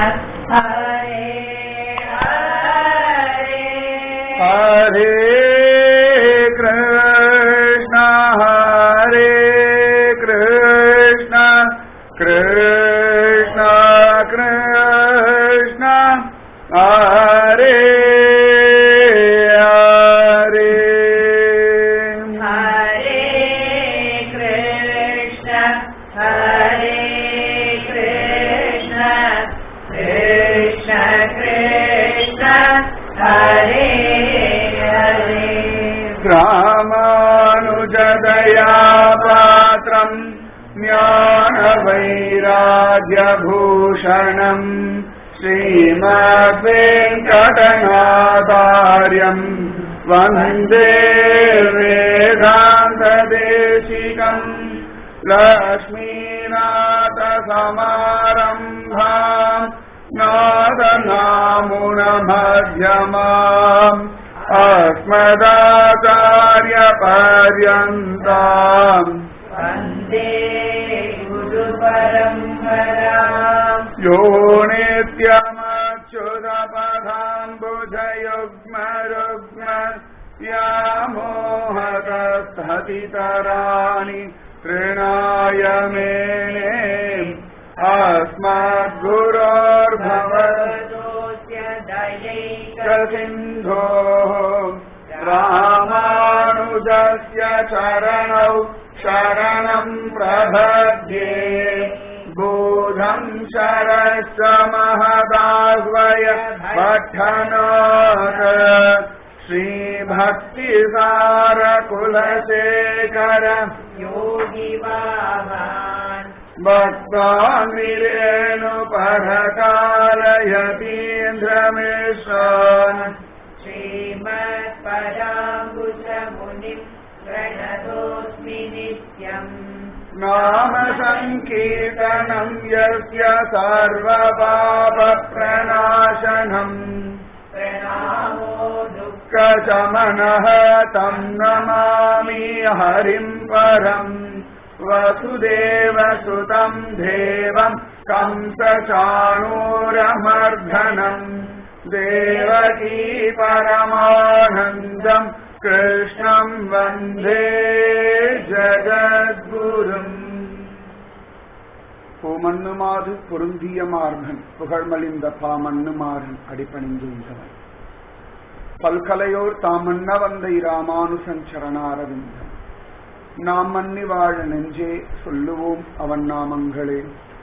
हरे कृष्ण हरे कृष्ण कृष्ण कृष्ण हरे हरे हरे कृष्ण हरे कृष्ण कृष्ण कृष्ण हरे हरे रामानुजदया पात्रम् ज्ञानवैराग्यभूषणम् श्रीमद्वेङ्कटनाथार्यम् वन्दे वेदान्तदेशिकम् लक्ष्मीनाथसमारम्भाम् नादनामुणमध्यमाम् अस्मदाचार्यपर्यन्ताम् वन्दे गुरुपरम्पराम् यो नित्यमच्युतपदाम्बुजयुग्मरुग्म व्यामोहतस्ततितराणि तृणाय मेने अस्मद्गुरोर्भवत् भवतोऽस्य दयैक सिन्धोः रामानुजस्य चरणौ शरणम् प्रपद्ये बोधम् शरश्च महदाह्वय पठनात् श्रीभक्तिसारकुलशेखर योगिवाहान् भक्तान्विरेणुपरकालयतीन्द्रमिश्रान् श्रीमत्पदाम्बुजमुनिम् प्रणतोऽस्मि नित्यम् नाम सङ्कीर्तनम् यस्य सर्वपापप्रणाशनम् प्रणामो दुःख कशमनः तम् नमामि हरिम् परम् वसुदेवसुतम् देवम् कंसचाणूरमर्धनम् देवकी परमानन्दम् कृष्णम् वन्दे ஜகத்குரும் பூமன்னுமாது பொருந்திய மார்பன் புகழ்மலிந்த பாமன்னுமாறன் அடிப்பணிந்துள்ளவன் பல்கலையோர் தாமன்ன வந்தை ராமானுசன் சரணாரவிந்தம் நாம் மன்னி வாழ நெஞ்சே சொல்லுவோம் அவன் நாமங்களே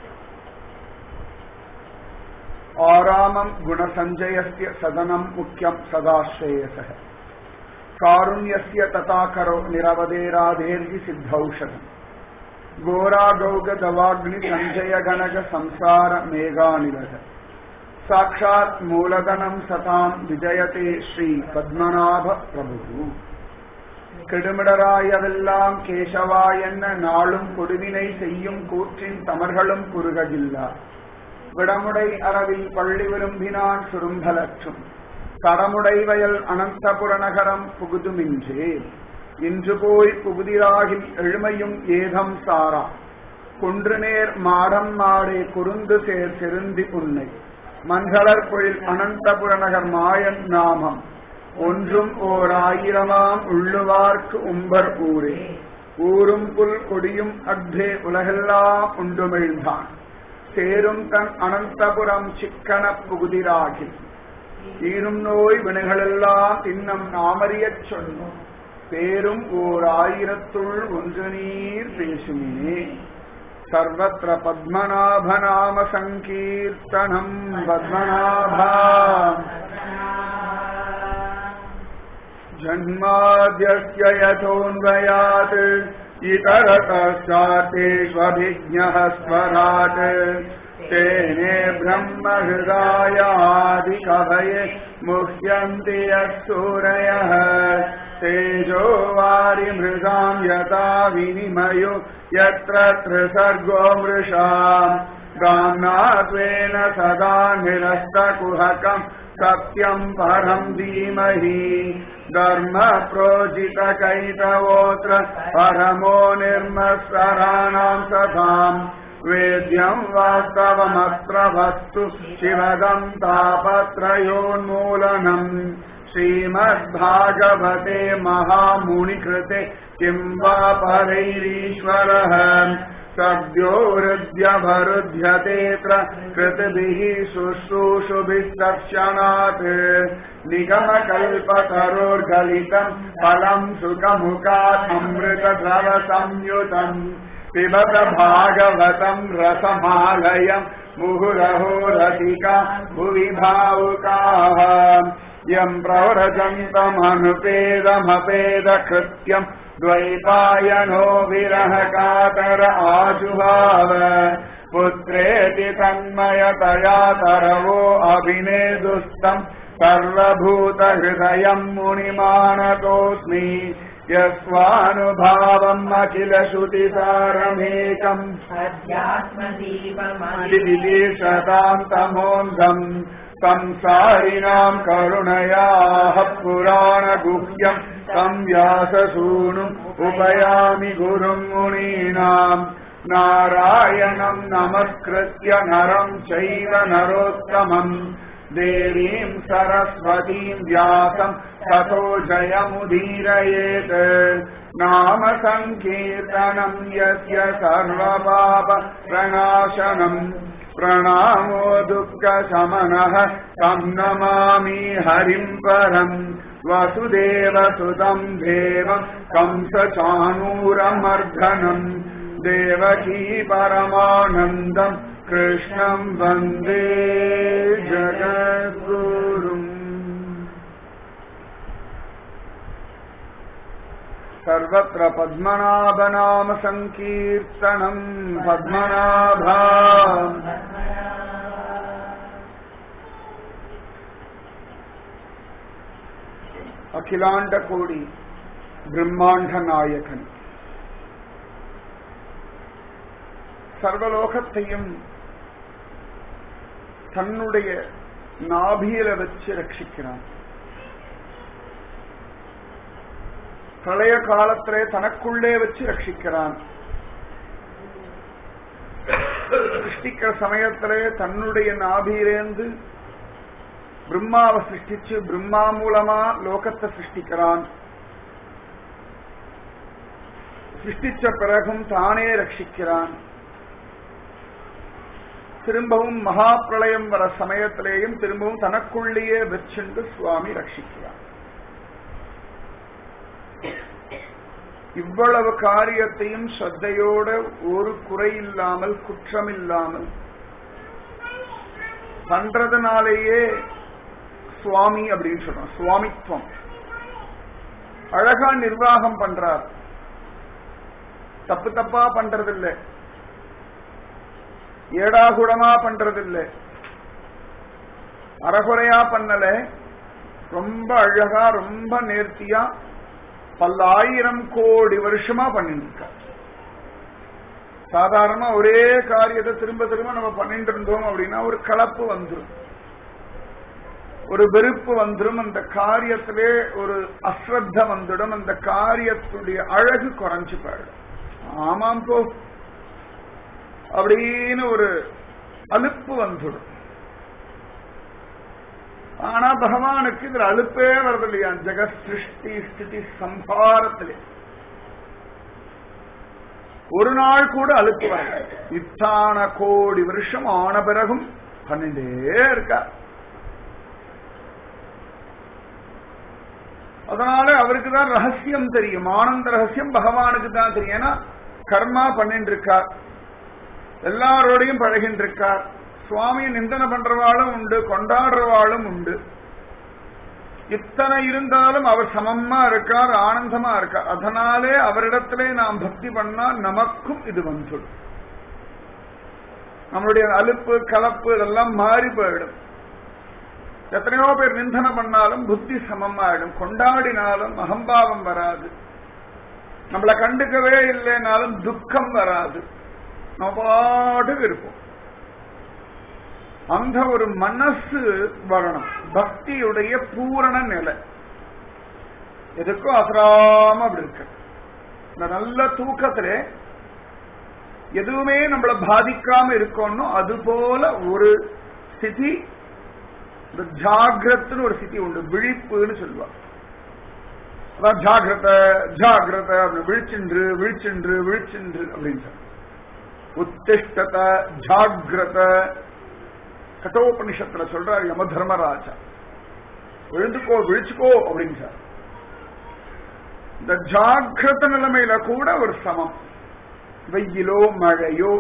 ஆராமம் குணசஞ்சயஸ்ய சதனம் முக்கியம் சதாஸ்ரேயசக காருண்யஸ்ய ததாகரோ நிரவதேராதேர்கி சித்தௌஷதம் கோராகௌக தவாக்னி சஞ்சய கனக சம்சார மேகாநிலக சாட்சாத் மூலதனம் சதாம் விஜயதே ஸ்ரீ பத்மநாப பிரபு கெடுமிடராயவெல்லாம் கேசவா என்ன நாளும் கொடுவினை செய்யும் கூற்றின் தமர்களும் குறுககில்லா விடமுடை அரவில் பள்ளி விரும்பினான் சுரும்பலற்றும் தடமுடை வயல் அனந்தபுர நகரம் புகுதுமின்றே இன்று போய் புகுதிராகில் எழுமையும் ஏதம் சாரா குன்று நேர் மாடம் மாடே குறுந்து சேர் செருந்தி புன்னை மஞ்சளர் பொழில் அனந்தபுர நகர் மாயன் நாமம் ஒன்றும் ஓர் ஆயிரமாம் உள்ளுவார்க்கு உம்பர் ஊரே ஊரும் புல் கொடியும் அக்தே உலகெல்லாம் உண்டுமிழ்ந்தான் சேரும் தன் அனந்தபுரம் சிக்கன புகுதிராகில் தீரும் நோய் வினைகளெல்லாம் தின்னம் நாமறியச் சொன்னோம் பேரும் ஓர் ஆயிரத்துள் ஒன்று நீர் பேசுமினே சர்வத்திர பத்மநாபநாம சங்கீர்த்தனம் பத்மநாபா जन्माद्यस्य यथोऽन्वयात् इतरतश्चातेष्वभिज्ञः स्वराट् तेने ब्रह्महृदायादिकभये मुह्यन्ति यः सूरयः तेजो वारिमृगाम् यथा विनिमयो यत्र त्रिसर्गो मृषाम् गाम्नात्वेन सदा निरस्तकुहकम् सत्यम् परम् धीमहि धर्म प्रोजितकैतवोऽत्र परमो निर्मत्सराणाम् सताम् वेद्यम् वास्तवमत्र वस्तु शिवदम् तापत्रयोन्मूलनम् श्रीमद्भागवते महामुनिकृते किम् वा परैरीश्वरः सद्यो हृद्यभरुध्यतेऽत्र कृतभिः शुश्रूषुभिः तत्क्षणात् निगमकल्पतरोर्गलितम् फलम् सुखमुखात् अमृतधरसंयुतम् पिबत भागवतम् रसमालयम् मुहुरहो रसिका भुवि भावुकाः यम् प्रव्रजन्तमनुपेदमपेदकृत्यम् द्वैपायनो विरह कातर आजुभाव पुत्रेति तन्मयतया तरवो अभिनेदुस्तम् सर्वभूतहृदयम् मुनिमानतोऽस्मि यस्वानुभावम् अखिल श्रुतिसारमेकम् अध्यात्मदीपमदिविशेषताम् शतान्तमोऽन्धम् संसारिणाम् करुणयाः पुराणगुह्यम् तम् व्याससूनुम् उपयामि गुरुम् मुनीनाम् नारायणम् नमस्कृत्य नरम् चैव नरोत्तमम् देवीम् सरस्वतीम् व्यासम् ततो जयमुदीरयेत् नाम सङ्कीर्तनम् यस्य सर्वपाप प्रणाशनम् प्रणामो दुःखशमनः तम् नमामि हरिम् परम् वसुदेवसुतम् देवम् कंसचाणूरमर्धनम् देवकी परमानन्दम् कृष्णम् वन्दे जगद्गुरुम् सर्वत्र पद्मनाभनाम सङ्कीर्तनम् पद्मनाभा அகிலாண்ட கோடி பிரம்மாண்ட நாயகன் சர்வலோகத்தையும் தன்னுடைய நாபியில வச்சு ரட்சிக்கிறான் பிரளய காலத்திலே தனக்குள்ளே வச்சு ரட்சிக்கிறான் சிருஷ்டிக்கிற சமயத்திலே தன்னுடைய நாபியிலேந்து பிரம்மாவை சிருஷ்டிச்சு பிரம்மா மூலமா லோகத்தை சிருஷ்டிக்கிறான் சிருஷ்டிச்ச பிறகும் தானே ரட்சிக்கிறான் திரும்பவும் மகா பிரளயம் வர சமயத்திலேயும் திரும்பவும் தனக்குள்ளேயே வச்சுண்டு சுவாமி ரட்சிக்கிறான் இவ்வளவு காரியத்தையும் ஸ்ரத்தையோட ஒரு குறையில்லாமல் குற்றமில்லாமல் பண்றதுனாலேயே சுவாமி அப்படின்னு சொல்றோம் சுவாமித்வம் அழகா நிர்வாகம் பண்றார் தப்பு தப்பா பண்றதில்லை ஏடாகுடமா பண்றதில்லை அறகுறையா பண்ணல ரொம்ப அழகா ரொம்ப நேர்த்தியா பல்லாயிரம் கோடி வருஷமா பண்ணிட்டு இருக்கார் சாதாரணமா ஒரே காரியத்தை திரும்ப திரும்ப நம்ம பண்ணிட்டு இருந்தோம் அப்படின்னா ஒரு கலப்பு வந்துடும் ஒரு வெறுப்பு வந்துடும் அந்த காரியத்திலே ஒரு அஸ்ரத்த வந்துடும் அந்த காரியத்துடைய அழகு குறைஞ்சு போயிடும் ஆமாம் போ அப்படின்னு ஒரு அலுப்பு வந்துடும் ஆனா பகவானுக்கு இதுல அலுப்பே வருது இல்லையா ஜெகத் சிருஷ்டி ஸ்திதி சம்ஹாரத்திலே ஒரு நாள் கூட அழுத்து வர இத்தான கோடி வருஷம் ஆன பிறகும் பண்ணிட்டே இருக்கா அதனால அவருக்கு தான் ரகசியம் தெரியும் ஆனந்த ரகசியம் பகவானுக்கு தான் தெரியும் ஏன்னா கர்மா பண்ணிட்டு இருக்கார் எல்லாரோடையும் பழகின்னு இருக்கார் சுவாமியை நிந்தனை பண்றவாளும் உண்டு கொண்டாடுறவாளும் உண்டு இத்தனை இருந்தாலும் அவர் சமமா இருக்கார் ஆனந்தமா இருக்கார் அதனாலே அவரிடத்திலே நாம் பக்தி பண்ணா நமக்கும் இது வந்துடும் நம்மளுடைய அலுப்பு கலப்பு இதெல்லாம் மாறி போயிடும் எத்தனையோ பேர் நிந்தனை பண்ணாலும் புத்தி சமமாயிடும் கொண்டாடினாலும் அகம்பாவம் வராது நம்மளை கண்டுக்கவே இல்லைனாலும் துக்கம் வராது நம்ம பாட்டுக்கு இருப்போம் அந்த ஒரு மனசு வரணும் பக்தியுடைய பூரண நிலை எதுக்கும் அசராம அப்படி இருக்கு இந்த நல்ல தூக்கத்திலே எதுவுமே நம்மள பாதிக்காம இருக்கணும் அது போல ஒரு ஸ்திதி இந்த ஜாகிரத்துன்னு ஒரு ஸ்திதி உண்டு விழிப்புன்னு சொல்லுவா அதான் ஜாகிரத ஜாகிரத அப்படின்னு விழிச்சென்று விழிச்சென்று விழிச்சென்று அப்படின்னு சொல்ல உத்திஷ்டத ஜாகிரத கட்டோபனிஷத்துல சொல்றாரு யம தர்மராஜா எழுந்துக்கோ விழிச்சுக்கோ அப்படின்னு சார் இந்த ஜாகிரத நிலைமையில கூட ஒரு சமம் வெயிலோ மழையோ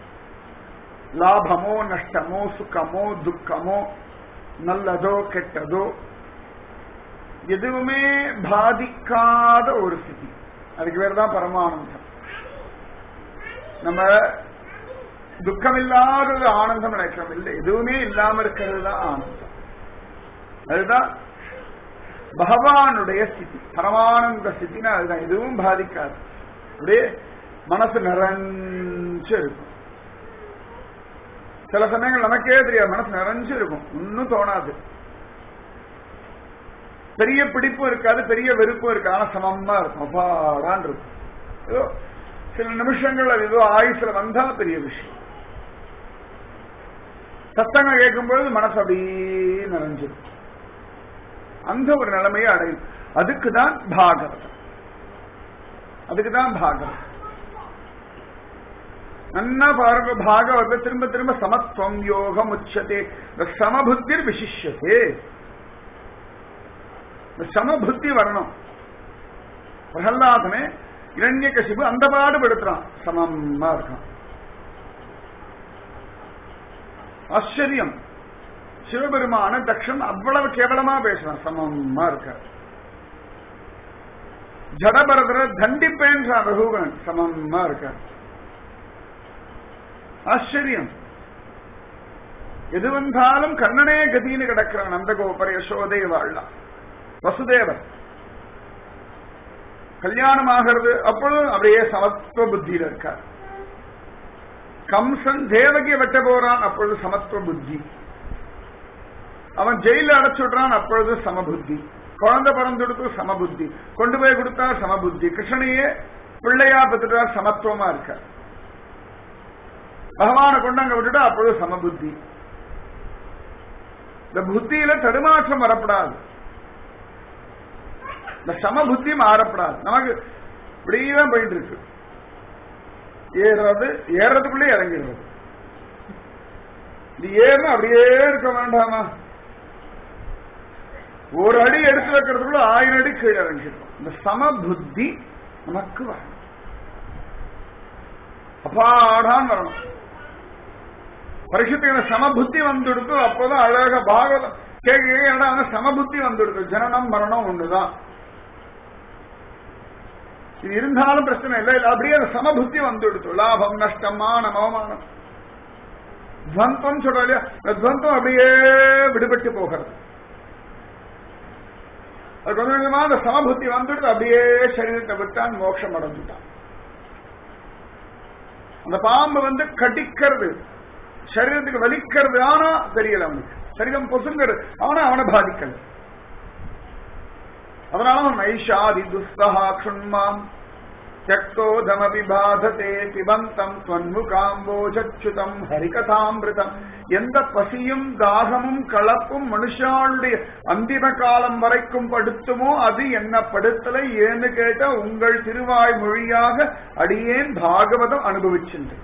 லாபமோ நஷ்டமோ சுகமோ துக்கமோ நல்லதோ கெட்டதோ எதுவுமே பாதிக்காத ஒரு ஸ்திதி அதுக்கு பேர் தான் பரமானந்தம் நம்ம துக்கம் இல்லாதது ஆனந்தம் நினைக்கிறோம் இல்லை எதுவுமே இல்லாம இருக்கிறது தான் ஆனந்தம் அதுதான் பகவானுடைய ஸ்திதி பரமானந்த ஸ்திதினா அதுதான் எதுவும் பாதிக்காது அப்படியே மனசு நிறைஞ்சு இருக்கும் சில சமயங்கள் நமக்கே தெரியாது மனசு நிறைஞ்சு இருக்கும் ஒன்னும் தோணாது பெரிய பிடிப்பும் இருக்காது பெரிய வெறுப்பும் இருக்காது ஆனா சமமா இருக்கும் அப்பாடான் இருக்கும் ஏதோ சில நிமிஷங்கள் அது ஏதோ ஆயுசுல வந்தா பெரிய விஷயம் சத்தங்கள் கேட்கும் பொழுது மனசு அப்படியே நிறைஞ்சிருக்கும் அந்த ஒரு நிலைமையை அடையும் அதுக்கு தான் பாகவதம் அதுக்கு தான் பாகவதம் நன்னா பாருங்க பாகவத திரும்ப திரும்ப சமத்துவம் யோகம் உச்சதே இந்த சமபுத்தி விசிஷ்யதே இந்த சமபுத்தி வரணும் பிரகல்லாதனே இரண்ய கசிபு அந்த பாடுபடுத்துறான் சமமா இருக்கான் ஆச்சரியம் சிவபெருமான தக்ஷன் அவ்வளவு கேவலமா பேசுறான் சமமா இருக்கார் ஜடபரதர தண்டிப்பேன் ரகுகன் சமமா இருக்கார் ஆச்சரியம் எது வந்தாலும் கர்ணனே கதின்னு கிடக்கிறான் நந்தகோபர யசோதை வாழலாம் வசுதேவர் கல்யாணம் ஆகிறது அப்பொழுதும் அப்படியே சமத்துவ புத்தியில இருக்கார் கம்சன் தேவகியை வெட்ட போறான் அப்பொழுது சமத்துவ புத்தி அவன் ஜெயில அடைச்சுடுறான் அப்பொழுது சமபுத்தி குழந்தை பிறந்துடுத்து சமபுத்தி கொண்டு போய் கொடுத்தா சமபுத்தி கிருஷ்ணனையே பிள்ளையா பெற்றுட்டா சமத்துவமா இருக்கார் பகவானை கொண்டு அங்க விட்டுட்டா அப்பொழுது சமபுத்தி இந்த புத்தியில தடுமாற்றம் வரப்படாது இந்த சமபுத்தி மாறப்படாது நமக்கு இப்படியே போயிட்டு இருக்கு ஏறது ஏறதுக்குள்ளே இறங்கிடுறது இது ஏறணும் அப்படியே இருக்க வேண்டாமா ஒரு அடி எடுத்து வைக்கிறதுக்குள்ள ஆயிரம் அடி கீழே இறங்கிடும் இந்த சமபுத்தி நமக்கு வரணும் அப்பாடான் வரணும் பரிசுத்துக்கு சமபுத்தி வந்துடுத்து அப்போதான் அழக பாகவதம் கேட்க சமபுத்தி வந்துடுது ஜனனம் மரணம் ஒண்ணுதான் இது இருந்தாலும் பிரச்சனை இல்லை இல்லை அப்படியே அந்த சமபுத்தி வந்துடுத்து லாபம் நஷ்டம் மானம் அவமானம் துவந்தம் சொல்றோம் இல்லையா இந்த துவந்தம் அப்படியே விடுபட்டு போகிறது அது கொஞ்சம் கொஞ்சமா அந்த சமபுத்தி வந்துடுது அப்படியே சரீரத்தை விட்டான் மோட்சம் அடைஞ்சுட்டான் அந்த பாம்பு வந்து கடிக்கிறது சரீரத்துக்கு வலிக்கிறது ஆனா தெரியல அவனுக்கு சரீரம் பொசுங்கிறது ஆனா அவனை பாதிக்கல அதனால அவன் நைஷாதி துஸ்தகா க்ஷுண்மாம் தியக்தோதமபி பாததே பிபந்தம் துவன்முகாம்போஜச்சுதம் ஹரிகதாமிருதம் எந்த பசியும் தாகமும் கலப்பும் மனுஷாளுடைய அந்திம காலம் வரைக்கும் படுத்துமோ அது என்ன படுத்தலை ஏன்னு கேட்ட உங்கள் திருவாய் மொழியாக அடியேன் பாகவதம் அனுபவிச்சிருக்கேன்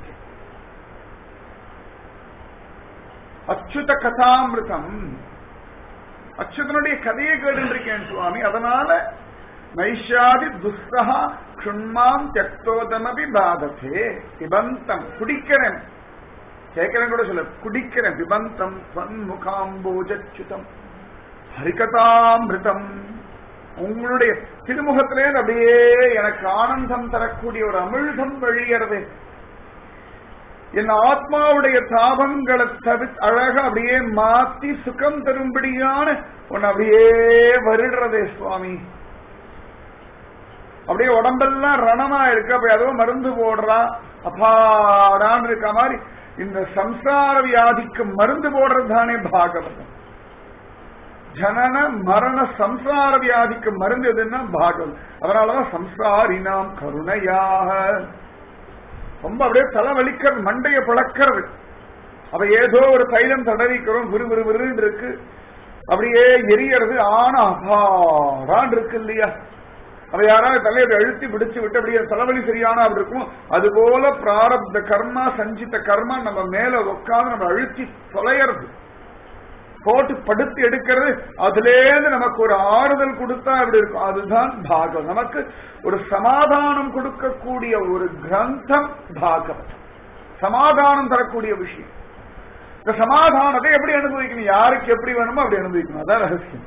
அச்சுத கதாமிருதம் அச்சுதனுடைய கதையை கேட்டுருக்கேன் சுவாமி அதனால நைஷாதி துஸ்தகா க்ஷுண்மாம் தியக்தோதமபி பாததே பிபந்தம் குடிக்கிறேன் கேட்கிறேன் கூட சொல்ல குடிக்கிறேன் பிபந்தம் முகாம்போஜச்சுதம் ஹரிகதாமிருதம் உங்களுடைய திருமுகத்திலே அப்படியே எனக்கு ஆனந்தம் தரக்கூடிய ஒரு அமிழ்தம் வழியறது என் ஆத்மாவுடைய தாபங்களை தவி அழக அப்படியே மாத்தி சுகம் தரும்படியான உன்னை அப்படியே வருடுறதே சுவாமி அப்படியே உடம்பெல்லாம் ரணமா இருக்கு அப்ப ஏதோ மருந்து போடுறா அப்பாடான்னு இருக்க மாதிரி இந்த சம்சார வியாதிக்கு மருந்து போடுறது தானே பாகவதம் ஜனன மரண சம்சார வியாதிக்கு மருந்து எதுன்னா பாகவதம் அதனாலதான் சம்சாரினாம் கருணையாக ரொம்ப அப்படியே தலை வலிக்கிறது மண்டைய பிளக்கிறது அவ ஏதோ ஒரு தைலம் தடவிக்கிறோம் விறு விறு விறுன்னு இருக்கு அப்படியே எரியறது ஆனா அபாடான் இருக்கு இல்லையா அவ யாராவது தலையை அழுத்தி பிடிச்சு விட்டு அப்படியே தலைவலி சரியான அப்படி இருக்கும் அது போல பிராரப்த கர்மா சஞ்சித்த கர்மா நம்ம மேல உட்காந்து நம்ம அழுத்தி தொலையறது போட்டு படுத்து எடுக்கிறது அதுலேருந்து நமக்கு ஒரு ஆறுதல் கொடுத்தா அப்படி இருக்கும் அதுதான் பாகம் நமக்கு ஒரு சமாதானம் கொடுக்கக்கூடிய ஒரு கிரந்தம் பாகம் சமாதானம் தரக்கூடிய விஷயம் இந்த சமாதானத்தை எப்படி அனுபவிக்கணும் யாருக்கு எப்படி வேணுமோ அப்படி அனுபவிக்கணும் அதான் ரகசியம்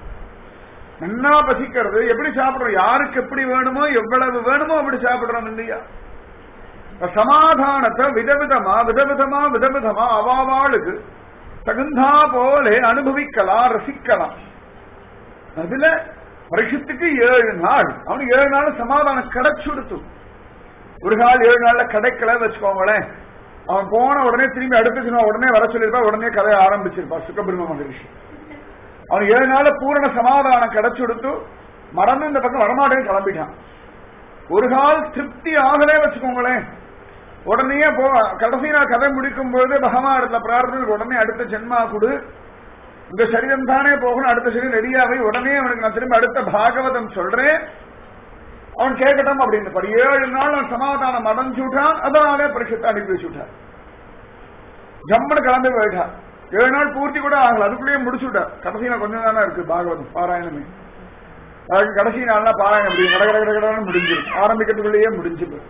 நன்னா பசிக்கிறது எப்படி சாப்பிடுறோம் யாருக்கு எப்படி வேணுமோ எவ்வளவு வேணுமோ அப்படி சாப்பிடுறோம் இல்லையா சமாதானத்தை விதவிதமா விதவிதமா விதவிதமா அவாவாளுக்கு தகுந்தா போல அனுபவிக்கலாம் ரசிக்கலாம் அதுல வருஷத்துக்கு ஏழு நாள் அவனுக்கு ஏழு நாள் சமாதானம் கிடைச்சுடுத்து ஒரு நாள் ஏழு நாள்ல கிடைக்கல வச்சுக்கோங்களேன் அவன் போன உடனே திரும்பி அடுத்த சினிமா உடனே வர சொல்லியிருப்பா உடனே கதையை ஆரம்பிச்சிருப்பா சுக்கபிரம்ம மகரிஷி அவன் ஏழு நாள்ல பூரண சமாதானம் கிடைச்சுடுத்து மறந்து இந்த பக்கம் வரமாட்டேன்னு கிளம்பிட்டான் ஒரு கால் திருப்தி ஆகலே வச்சுக்கோங்களேன் உடனே போ கடைசி நான் கதை முடிக்கும் பொழுது பகவானத்துல பிரார்த்தனை உடனே அடுத்த ஜென்மா கொடு இந்த சரீரம் தானே போகணும் அடுத்த சரீரம் ரெடியாவை உடனே அவனுக்கு நான் திரும்ப அடுத்த பாகவதம் சொல்றேன் அவன் கேட்கட்டும் அப்படின்னு படி ஏழு நாள் அவன் சமாதானம் அடைஞ்சு விட்டான் அதனாலே பரிசுத்தை அனுப்பி வச்சுட்டான் ஜம்முன்னு கிளம்பி போயிட்டான் ஏழு நாள் பூர்த்தி கூட ஆகல அதுக்குள்ளேயே முடிச்சு விட்டார் கடைசியில கொஞ்சம் தானே இருக்கு பாகவதம் பாராயணமே அதுக்கு கடைசி நாள்னா பாராயணம் முடியும் கட கட கடன்னு முடிஞ்சிடும் ஆரம்பிக்கிறதுக்குள்ளேயே முடிஞ்சிடும்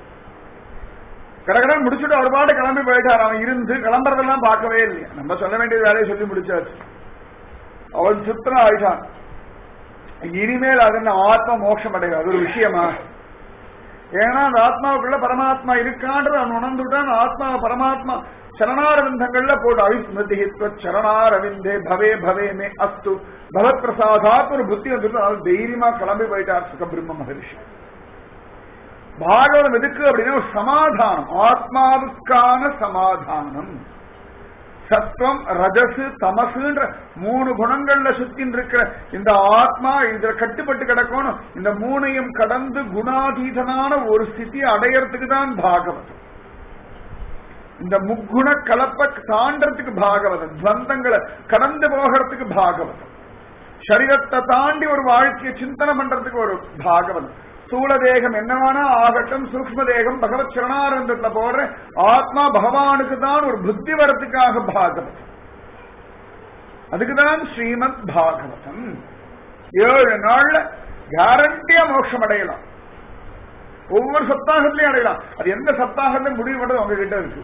கடகடன் முடிச்சுட்டு ஒரு பாட்டு கிளம்பி போயிட்டார் அவன் இருந்து கிளம்புறதெல்லாம் பார்க்கவே இல்லையா நம்ம சொல்ல வேண்டிய வேலையை சொல்லி முடிச்சாச்சு அவன் சுத்தனம் ஆயிட்டான் இனிமேல் அது என்ன ஆத்ம மோட்சம் அடையும் அது ஒரு விஷயமா ஏன்னா அந்த ஆத்மாவுக்குள்ள பரமாத்மா இருக்கான்றது அவன் உணர்ந்துட்டான் ஆத்மா பரமாத்மா சரணாரவிந்தங்கள்ல போட்டு அவிஸ்மிருதித்வ சரணாரவிந்தே பவே பவே மே அஸ்து பகவத் பிரசாதாத் ஒரு புத்தி வந்துட்டு அவன் தைரியமா கிளம்பி போயிட்டார் சுகபிரம்ம மகரிஷி பாகவதம் எதுக்கு அப்படின்னா ஒரு சமாதானம் ஆத்மாவுக்கான சமாதானம் சத்வம் ரஜசு தமசுன்ற மூணு குணங்கள்ல சுத்தின் இருக்கிற இந்த ஆத்மா இதுல கட்டுப்பட்டு கிடக்கணும் இந்த மூணையும் கடந்து குணாதீதனான ஒரு ஸ்திதி அடையறதுக்கு தான் பாகவதம் இந்த முக்குண கலப்ப தாண்டறதுக்கு பாகவதம் துவந்தங்களை கடந்து போகிறதுக்கு பாகவதம் சரீரத்தை தாண்டி ஒரு வாழ்க்கையை சிந்தனை பண்றதுக்கு ஒரு பாகவதம் ஸ்தூல தேகம் என்னவானா ஆகட்டும் சூக்ம தேகம் பகவத் சரணானந்தத்துல போடுற ஆத்மா பகவானுக்கு தான் ஒரு புத்தி வரத்துக்காக பாகவதம் அதுக்குதான் ஸ்ரீமத் பாகவதம் ஏழு நாள்ல கேரண்டியா மோட்சம் அடையலாம் ஒவ்வொரு சப்தாகத்திலையும் அடையலாம் அது எந்த சப்தாகத்திலும் முடிவு பண்றது உங்ககிட்ட இருக்கு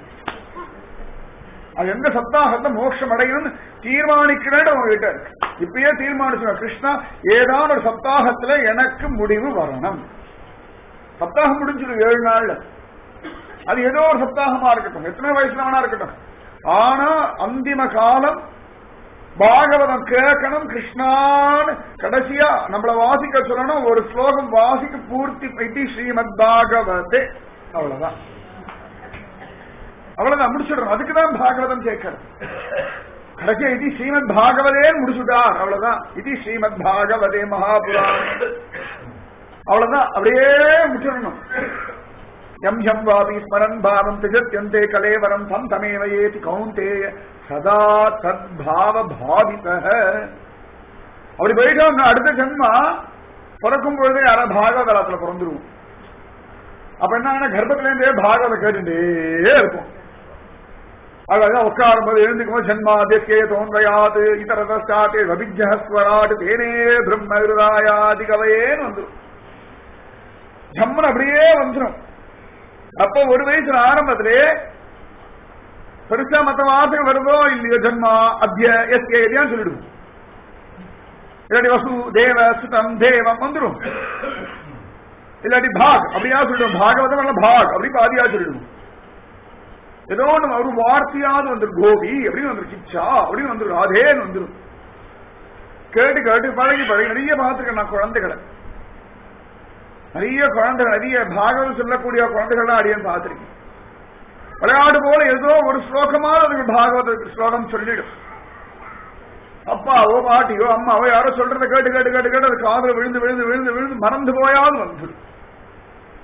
அது எந்த சப்தாகத்தை மோட்சம் அடையணும்னு தீர்மானிக்கிறேன் உங்ககிட்ட இருக்கு இப்பயே தீர்மானிச்சு கிருஷ்ணா ஏதாவது ஒரு சப்தாகத்துல எனக்கு முடிவு வரணும் சப்தாகம் முடிஞ்சிடும் ஏழு நாள்ல அது ஏதோ ஒரு சப்தாகமா இருக்கட்டும் எத்தனை வயசுல வேணா இருக்கட்டும் ஆனா அந்திம காலம் பாகவதம் கேட்கணும் கிருஷ்ணான்னு கடைசியா நம்மள வாசிக்க சொல்லணும் ஒரு ஸ்லோகம் வாசிக்க பூர்த்தி பைத்தி ஸ்ரீமத் பாகவதே அவ்வளவுதான் அவ்வளவுதான் முடிச்சிடுறோம் அதுக்குதான் பாகவதம் கேட்கறது கடைசியா இது ஸ்ரீமத் பாகவதே முடிச்சுட்டார் அவ்வளவுதான் இது ஸ்ரீமத் பாகவதே மகாபுராணம் அவ்வளவுதான் அப்படியே முடிச்சிடணும் எம் எம் வாபி ஸ்மரன் பாவம் திஜத்யந்தே கலேவரம் தம் தமேவ ஏதி கௌந்தேய சதா தத் பாவ பாவித அப்படி போயிட்டோம் அடுத்த ஜென்மா பிறக்கும் பொழுதே யாரா பாகவதத்துல பிறந்துருவோம் அப்ப என்ன கர்ப்பத்துல இருந்தே பாகவத கேட்டுட்டே இருக்கும் அழகா உட்காரும் போது எழுந்துக்கும் ஜன்மாதிக்கே தோன்றையாது இதரதாத்தே ரபிஜஸ்வராட் தேனே பிரம்ம இருதாயாதி கவையேன்னு வந்துடும் ஜம்மன் அப்படியே வந்துடும் அப்ப ஒரு வயசுல ஆரம்பத்திலே பெருசா மத்த வாசகம் வருதோ இல்லையோ ஜன்மா அத்திய எஸ் ஏரியான்னு சொல்லிடுவோம் இல்லாட்டி வசு தேவ சுதம் தேவம் வந்துடும் இல்லாட்டி பாக் அப்படியா சொல்லிடுவோம் பாகவதம் அல்ல பாக் அப்படி பாதியா சொல்லிடுவோம் ஏதோ ஒண்ணு ஒரு வார்த்தையாவது வந்துடும் கோபி அப்படின்னு வந்துடும் கிச்சா அப்படின்னு வந்துடும் ராதேன்னு வந்துடும் கேட்டு கேட்டு பழகி பழகி நிறைய பார்த்துருக்கேன் நான் குழந்தைகளை நிறைய குழந்தைகள் நிறைய பாகவதம் சொல்லக்கூடிய குழந்தைகள்லாம் அடியன் பார்த்திருக்கேன் விளையாடு போல ஏதோ ஒரு ஸ்லோகமாவது அதுக்கு பாகவத ஸ்லோகம் சொல்லிடும் அப்பாவோ பாட்டியோ அம்மாவோ யாரோ சொல்றத கேட்டு கேட்டு கேட்டு கேட்டு அது காதல விழுந்து விழுந்து விழுந்து விழுந்து மறந்து போயாவது வந்துடும்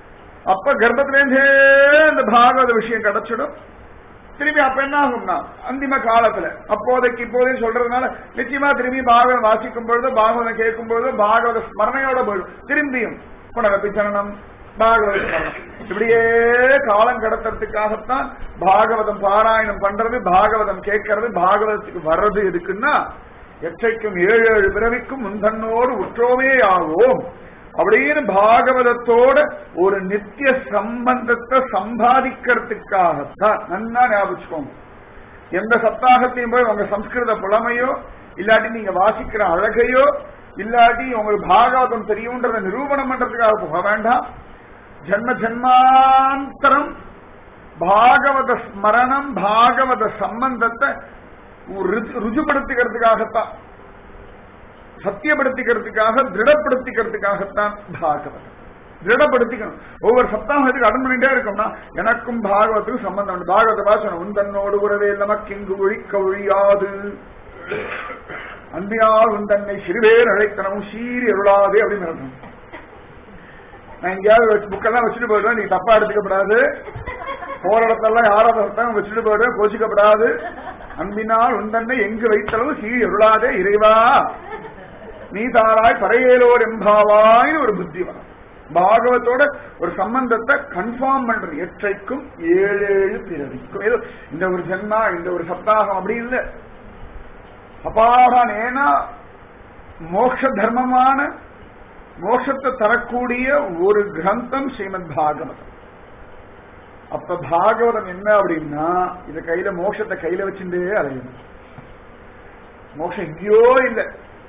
அப்ப கர்ப்பத்திலேருந்தே அந்த பாகவத விஷயம் கிடைச்சிடும் திரும்பி அப்ப என்ன ஆகும்னா அந்திம காலத்துல அப்போதைக்கு இப்போதே சொல்றதுனால நிச்சயமா திரும்பி பாகவதம் வாசிக்கும் பொழுது பாகவதம் கேட்கும் பொழுது பாகவத ஸ்மரணையோட போயிடும் திரும்பியும் புனரப்பி சரணம் பாகவத ஸ்மரணம் இப்படியே காலம் கடத்துறதுக்காகத்தான் பாகவதம் பாராயணம் பண்றது பாகவதம் கேட்கறது பாகவதத்துக்கு வர்றது எதுக்குன்னா எச்சைக்கும் ஏழு ஏழு பிறவிக்கும் முந்தன்னோடு உற்றோமே ஆவோம் அப்படின்னு பாகவதத்தோட ஒரு நித்திய சம்பந்தத்தை சம்பாதிக்கிறதுக்காகத்தான் நன்னா ஞாபகம் எந்த சப்தாகத்தையும் போய் உங்க சம்ஸ்கிருத புலமையோ இல்லாட்டி நீங்க வாசிக்கிற அழகையோ இல்லாட்டி உங்களுக்கு பாகவதம் தெரியும்ன்றத நிரூபணம் பண்றதுக்காக போக வேண்டாம் ஜன்ம ஜன்மாந்தரம் பாகவத ஸ்மரணம் பாகவத சம்பந்தத்தை ருஜு- ருஜுபடுத்திக்கிறதுக்காகத்தான் சத்தியப்படுத்திக்கிறதுக்காக திருடப்படுத்திக்கிறதுக்காகத்தான் பாகவதம் திருடப்படுத்திக்கணும் ஒவ்வொரு சப்தாகத்துக்கு அடன் பண்ணிட்டே இருக்கோம்னா எனக்கும் பாகவத்துக்கும் சம்பந்தம் உண்டு பாகவத வாசனம் உன் தன்னோடு உறவே நமக்கு இங்கு ஒழிக்க ஒழியாது அன்பினால் உன் தன்னை சிறுவேர் அழைத்தனமும் சீறி அருளாதே அப்படின்னு அர்த்தம் நான் எங்கேயாவது புக்கெல்லாம் வச்சுட்டு போயிடுவேன் நீ தப்பா எடுத்துக்கப்படாது போற இடத்தெல்லாம் யாராவது ஒருத்தவங்க வச்சுட்டு போயிடுவேன் கோச்சிக்கப்படாது அன்பினால் உன் தன்னை எங்கு வைத்தளவு சீறி அருளாதே இறைவா நீ தாராய் பறையேலோர் எம்பாவாய்னு ஒரு புத்தி வரும் பாகவத்தோட ஒரு சம்பந்தத்தை கன்ஃபார்ம் பண்றது எற்றைக்கும் ஏழு ஏழு பிறவிக்கும் ஏதோ இந்த ஒரு ஜென்மா இந்த ஒரு சப்தாகம் அப்படி இல்லை அபாரான் ஏன்னா மோட்ச தர்மமான மோட்சத்தை தரக்கூடிய ஒரு கிரந்தம் ஸ்ரீமத் பாகவதம் அப்ப பாகவதம் என்ன அப்படின்னா இத கையில மோட்சத்தை கையில வச்சுட்டே அலையணும் மோட்சம் எங்கேயோ இல்லை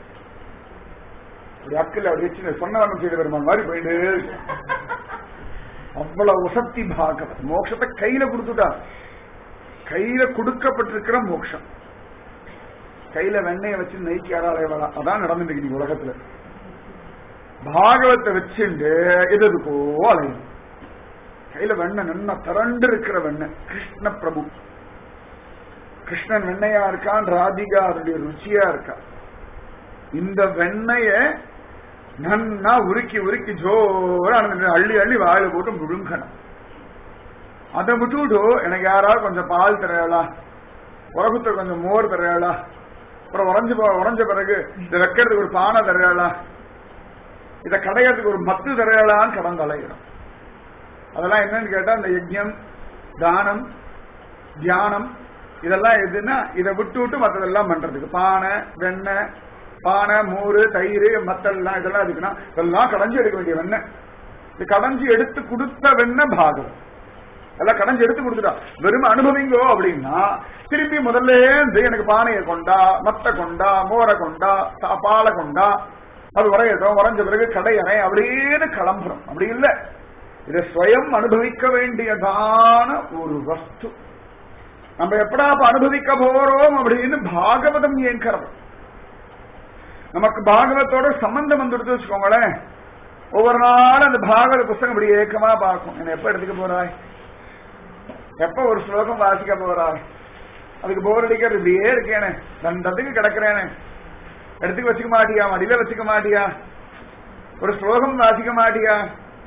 ஒரு அக்கில் அப்படி வச்சு சொன்னவன் செய்த பெருமான் மாதிரி போயிட்டு இருக்கு. அவ்வளவு உசக்தி பாகவத் மோட்சத்தை கையில கொடுத்துட்டா கையில கொடுக்கப்பட்டிருக்கிற மோட்சம் கையில வெண்ணெயை வச்சு நெய்க்கு யாரால அதான் நடந்துட்டு இருக்கு இன்னைக்கு உலகத்துல பாகவத்தை வச்சுண்டு எது இருக்கோ அலையும் கையில வெண்ணெய் நன்னா திரண்டு இருக்கிற வெண்ணெய் கிருஷ்ண பிரபு கிருஷ்ணன் வெண்ணையா இருக்கான் ராதிகா அதனுடைய ருச்சியா இருக்கா இந்த வெண்ணைய நன்னா உருக்கி உருக்கி ஜோரா அந்த அள்ளி அள்ளி வாயில போட்டு முழுங்கணும் அதை விட்டுவிட்டு எனக்கு யாராவது கொஞ்சம் பால் தரையாளா உரகுத்த கொஞ்சம் மோர் தரையாளா அப்புறம் உறைஞ்சு போ- உறைஞ்ச பிறகு இதை வைக்கிறதுக்கு ஒரு பானை தரையாளா இதை கடையிறதுக்கு ஒரு மத்து தரையாளான்னு கடந்து அலைகிறோம் அதெல்லாம் என்னன்னு கேட்டா இந்த யஜ்யம் தானம் தியானம் இதெல்லாம் எதுன்னா இதை விட்டு விட்டு மற்றதெல்லாம் பண்றதுக்கு பானை வெண்ணெய் பானை மோர் தயிர் மத்தெல்லாம் இதெல்லாம் இருக்குன்னா இதெல்லாம் கடைஞ்சு எடுக்க வேண்டிய வெண்ணெய் இது கடைஞ்சு எடுத்து கொடுத்த வெண்ணெய் பாகம் எல்லாம் கடைஞ்சு எடுத்து கொடுத்துட்டா வெறும் அனுபவிங்கோ அப்படின்னா திருப்பி முதல்ல இருந்து எனக்கு பானையை கொண்டா மத்த கொண்டா மோரை கொண்டா சா- பாலை கொண்டா அது உரையட்டும் உறைஞ்ச பிறகு கடையறை அப்படின்னு கிளம்புறோம் அப்படி இல்ல இதை ஸ்வயம் அனுபவிக்க வேண்டியதான ஒரு வஸ்து நம்ம எப்படா அப்ப அனுபவிக்க போறோம் அப்படின்னு பாகவதம் ஏங்கிறது நமக்கு பாகவத்தோட சம்பந்தம் வந்துடுது வச்சுக்கோங்களேன் ஒவ்வொரு நாளும் அந்த பாகவத புஸ்தகம் இப்படி ஏக்கமா பார்க்கும் என்ன எப்ப எடுத்துக்க போறாய் எப்ப ஒரு ஸ்லோகம் வாசிக்க போறாய் அதுக்கு போர் அடிக்கிறது இப்படியே இருக்கேனே தண்டத்துக்கு கிடக்குறேனே எடுத்துக்க வச்சுக்க மாட்டியா மடியில வச்சுக்க மாட்டியா ஒரு ஸ்லோகம் வாசிக்க மாட்டியா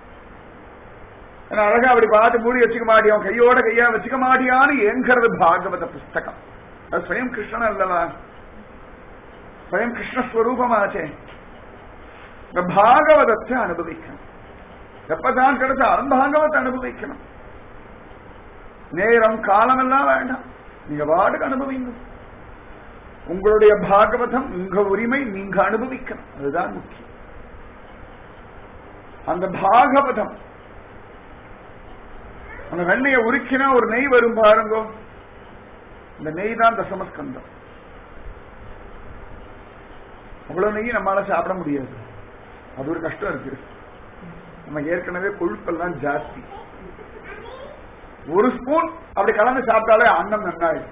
என்ன அழகா அப்படி பார்த்து மூடி வச்சுக்க மாட்டியா உன் கையோட கையா வச்சுக்க மாட்டியான்னு ஏங்கிறது பாகவத புஸ்தகம் அது ஸ்வயம் கிருஷ்ணன் அல்லவா ஸ்வயம் கிருஷ்ணஸ்வரூபமாச்சே இந்த பாகவதத்தை அனுபவிக்கணும் எப்பதான் கிடைச்சாலும் பாகவத்தை அனுபவிக்கணும் நேரம் காலம் எல்லாம் வேண்டாம் நீங்க பாட்டுக்கு அனுபவிங்க உங்களுடைய பாகவதம் உங்க உரிமை நீங்க அனுபவிக்கணும் அதுதான் முக்கியம் அந்த பாகவதம் அந்த வெண்ணையை உருக்கினா ஒரு நெய் வரும் பாருங்க இந்த நெய் தான் தசமஸ்கந்தம் அவ்வளவு நெய் நம்மளால சாப்பிட முடியாது அது ஒரு கஷ்டம் இருக்கு நம்ம ஏற்கனவே கொழுப்பெல்லாம் ஜாஸ்தி ஒரு ஸ்பூன் அப்படி கலந்து சாப்பிட்டாலே அன்னம் நன்னாயிடும்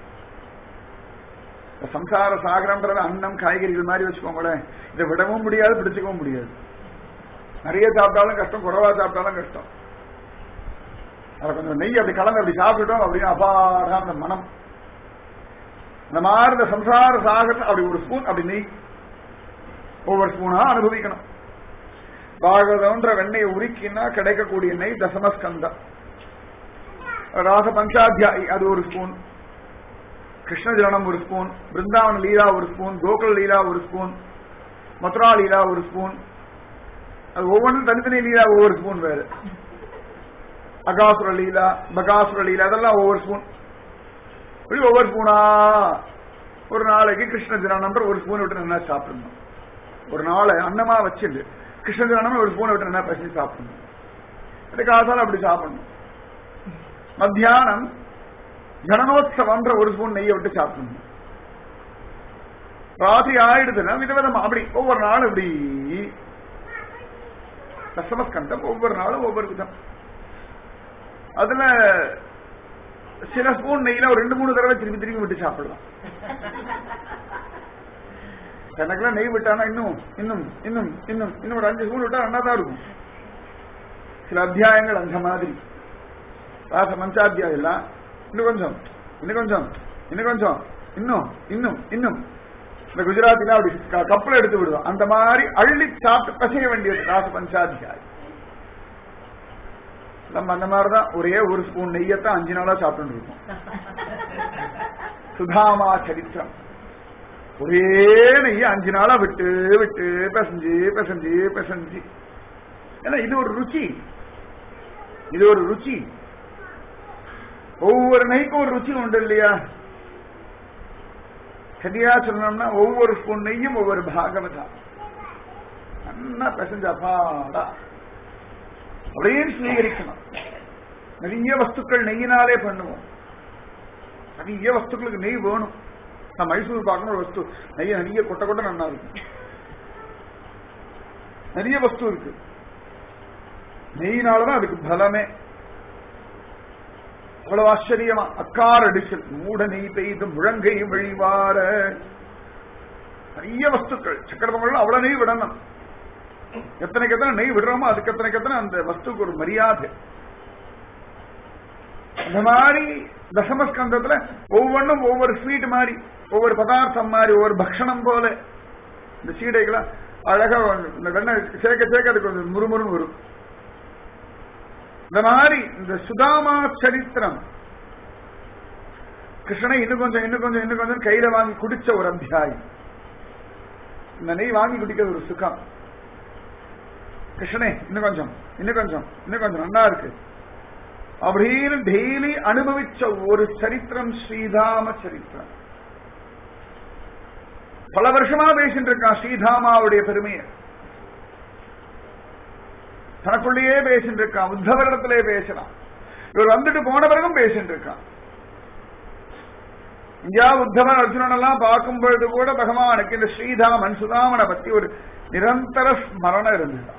இந்த சம்சார சாகரம்ன்றது அன்னம் காய்கறிகள் மாதிரி வச்சுக்கோங்களேன் இதை விடவும் முடியாது பிடிச்சுக்கவும் முடியாது நிறைய சாப்பிட்டாலும் கஷ்டம் குறைவா சாப்பிட்டாலும் கஷ்டம் அதை கொஞ்சம் நெய் அப்படி கலந்து அப்படி சாப்பிட்டுட்டோம் அப்படின்னு அபாரா அந்த மனம் இந்த மாதிரி இந்த சம்சார சாகரத்தை அப்படி ஒரு ஸ்பூன் அப்படி நெய் ஒவ்வொரு ஸ்பூனா அனுபவிக்கணும் பாகவதம்ன்ற வெண்ணெயை உருக்கினா கிடைக்கக்கூடிய நெய் தசமஸ்கந்தம் ராச பஞ்சாத்தியாயி அது ஒரு ஸ்பூன் கிருஷ்ண ஜனனம் ஒரு ஸ்பூன் பிருந்தாவன லீலா ஒரு ஸ்பூன் கோகுல் லீலா ஒரு ஸ்பூன் மதுரா லீலா ஒரு ஸ்பூன் அது ஒவ்வொன்றும் தனித்தனி லீலா ஒவ்வொரு ஸ்பூன் வேறு அகாசுர லீலா பகாசுர லீலா அதெல்லாம் ஒவ்வொரு ஸ்பூன் இப்படி ஒவ்வொரு ஸ்பூனா ஒரு நாளைக்கு கிருஷ்ண ஜனனம் ஒரு ஸ்பூன் விட்டு நல்லா சாப்பிடணும் ஒரு நாளை அன்னமா வச்சுட்டு கிருஷ்ண ஜனனம் ஒரு ஸ்பூன் விட்டு நல்லா பசி சாப்பிடணும் இது காசால அப்படி சாப்பிடணும் மத்தியானம் கணனோத்சவம்ன்ற ஒரு ஸ்பூன் நெய்யை விட்டு சாப்பிடணும் ராத்திரி ஆயிடுதுன்னா விதவிதமா அப்படி ஒவ்வொரு நாளும் இப்படி தசமஸ்கந்தம் ஒவ்வொரு நாளும் ஒவ்வொரு விதம் அதுல சில ஸ்பூன் நெய்யில ஒரு ரெண்டு மூணு தடவை திருப்பி திருப்பி விட்டு சாப்பிடலாம் எனக்குலாம் நெய் விட்டானா இன்னும் இன்னும் இன்னும் இன்னும் இன்னும் ஒரு அஞ்சு ஸ்பூன் விட்டா நல்லா தான் இருக்கும் சில அத்தியாயங்கள் அந்த மாதிரி ராச மஞ்சாத்தியாயம் எல்லாம் இன்னும் கொஞ்சம் இன்னும் கொஞ்சம் இன்னும் கொஞ்சம் இன்னும் இன்னும் இன்னும் இந்த குஜராத்தில அப்படி க- கப்பல் எடுத்து விடுவோம் அந்த மாதிரி அள்ளி சாப்பிட்டு பசைய வேண்டியது ராச பஞ்சாத்தியாயம் நம்ம அந்த மாதிரிதான் ஒரே ஒரு ஸ்பூன் நெய்யத்தான் அஞ்சு நாளா சாப்பிட்டு இருக்கோம் சுதாமா சரித்திரம் ஒரே நெய்ய அஞ்சு நாளா விட்டு விட்டு பிசைஞ்சு பிசைஞ்சு பிசைஞ்சு ஏன்னா இது ஒரு ருச்சி இது ஒரு ருச்சி ஒவ்வொரு நெய்க்கும் ஒரு ருச்சி உண்டு இல்லையா சரியா சொல்லணும்னா ஒவ்வொரு ஸ்பூன் நெய்யும் ஒவ்வொரு பாகவதா நல்லா பிசைஞ்ச அப்பாடா அப்படியே ஸ்வீகரிக்கணும் நிறைய வஸ்துக்கள் நெய்யினாலே பண்ணுவோம் நிறைய வஸ்துக்களுக்கு நெய் வேணும் நான் மைசூர் பார்க்கணும் ஒரு வஸ்து நெய்ய நிறைய கொட்ட கொட்ட நல்லா இருக்கும் நிறைய வஸ்து இருக்கு நெய்யினாலதான் அதுக்கு பலமே அவ்வளவு ஆச்சரியமா அக்கார் அடிச்சல் மூட நெய் பெய்து முழங்கை வழிவார நிறைய வஸ்துக்கள் சக்கர பொங்கல் அவ்வளவு நெய் விடணும் எத்தனைக்கு எத்தனை நெய் விடுறோமோ அதுக்கு எத்தனைக்கு எத்தனை அந்த வஸ்துக்கு ஒரு மரியாதை அந்த மாதிரி தசமஸ்கந்தத்துல ஒவ்வொன்றும் ஒவ்வொரு ஸ்வீட் மாதிரி ஒவ்வொரு பதார்த்தம் மாதிரி ஒவ்வொரு பக்ஷணம் போல இந்த சீடைகளாம் அழகா இந்த வெண்ணெய் சேர்க்க சேர்க்க அது கொஞ்சம் முறுமுறுன்னு வரும் இந்த மாதிரி இந்த சுதாமா சரித்திரம் கிருஷ்ணனை இன்னும் கொஞ்சம் இன்னும் கொஞ்சம் இன்னும் கொஞ்சம் கையில வாங்கி குடிச்ச ஒரு அத்தியாயம் இந்த நெய் வாங்கி குடிக்கிறது ஒரு சுகம் கிருஷ்ணனே இன்னும் கொஞ்சம் இன்னும் கொஞ்சம் இன்னும் கொஞ்சம் நல்லா இருக்கு அப்படின்னு டெய்லி அனுபவிச்ச ஒரு சரித்திரம் ஸ்ரீதாம சரித்திரம் பல வருஷமா பேசிட்டு இருக்கான் ஸ்ரீதாமாவுடைய பெருமையை தனக்குள்ளேயே பேசிட்டு இருக்கான் உத்தவரிடத்திலே பேசலாம் இவர் வந்துட்டு போன பிறகும் பேசிட்டு இருக்கான் இந்தியா உத்தவன் அர்ஜுனன் எல்லாம் பார்க்கும் பொழுது கூட பகவானுக்கு இந்த ஸ்ரீதாமன் சுதாமனை பத்தி ஒரு நிரந்தர ஸ்மரணம் இருந்தது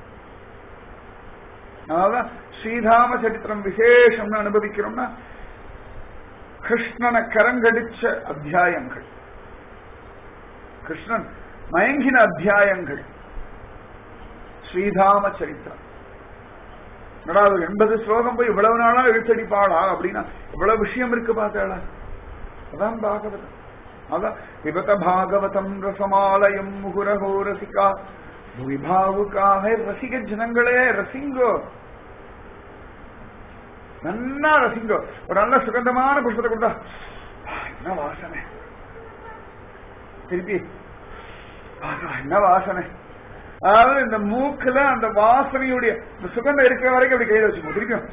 அதனாலதான் ஸ்ரீதாம சரித்திரம் விசேஷம்னு அனுபவிக்கிறோம்னா கிருஷ்ணனை கரங்கடிச்ச அத்தியாயங்கள் கிருஷ்ணன் மயங்கின அத்தியாயங்கள் ஸ்ரீதாம சரித்திரம் என்னடா ஒரு எண்பது ஸ்லோகம் போய் இவ்வளவு நாளா இழுத்தடிப்பாளா அப்படின்னா இவ்வளவு விஷயம் இருக்கு பார்த்தாளா அதான் பாகவதம் அதான் விபத பாகவதம் ரசமாலயம் முகுரகோ ரசிகா விபாவுக்காக ரசிக ஜனங்களே ரசிங்கோ நல்லா ரசிங்கோ ஒரு நல்ல சுகந்தமான புஷ்பத்தை கொண்டா என்ன வாசனை திருப்பி ஆஹா, என்ன வாசனை அதாவது இந்த மூக்குல அந்த வாசனையுடைய இந்த சுகந்தம் இருக்கிற வரைக்கும் அப்படி கையில வச்சுக்கோ திருப்பியும்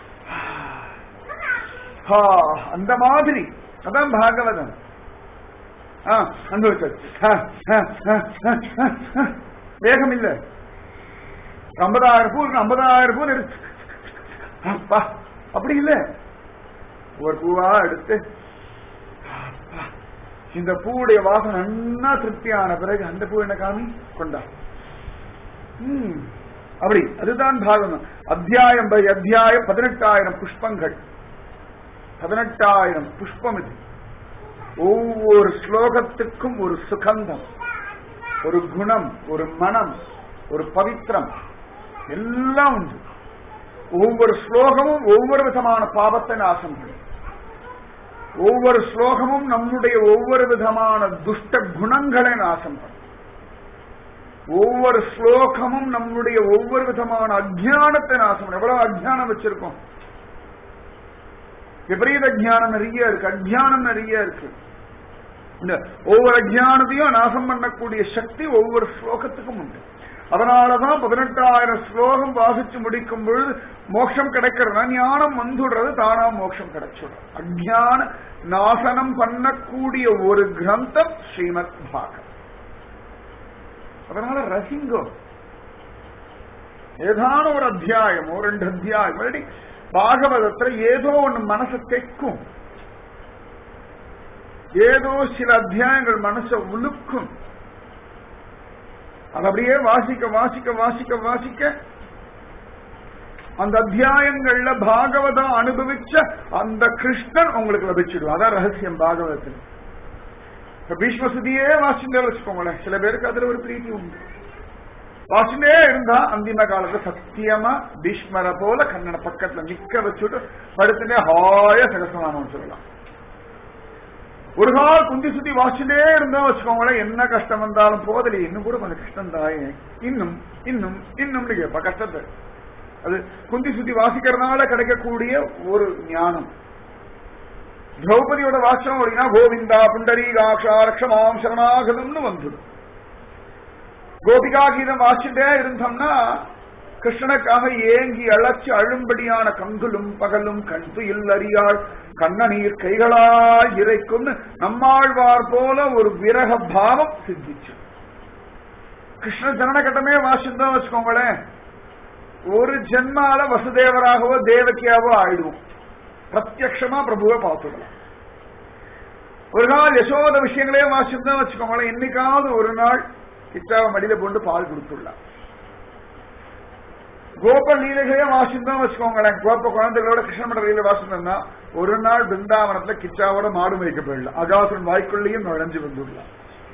ஆ, அந்த மாதிரி அதான் பாகவதம் ஆ, அனுபவிச்சது ஆ, ஆ, ஆ, ஆ, ஆ, ஆ. வேகம் இல்ல ஐம்பதாயிரம் பூ இருக்கு ஐம்பதாயிரம் பூ இருக்கு அப்பா அப்படி இல்ல ஒரு பூவா எடுத்து அப்பா, இந்த பூவுடைய வாசனை நன்னா திருப்தியான பிறகு அந்த பூ என்ன காமி கொண்டா ம், அப்படி அதுதான் பாகவதம் அத்தியாயம் பை அத்தியாயம் பதினெட்டாயிரம் புஷ்பங்கள் பதினெட்டாயிரம் புஷ்பம் இது ஒவ்வொரு ஸ்லோகத்துக்கும் ஒரு சுகந்தம் ஒரு குணம் ஒரு மனம் ஒரு பவித்திரம் எல்லாம் உண்டு ஒவ்வொரு ஸ்லோகமும் ஒவ்வொரு விதமான பாவத்தை நாசம் பண்ணும் ஒவ்வொரு ஸ்லோகமும் நம்முடைய ஒவ்வொரு விதமான துஷ்ட குணங்களை நாசம் பண்ணும் ஒவ்வொரு ஸ்லோகமும் நம்முடைய ஒவ்வொரு விதமான அஜ்ஞானத்தை நாசம் எவ்வளவு அஜ்ஞானம் வச்சிருக்கோம் விபரீத ஜானம் நிறைய இருக்கு அஜ்ஞானம் நிறைய இருக்கு இந்த ஒவ்வொரு அஜ்ஞானத்தையும் நாசம் பண்ணக்கூடிய சக்தி ஒவ்வொரு ஸ்லோகத்துக்கும் உண்டு அதனாலதான் பதினெட்டாயிரம் ஸ்லோகம் வாசிச்சு முடிக்கும் பொழுது மோட்சம் கிடைக்கிறதுனா ஞானம் வந்துடுறது தானா மோட்சம் கிடைச்சிடும் அஜ்ஞான நாசனம் பண்ணக்கூடிய ஒரு கிரந்தம் ஸ்ரீமத் பாகம் அதனால ரசிங்கோ ஏதான ஒரு அத்தியாயமோ ரெண்டு அத்தியாயம் மறுபடி பாகவதத்துல ஏதோ ஒண்ணு மனசை தைக்கும் ஏதோ சில அத்தியாயங்கள் மனசை உழுக்கும் அது அப்படியே வாசிக்க வாசிக்க வாசிக்க வாசிக்க அந்த அத்தியாயங்கள்ல பாகவதம் அனுபவிச்ச அந்த கிருஷ்ணன் உங்களுக்கு லபிச்சிடும் அதான் ரகசியம் பாகவதத்தில் இப்ப பீஷ்மசுதியே வாசிண்டே வச்சுக்கோங்களேன் சில பேருக்கு அதுல ஒரு பிரீத்தி உண்டு வாசிண்டே இருந்தா அந்திம காலத்துல சத்தியமா பீஷ்மரை போல கண்ணனை பக்கத்துல நிக்க வச்சுட்டு படுத்துட்டே ஹாய சகசமானம் சொல்லலாம் ஒரு கால் குந்தி சுத்தி வாசிட்டே இருந்தா வச்சுக்கோங்களேன் என்ன கஷ்டம் வந்தாலும் போதலி இன்னும் கூட கொஞ்சம் கஷ்டம் தாயே இன்னும் இன்னும் இன்னும்னு கேட்பா கஷ்டத்தை அது குந்தி சுத்தி வாசிக்கிறதுனால கிடைக்கக்கூடிய ஒரு ஞானம் திரௌபதியோட வாசனம் அப்படின்னா கோவிந்தா புண்டரீகாட்சா ரக்ஷமாம் சரணாகதம்னு வந்துடும் கோபிகா கீதம் வாசிட்டே இருந்தோம்னா கிருஷ்ணனுக்காக ஏங்கி அழைச்சி அழும்படியான கங்குலும் பகலும் கண்பு இல்லறியாள் கண்ணநீர் கைகளால் இறைக்கும் நம்மாழ்வார் போல ஒரு விரக பாவம் சித்திச்சு கிருஷ்ண ஜனனகட்டமே வாசிந்தோம் வச்சுக்கோங்களேன் ஒரு ஜென்மால வசுதேவராகவோ தேவகியாவோ ஆயிடுவோம் பிரத்யக்ஷமா பிரபுவை பார்த்துடலாம் ஒரு நாள் யசோத விஷயங்களே வாசிந்தோம் வச்சுக்கோங்களேன் என்னைக்காவது ஒரு நாள் கிச்சாவை மடியில கொண்டு பால் கொடுத்துடலாம் கோப லீலைகளே வாசிந்தோம் வச்சுக்கோங்களேன் கோப குழந்தைகளோட கிருஷ்ணமட லீலை வாசிந்தோம்னா ஒரு நாள் பிருந்தாவனத்துல கிச்சாவோட மாடு மேய்க்க போயிடலாம் அகாசுரன் வாய்க்குள்ளேயும் நுழைஞ்சு வந்துடலாம்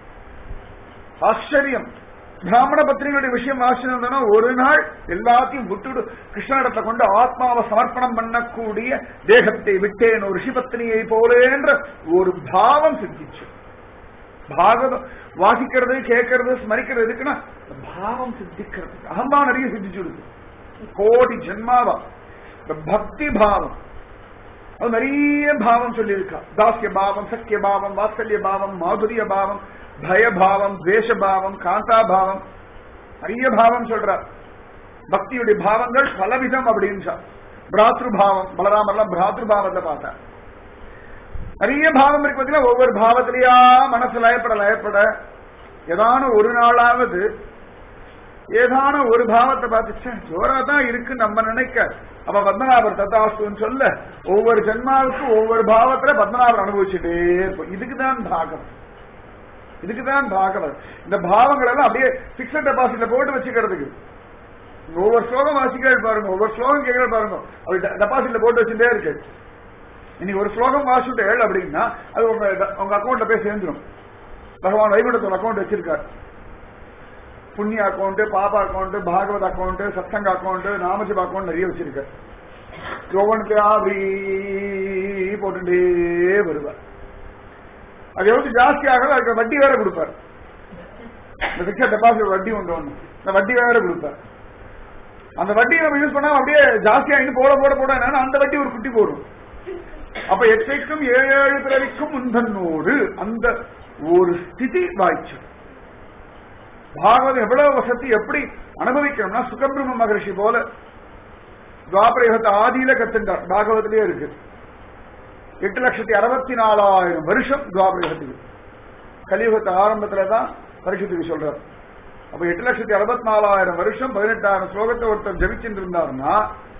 ஆச்சரியம் பிராமண பத்திரிகளுடைய விஷயம் வாசினா ஒரு நாள் எல்லாத்தையும் விட்டுடு கிருஷ்ணனிடத்தை கொண்டு ஆத்மாவை சமர்ப்பணம் பண்ணக்கூடிய தேகத்தை விட்டேன் ஒரு ரிஷிபத்தினியை போலேன்ற ஒரு பாவம் சித்திச்சு பாகவதம் வாசிக்கிறது கேட்கறது ஸ்மரிக்கிறது எதுக்குன்னா பாவம் சித்திக்கிறது அகம்பா நிறைய சித்திச்சுடுது கோடி ஜென்மாவா இந்த பக்தி பாவம் அது நிறைய பாவம் சொல்லியிருக்கா தாசிய பாவம் சக்கிய பாவம் வாத்சல்ய பாவம் மாதுரிய பாவம் பயபாவம் துவேஷபாவம் காந்தா பாவம் நிறைய பாவம் சொல்றார் பக்தியுடைய பாவங்கள் பலவிதம் அப்படின்னு பிராத்ரு பாவம் பலராமர்லாம் பிராத்ரு பாவத்தை பார்த்தார் நிறைய பாவம் இருக்கு பார்த்தீங்கன்னா ஒவ்வொரு பாவத்திலேயா மனசு லயப்பட லயப்பட ஏதான ஒரு நாளாவது ஏதான ஒரு பாவத்தை பார்த்துச்சேன் ஜோரா தான் இருக்கு நம்ம நினைக்க அப்ப பத்மநாபர் தத்தாஸ்துன்னு சொல்ல ஒவ்வொரு ஜென்மாவுக்கும் ஒவ்வொரு பாவத்துல பத்மநாபர் அனுபவிச்சுட்டே இருப்போம் இதுக்குதான் பாகம் இதுக்குதான் பாகவத் இந்த பாவங்கள் எல்லாம் அப்படியே பிக்சட் டெபாசிட்ல போட்டு வச்சுக்கிறதுக்கு ஒவ்வொரு ஸ்லோகம் வாசிக்கிறது பாருங்க ஒவ்வொரு ஸ்லோகம் கேட்கறது பாருங்க அது டெபாசிட்ல போட்டு வச்சுட்டே இருக்கு இன்னைக்கு ஒரு ஸ்லோகம் வாசிட்டு ஏழு அப்படின்னா அது உங்க உங்க அக்கௌண்ட்ல போய் சேர்ந்துடும் பகவான் வைகுண்டத்தோட அக்கௌண்ட் வச்சிருக்காரு புண்ணிய அக்கௌண்ட் பாபா அக்கௌண்ட் பாகவத் அக்கௌண்ட் சத்சங்க அக்கௌண்ட் நாமஜிப் அக்கௌண்ட் நிறைய வச்சிருக்காரு ஒவ்வொன்றுத்தையா அப்படி போட்டுட்டே வருவார் அது எவ்வளவு ஜாஸ்தி ஆகல அதுக்கு வட்டி வேற கொடுப்பார் இந்த பிக்சர் டெபாசிட் வட்டி உண்டு ஒண்ணு இந்த வட்டி வேற கொடுப்பார் அந்த வட்டியை நம்ம யூஸ் பண்ணா அப்படியே ஜாஸ்தியா இன்னும் போட போட போட என்னன்னா அந்த வட்டி ஒரு குட்டி போடும் அப்ப எச்சைக்கும் ஏழு ஏழு பிறவிக்கும் முன்பன்னோடு அந்த ஒரு ஸ்திதி வாய்ச்சு பாகவதம் எவ்வளவு வசதி எப்படி அனுபவிக்கணும்னா சுகபிரம்ம மகரிஷி போல துவாபரயுகத்தை ஆதியில கத்துண்டார் பாகவத்திலே இருக்கு எட்டு லட்சத்தி அறுபத்தி நாலாயிரம் வருஷம் துவாபரயுகத்துக்கு கலியுகத்து ஆரம்பத்துல தான் பரிசுத்துக்கு சொல்றார் அப்ப எட்டு லட்சத்தி அறுபத்தி நாலாயிரம் வருஷம் பதினெட்டாயிரம் ஸ்லோகத்தை ஒருத்தர் ஜபிச்சுட்டு இருந்தாருன்னா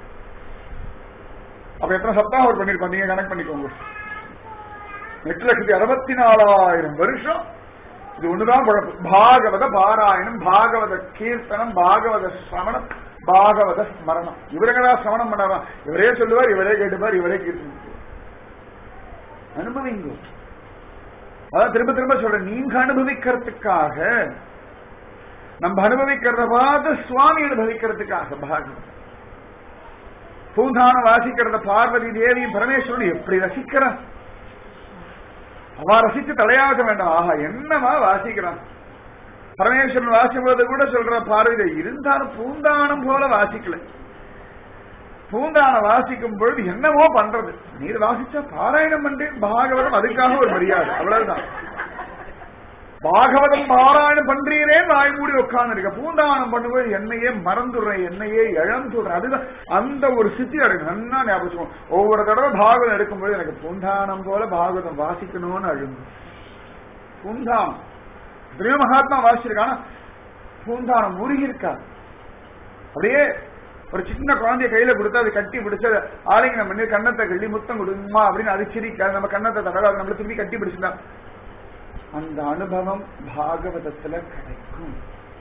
அப்ப எத்தனை சப்தாகம் அவர் பண்ணிருக்கோம் நீங்க கனெக்ட் பண்ணிக்கோங்க எட்டு லட்சத்தி அறுபத்தி நாலாயிரம் வருஷம் இது ஒண்ணுதான் குழப்பம் பாகவத பாராயணம் பாகவத கீர்த்தனம் பாகவத சிரவணம் பாகவத ஸ்மரணம் இவருங்களா சிரவணம் பண்ணாராம் இவரே சொல்லுவார் இவரே கேட்டுப்பார் இவரே கீர்த்தனம் அனுபவிங்க அதான் திரும்ப திரும்ப சொல்றேன் நீங்க அனுபவிக்கிறதுக்காக நம்ம அனுபவிக்கிறத பார்த்து சுவாமி அனுபவிக்கிறதுக்காக பாகவதம் பூந்தானம் வாசிக்கிறத பார்வதி தேவி பரமேஸ்வரன் எப்படி ரசிக்கிறான் அவ ரசித்து தலையாக்க வேண்டாம் ஆஹா என்னமா வாசிக்கிறான் பரமேஸ்வரன் வாசிப்பதை கூட சொல்ற பார்வையில இருந்தாலும் பூந்தானம் போல வாசிக்கல பூந்தானம் வாசிக்கும் பொழுது என்னவோ பண்றது நீர் வாசிச்சா பாராயணம் பண்ணி பாகவதம் அதுக்காக ஒரு மரியாதை அவ்வளவுதான் பாகவதம் பாராயணம் பண்றீரே வாய் மூடி உட்கார்ந்து இருக்க பூந்தானம் பண்ணும்போது என்னையே மறந்துடுறேன் என்னையே இழந்துடுறேன் அதுதான் அந்த ஒரு சித்தி அடையும் நல்லா ஞாபகம் வச்சுக்கோங்க. ஒவ்வொரு தடவை பாகவதம் எடுக்கும்போது எனக்கு பூந்தானம் போல பாகவதம் வாசிக்கணும்னு அழுங்கு பூந்தானம் எத்தனையோ மகாத்மா வாசிச்சிருக்கான பூந்தானம் உருகி இருக்காது அப்படியே ஒரு சின்ன குழந்தைய கையில கொடுத்து அதை கட்டி பிடிச்சு அதை ஆலிங்கனம் பண்ணி கண்ணத்தை கள்ளி முத்தம் கொடுமா அப்படின்னு அது சிரிக்காது நம்ம கண்ணத்தை தடவை அதை நம்மள திரும்பி கட்டி பிடிச்சிடலாம் அந்த அனுபவம் பாகவதத்துல கிடைக்கும்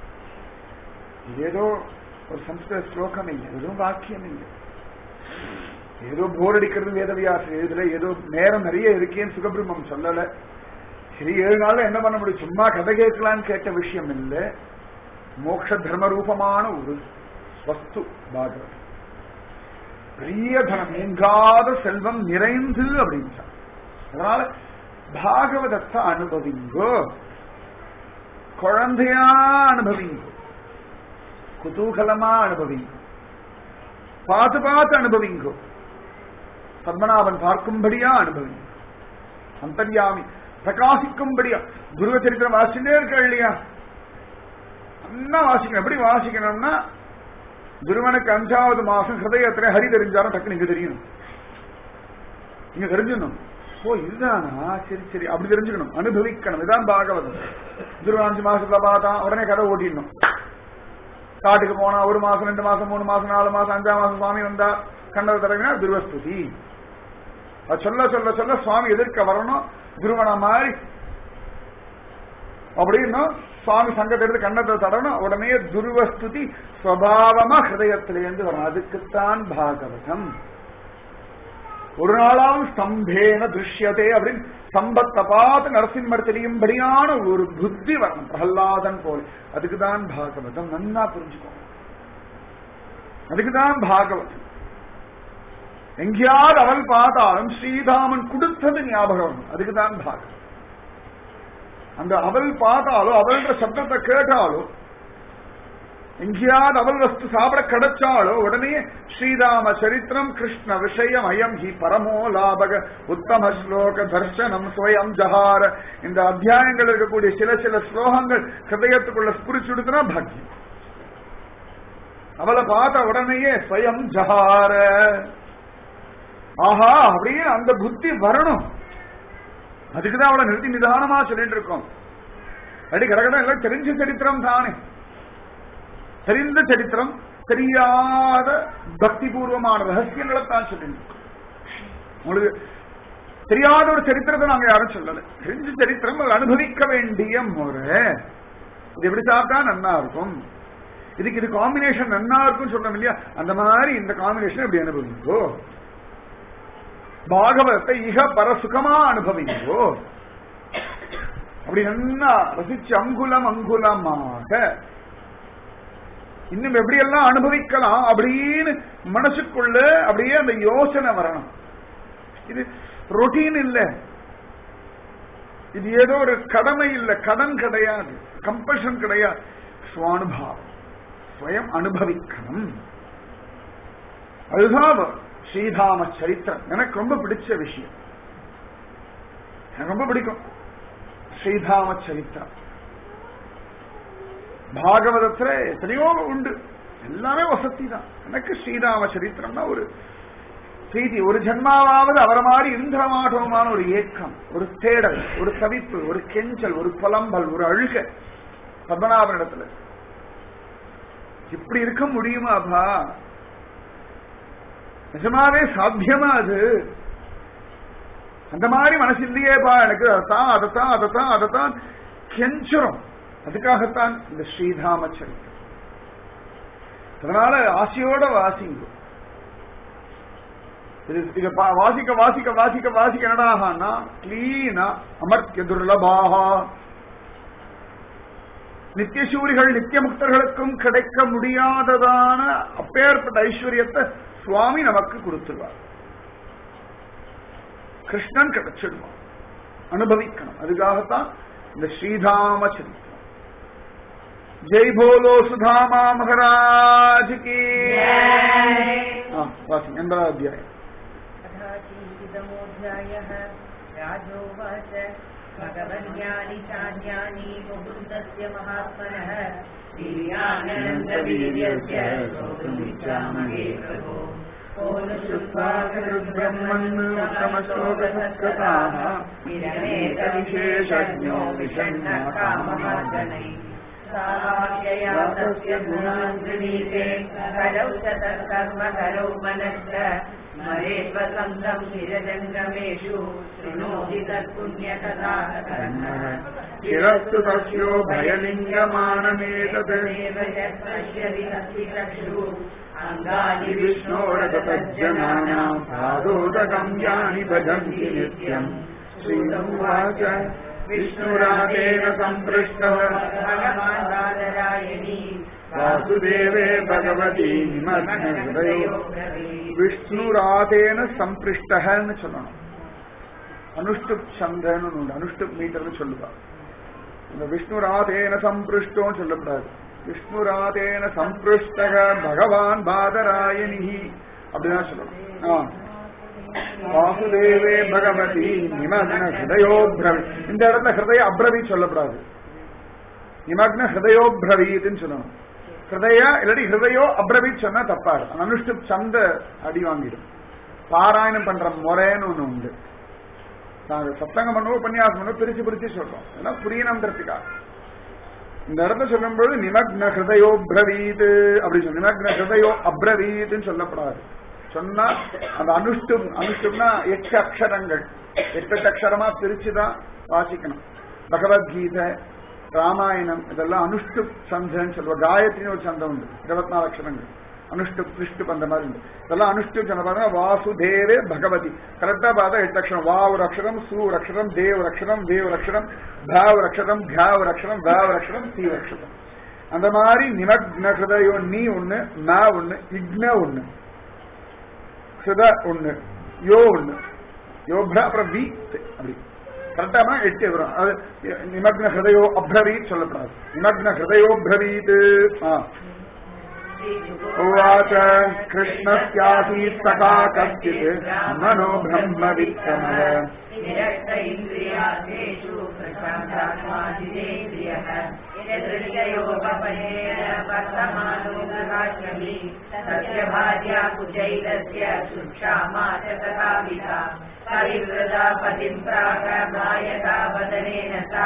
ஏதோ ஒரு சம்ஸ்கிருத ஸ்லோகம் இல்லை ஏதோ வாக்கியம் இல்லை ஏதோ போர் அடிக்கிறது வேதவியாசம் எழுதல ஏதோ நேரம் நிறைய இருக்கேன்னு சுகபிரம்மம் சொல்லல சரி ஏழு நாள்ல என்ன பண்ண முடியும் சும்மா கதை கேட்கலான்னு கேட்ட விஷயம் இல்ல மோட்ச தர்ம ரூபமான ஒரு வஸ்து பாகவதம் பெரிய தனம் நீங்காத செல்வம் நிறைந்து அப்படின்னு அதனால பாகவதத்தை அனுபவிங்கோ குழந்தையா அனுபவிங்கோ குதூகலமா அனுபவிங்கோ பார்த்து பார்த்து அனுபவிங்கோ பத்மநாபன் பார்க்கும்படியா அனுபவிங்க அந்தர்யாமி பிரகாசிக்கும்படியா குருவ சரித்திரம் வாசிச்சுட்டே இருக்க இல்லையா நல்லா வாசிக்கணும் எப்படி வாசிக்கணும்னா குருவனுக்கு அஞ்சாவது மாசம் ஹிருதயத்துல ஹரி தெரிஞ்சாலும் டக்குனு இங்க தெரியணும் இங்க தெரிஞ்சிடணும் ஓ இதுதானா சரி சரி அப்படி தெரிஞ்சுக்கணும் அனுபவிக்கணும் இதான் பாகவதம் குரு அஞ்சு மாசத்துல பார்த்தா உடனே கதை ஓட்டிடணும் காட்டுக்கு போனா ஒரு மாசம் ரெண்டு மாசம் மூணு மாசம் நாலு மாசம் அஞ்சாம் மாசம் சுவாமி வந்தா கண்டது தடவினா துருவஸ்துதி அது சொல்ல சொல்ல சொல்ல சுவாமி எதிர்க்க வரணும் குருவனா மாறி அப்படின்னா சுவாமி சங்கத்திலிருந்து கண்ணத்தை தடணும் உடனே துருவஸ்துதி சுவாவமா ஹிருதயத்திலேருந்து வரும் அதுக்குத்தான் பாகவதம் ஒரு நாளாம் ஸ்தம்பேன திருஷ்யதே அப்படின்னு ஸ்தம்பத்தை பார்த்து நரசிம்மர் தெரியும்படியான ஒரு புத்தி வரணும் பிரகலாதன் போல அதுக்குதான் பாகவதம் நன்னா புரிஞ்சுக்கோங்க அதுக்குதான் பாகவதம் எங்கேயாவது அவள் பார்த்தாலும் ஸ்ரீதாமன் கொடுத்தது ஞாபகம் வரணும். அதுக்குதான் பாகவதம் அந்த அவள் பார்த்தாலோ அவள்ன்ற சப்தத்தை கேட்டாலோ எங்கேயாவது அவள் வஸ்து சாப்பிட கிடைச்சாலோ உடனே ஸ்ரீராம சரித்திரம் கிருஷ்ண விஷயம் அயம் ஹி பரமோ லாபக உத்தம ஸ்லோக தர்சனம் ஸ்வயம் ஜஹார இந்த அத்தியாயங்கள் இருக்கக்கூடிய சில சில ஸ்லோகங்கள் ஹிருதயத்துக்குள்ள ஸ்புரிச்சுடுதுன்னா பாக்கியம் அவளை பார்த்த உடனேயே ஸ்வயம் ஜஹார ஆஹா அப்படியே அந்த புத்தி வரணும் அதுக்குதான் அவளை நிறுத்தி நிதானமா சொல்லிட்டு இருக்கோம் அடி கடகடம் எல்லாம் தெரிஞ்ச சரித்திரம் தானே தெரிந்த சரித்திரம் தெரியாத பக்தி பூர்வமான ரகசியங்களை தான் சொல்லிட்டு உங்களுக்கு தெரியாத ஒரு சரித்திரத்தை நாங்க யாரும் சொல்லல தெரிஞ்ச சரித்திரம் அதை அனுபவிக்க வேண்டிய முறை இது எப்படி சாப்பிட்டா நன்னா இருக்கும் இதுக்கு இது காம்பினேஷன் நன்னா இருக்கும் சொல்றோம் இல்லையா அந்த மாதிரி இந்த காம்பினேஷன் எப்படி அனுபவிங்கோ பாகவதத்தை இக பரசுகமா அனுபவிங்கோ அப்படி நன்னா ரசிச்சு அங்குலம் அங்குலமாக இன்னும் எப்படியெல்லாம் அனுபவிக்கலாம் அப்படின்னு மனசுக்குள்ள அப்படியே அந்த யோசனை வரணும் இது ரொட்டீன் இல்ல இது ஏதோ ஒரு கடமை இல்ல கடன் கிடையாது கம்பல்ஷன் கிடையாது சுவானுபாவம் ஸ்வயம் அனுபவிக்கணும் அதுதான் ஸ்ரீதாம சரித்திரம் எனக்கு ரொம்ப பிடிச்ச விஷயம் எனக்கு ரொம்ப பிடிக்கும் ஸ்ரீதாம சரித்திரம் பாகவதத்துல எத்தனையோ உண்டு எல்லாமே வசதி தான் எனக்கு ஸ்ரீராம சரித்திரம்னா ஒரு செய்தி ஒரு ஜென்மாவாவது அவரை மாதிரி இருந்திர மாட்டோமான ஒரு ஏக்கம் ஒரு தேடல் ஒரு தவிப்பு ஒரு கெஞ்சல் ஒரு புலம்பல் ஒரு அழுக பத்மநாபனிடத்துல இப்படி இருக்க முடியுமாப்பா நிஜமாவே சாத்தியமா அது அந்த மாதிரி மனசு இல்லையேப்பா எனக்கு அதைத்தான் அதைத்தான் அதைத்தான் அதைத்தான் கெஞ்சுறோம் அதுக்காகத்தான் இந்த ஸ்ரீதாம சரித்திரம் அதனால ஆசையோட வாசிங்க இது இத பா- வாசிக்க வாசிக்க வாசிக்க வாசிக்க என்னடாகனா கிளீனா அமர்த்திய துர்லபாகா நித்தியசூரிகள் நித்திய முக்தர்களுக்கும் கிடைக்க முடியாததான அப்பேற்பட்ட ஐஸ்வர்யத்தை சுவாமி நமக்கு கொடுத்துருவார் கிருஷ்ணன் கிடைச்சிடுவான் அனுபவிக்கணும் அதுக்காகத்தான் இந்த ஸ்ரீதாம சரித்திரம் ஜெய் போலோ சுதாமா மகராஜ் கி ஆ, வாசிங்க எண்பதாவது அத்தியாயம் कथाचिन्तितमोऽध्यायः राजोवाच भगवन्यानि चान्यानि मुकुन्दस्य महात्मनः दिव्यानन्दवीर्यस्य श्रोतुमिच्छामहे प्रभो को न श्रुत्वा ब्रह्मण्योत्तमश्लोकसत्कृताः विरमेतविशेषज्ञो विषण्णः काममार्जनैः साहाय्यया तस्य गुणान् गृहीते करौ च तत्कर्म करौ मनश्च मरेष्वसन्तम् निरजङ्गमेषु शृणोति तत्पुण्यकथाः कर्मः चिरस्तु तस्यो भयलिङ्गमानमेतत् पश्यति तस्ति चक्षुः अङ्गानि विष्णोरतज्जनानाम् पादोदकम् यानि भजन्ति नित्यम् श्रीनुवाच विष्णुरागेण सम्पृष्टः भगवान् बालरायणी वासुदेवे भगवती निमग्नहृदयो விஷ்ணுராதேன சம்பிருஷ்டன்னு சொல்லணும் அனுஷ்டுப் சந்தன்னு உண்டு அனுஷ்டுப் மீட்டர்னு சொல்லுவா இந்த விஷ்ணுராதேன சம்பிருஷ்டோன்னு சொல்லக்கூடாது விஷ்ணுராதேன சம்பிருஷ்டக பகவான் பாதராயணி அப்படிதான் சொல்லணும் ஆ. வாசுதேவே பகவதி நிமக்ன ஹிருதயோப்ரவி இந்த இடத்துல ஹிருதய அப்ரவி சொல்லக்கூடாது நிமக்ன ஹிருதயோப்ரவீத்னு சொல்லணும் ஹிருதய இல்லாட்டி ஹிருதயோ அப்ரவீத் சொன்னா தப்பா இருக்கும் அனுஷ்டுப் சந்த அடி வாங்கிடும் பாராயணம் பண்ற முறைன்னு ஒண்ணு உண்டு நாங்க சத்தங்கம் பண்ணுவோம் உபன்யாசம் பண்ணுவோம் பிரிச்சு பிரிச்சு சொல்றோம் எல்லாம் புரியணுன்றதுக்காக இந்த இடத்துல சொல்லும்போது நிமக்ன ஹிருதயோ பிரவீத் அப்படி சொல்லு நிமக்ன ஹிருதயோ அப்ரவீத்னு சொல்லப்படாது சொன்னா அந்த அனுஷ்டும் அனுஷ்டும்னா எட்டு அக்ஷரங்கள் எட்டு எட்டு அக்ஷரமா பிரிச்சுதான் வாசிக்கணும் பகவத்கீதை ராமாயணம் இதெல்லாம் அனுஷ்டு சந்தன்னு சொல்லுவோம் காயத்ரின்னு ஒரு சந்தம் உண்டு இருபத்தி நாலு அக்ஷரங்கள் அனுஷ்டு கிருஷ்டு அந்த மாதிரி உண்டு இதெல்லாம் அனுஷ்டு சொன்ன பாருங்க வாசுதேவே பகவதி கரெக்டா பார்த்தா எட்டு அக்ஷரம் வா ஒரு அக்ஷரம் சு ஒரு அக்ஷரம் தே ஒரு அக்ஷரம் வே ஒரு அக்ஷரம் ப ஒரு அக்ஷரம் கா ஒரு அக்ஷரம் வ ஒரு அக்ஷரம் சி ஒரு அக்ஷரம் அந்த மாதிரி நிமக்ன ஹிருதயோ நீ ஒண்ணு ம ஒண்ணு இக்ன ஒண்ணு ஹிருத ஒண்ணு யோ ஒண்ணு யோப்ரா அப்புறம் வி அப்படி கரெக்டாமா எட்டு வரும் அது நிமக்ன ஹிருதயோ அப்ரவீத் சொல்லப்படாது நிமக்ன ஹிருதயோ பிரவீத் ஆ उवाच कृष्णस्यासीत् सखा कश्चित् मनो ब्रह्मवित्तमः निरक्त इन्द्रियार्थेषु प्रशान्तात्माजितेन्द्रियः यदृश्ययोगपनेन वर्तमानो गृहाश्रमी तस्य भार्या कुचैलस्य सुक्षामा च तथाविधा परिवृदा पतिम् प्राह गायता वदनेन सा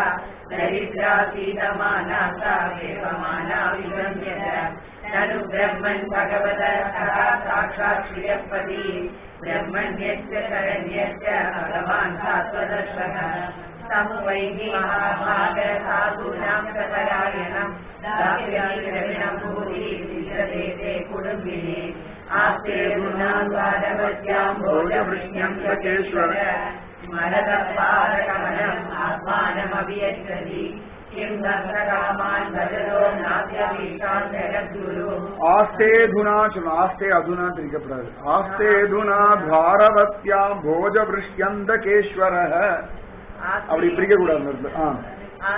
दरिद्रासीदमाना सा वेपमाना विगम्यत ननु ब्रह्मन् भगवतः साक्षात् श्रियपति ब्रह्मण्यस्य शरण्यस्य भगवान् सात्वदर्शः समुवैहि महाभाग साधूनां सपरायणम् दाप्यामिरमिणम् भूरि विश्रदेशे कुटुम्बिने आस्ते गुणान् द्वारवत्याम् भोजवृष्ण्यम् सकेश्वर स्मरतः पादकमनम् आत्मानमभियच्छति किं दत्तकामान् भजतो नास्यभीषान् जगद्गुरु ஆஸ்தேதுனா சொல்லணும் ஆஸ்தே அதுனா திரிக்கப்படாது ஆஸ்தேதுனா துவாரவத்யாம் போஜவிருஷ்யந்தகேஸ்வர அப்படி பிரிக்க கூடாது அந்த இடத்துல. ஆ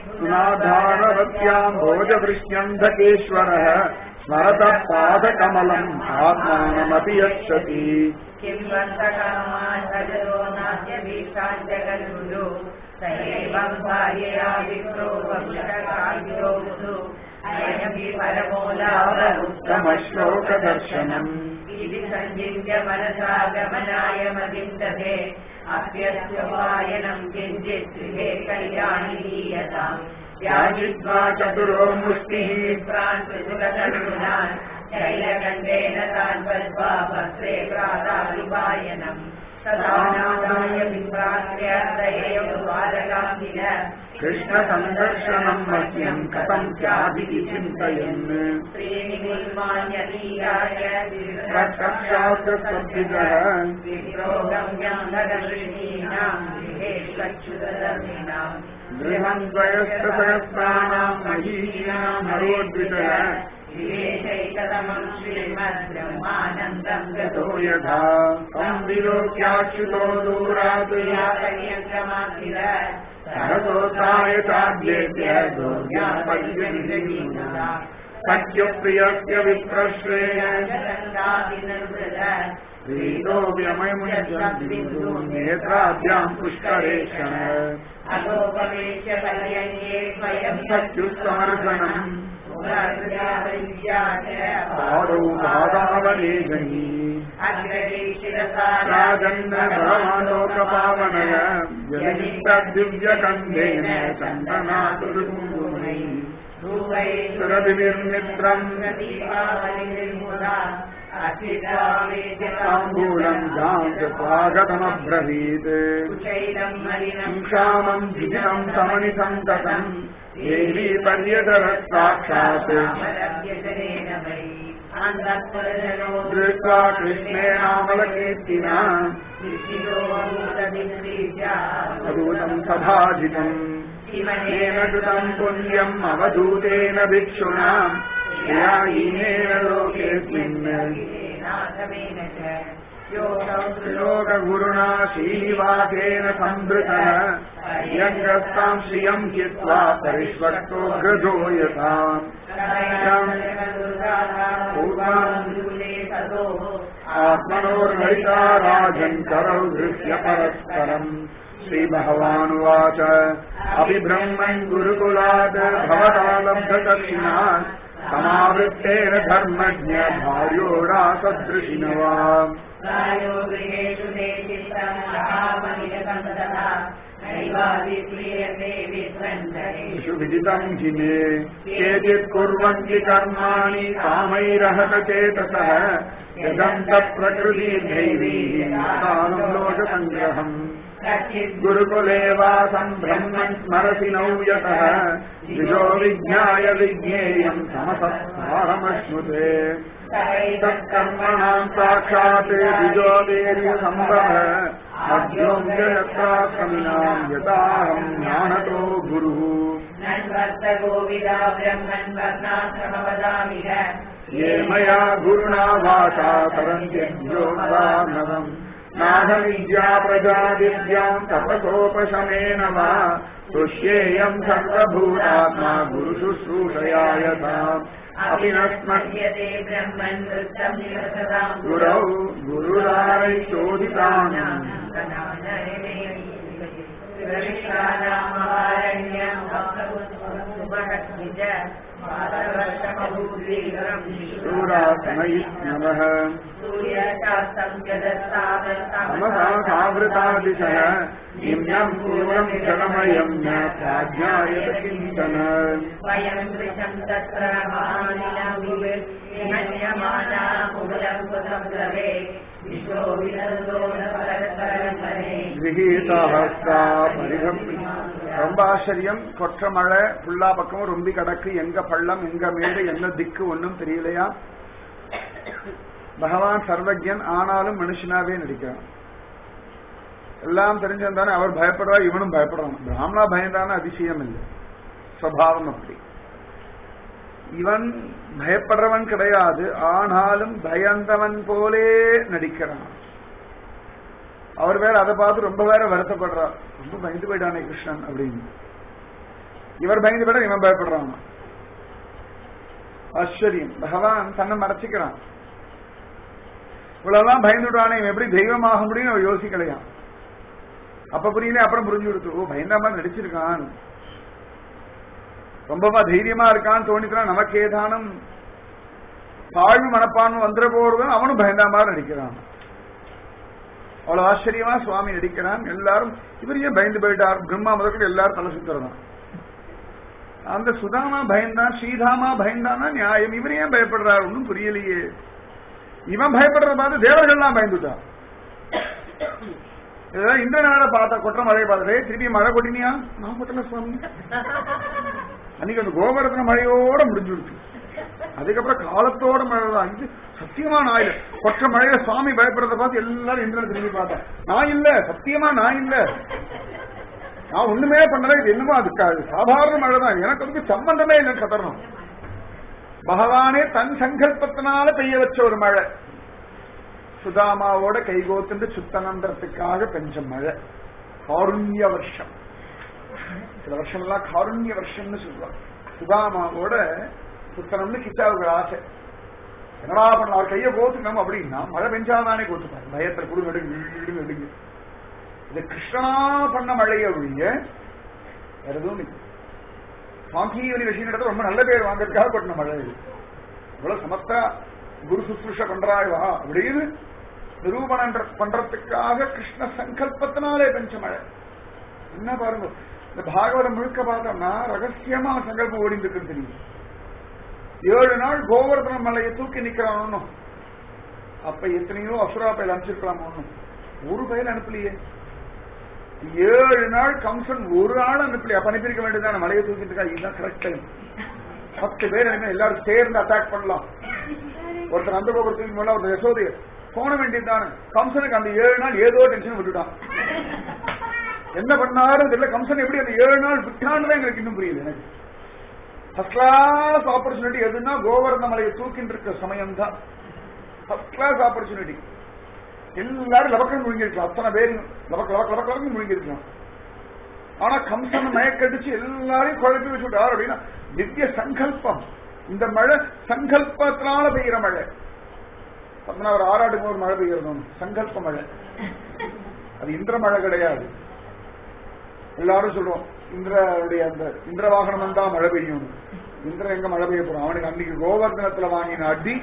சுனாதாரவத்யாம் போஜவிருஷ்யந்தகேஸ்வர ஸ்மரத பாதகமலம் ஆத்மானமபி யச்சதி किं वन्तकामान् भजतो नास्य भीषान् जगद्गुरु स एवं भार्यया विप्रो वंशकार्यो मुदु अयमपि परमो लाभ उत्तमश्लोकदर्शनम् इति सञ्चिन्त्य मनसा गमनाय मतिं दधे अप्यस्य वायनम् किञ्चित् गृहे कल्याणि दीयताम् याजित्वा चतुरो मुष्टिः प्रान् पृथुकतरुणान् शैलकण्डेन तान् बद्ध्वा भद्रे प्राताविवायनम् तदा नादाय विप्रात्र्यदयेव द्वारकाम् किल कृष्णसन्दर्शनम् मह्यम् कथम् स्यादिति चिन्तयन् त्रीणि गुल्मान्यतीराय रक्षशास्त्रसद्विदः विप्रोगम्याङ्गदृष्टीनाम् गृहेष्वच्युतधर्मिणाम् गृहम् द्वयस्तसहस्राणाम् महीषिणाम् हरोद्वितः विवेशैकतमम् श्रीमद्ब्रह्मानन्दम् गतो गतो यथा तम् विलोक्याच्युतो दूरात् यातयङ्कमाखिल सहसोताय चाद्येत्य दोर्यापर्यविदीनुता सख्यप्रियस्य विप्रश्रेय नेत्राभ्याम् पुष्करेक्षण अगोपवेश्य पर्यङ्गे स्वयं सत्युत्समर्शनम् आदौ आदौ पादावलेगनी राजन्न भगवानोकपावनय जनिष्ठदिव्यकन्धेन चन्दनातुर्कुङ्कुमै सुरभिर्मित्रम् ताम्बूलम् जान्तस्वागतमब्रवीत् क्षामम् जिनम् समनिसन्ततम् देवी पर्यटरः साक्षात् दृष्ट्वा कृष्णेनामलकीर्तिना अदूतम् सभाजितम् येन कृतम् पुण्यम् अवधूतेन भिक्षुणा ध्यायीनेन लोकेऽस्मिन् लोकगुरुणा श्रीनिवासेन संवृतः यङ्गस्ताम् श्रियम् हित्वा परिष्वक्तोऽग्रजो यथाम् आत्मनोर्हरिता राजन् करौ दृश्य परस्परम् श्रीभगवानुवाच अभिब्रह्मन् गुरुकुलात् भवता लब्धदक्षिणा समावृत्तेन धर्मज्ञ भार्योडा सदृशिनवा विदितम् जिने केचित् कुर्वन्ति कर्माणि कामैरहत चेतसः यदन्तप्रकृतिर्धैर्यम् लोकसङ्ग्रहम् गुरुकुले वासम् ब्रह्मन् स्मरसि नौ यतः द्विजो विज्ञाय विज्ञेयम् समसत्सारमश्नुते तत्कर्मणाम् साक्षात् द्विजोदेर्यसम्भव अद्योऽव्ययत्राक्रमिणाम् यताहम् ज्ञानतो गुरुः गोविदा ब्रह्मन् वर्णाश्रमवदामिह ये मया गुरुणा वाचा तरन्त्यज्योगानवम् नाहविद्या प्रजादिव्याम् तपसोपशमेन वा तुष्येयम् सर्वभूतात्मा गुरुशुश्रूषया यथा अपि न स्मर्यते स्मर्यते ब्रह्मन् वृत्तम् निवसताम् गुरौ गुरुरारैश्चोदिताम् शूरासनैष्णवः तमसा सावृतादिशः निम्नम् पूर्वम् जलमयम् न प्राज्ञायत किञ्चन वयम् दृशम् तत्र महानिलमाना कुलम् कुलम् द्रवे विश्वो विनन्दो न परस्परम् हरे கிரகீதாஹஸ்தா பரிகம் ரொம்ப ஆச்சரியம் கொற்ற மழை ஃபுல்லா பக்கமும் ரொம்பி கிடக்கு எங்க பள்ளம் எங்க மேடு என்ன திக்கு ஒன்னும் தெரியலையா பகவான் சர்வஜன் ஆனாலும் மனுஷனாவே நடிக்கிறான் எல்லாம் தெரிஞ்சிருந்தானே அவர் பயப்படுறார் இவனும் பயப்படுறான் பிராமணா பயந்தான அதிசயம் இல்லை சுவாவம் அப்படி இவன் பயப்படுறவன் கிடையாது ஆனாலும் பயந்தவன் போலே நடிக்கிறான் அவர் வேற அதை பார்த்து ரொம்ப வேற வருத்தப்படுறார் ரொம்ப பயந்து போயிட்டானே கிருஷ்ணன் அப்படின்னு இவர் பயந்து போயிட்டா இவன் பயப்படுறான் ஆச்சரியம் பகவான் தன்னை மறைச்சிக்கிறான் இவ்வளவுதான் பயந்துட்டானே இவன் எப்படி தெய்வமாக முடியும் அவர் யோசிக்கலையாம் அப்ப புரியல அப்புறம் புரிஞ்சு கொடுத்து ஓ பயந்த மாதிரி நடிச்சிருக்கான் ரொம்பவா தைரியமா இருக்கான்னு தோணித்தான் நமக்கு ஏதானும் தாழ்வு மனப்பான்மை வந்துட போறதும் அவனும் பயந்தா மாதிரி நடிக்கிறான் அவ்வளவு ஆச்சரியமா சுவாமி நடிக்கிறான் எல்லாரும் இவர் ஏன் பயந்து போயிட்டார் பிரம்மா முதற்கொண்டு எல்லாரும் தலை சுத்துறதான் அந்த சுதாமா பயந்தான் ஸ்ரீதாமா பயந்தானா நியாயம் இவர் ஏன் பயப்படுறாரு ஒன்னும் புரியலையே இவன் பயப்படுறத பார்த்து தேவர்கள்லாம் பயந்துட்டான் இதெல்லாம் இந்த நாள பார்த்த கொற்ற மழையை பார்த்துட்டு திருப்பி மழை கொட்டினியா நான் கொட்டல சுவாமி அன்னைக்கு அந்த கோபரத்ன மழையோட முடிஞ்சுடுச்சு அதுக்கப்புறம் காலத்தோட மழை தான் இது சத்தியமா நான் இல்ல கொற்ற மழையில சுவாமி பயப்படுறத பார்த்து எல்லாரும் இந்திரன் திரும்பி பார்த்தேன் நான் இல்ல சத்தியமா நான் இல்ல நான் ஒண்ணுமே பண்ணல இது என்னமோ அது க- சாதாரண மழை தான் எனக்கு அதுக்கு சம்பந்தமே இல்லைன்னு கதறணும் பகவானே தன் சங்கல்பத்தினால பெய்ய வச்ச ஒரு மழை சுதாமாவோட கைகோத்துண்டு சுத்தனன்றதுக்காக பெஞ்ச மழை காருண்ய வருஷம் சில வருஷம் எல்லாம் காருண்ய வருஷம்னு சொல்லுவாங்க சுதாமாவோட சுத்தனம்னு கிட்டாவுக்கு ஆசை என்னடா பண்ணலாம் அவர் கையை கோத்துக்கணும் அப்படின்னா மழை பெஞ்சாதானே கோத்துப்பாரு பயத்துல குடு நடுங்கு நடுங்கு நடுங்கு இது கிருஷ்ணனா பண்ண மழையை ஒழிய வேற எதுவும் இல்லை சாங்கீவனி விஷயம் நடத்த ரொம்ப நல்ல பேர் வாங்கறதுக்காக பண்ண மழை இது இவ்வளவு சமத்தா குரு சுசுஷ பண்றாய்வா அப்படின்னு நிரூபணம் பண்றதுக்காக கிருஷ்ண சங்கல்பத்தினாலே பெஞ்ச மழை என்ன பாருங்க இந்த பாகவதம் முழுக்க பார்த்தோம்னா ரகசியமா சங்கல்பம் ஓடிந்து இருக்குன்னு தெரியும் ஏழு நாள் கோவர்தன மலையை தூக்கி நிக்கிறான் ஒன்னும் அப்ப எத்தனையோ அசுரா பயில் அனுப்பிச்சிருக்கலாம் ஒன்னும் ஒரு பயில் அனுப்பலையே ஏழு நாள் கம்சன் ஒரு ஆள் அனுப்பலையே அப்ப அனுப்பியிருக்க வேண்டியதான மலையை தூக்கிட்டு இருக்கா இதுதான் கரெக்ட் டைம் பத்து பேர் அனுப்பி எல்லாரும் சேர்ந்து அட்டாக் பண்ணலாம் ஒருத்தர் அந்த கோபுரம் தூக்கி போல ஒருத்தர் யசோதைய போன வேண்டியதுதானே கம்சனுக்கு அந்த ஏழு நாள் ஏதோ டென்ஷன் விட்டுட்டான் என்ன பண்ணாரும் தெரியல கம்சன் எப்படி அந்த ஏழு நாள் விட்டான்னு எங்களுக்கு இன்னும் புரியல எனக்கு ஃபர்ஸ்ட் கிளாஸ் ஆப்பர்ச்சுனிட்டி எதுன்னா கோவர்ந்த மலையை தூக்கிட்டு இருக்க சமயம் தான் ஃபர்ஸ்ட் கிளாஸ் ஆப்பர்ச்சுனிட்டி எல்லாரும் லபக்கம் முழுங்கிருக்கலாம் அத்தனை பேரும் லபக்க லபக்க லபக்க லபக்கம் முழுங்கிருக்கலாம் ஆனா கம்சன் மயக்கடிச்சு எல்லாரையும் குழப்பி வச்சுட்டார் அப்படின்னா திவ்ய சங்கல்பம் இந்த மழை சங்கல்பத்தினால பெய்கிற மழை பத்மநாபர் ஆறாட்டுக்கு ஒரு மழை பெய்யறதும் சங்கல்ப மழை அது இந்திர மழை கிடையாது எல்லாரும் சொல்றோம் இந்திரனுடைய அந்த இந்திர வாகனம் வந்தா மழை பெய்யும் இந்திரன் எங்க மழை பெய்ய போறான் அவனுக்கு அன்னைக்கு கோவர்தனத்துல வாங்கின அடி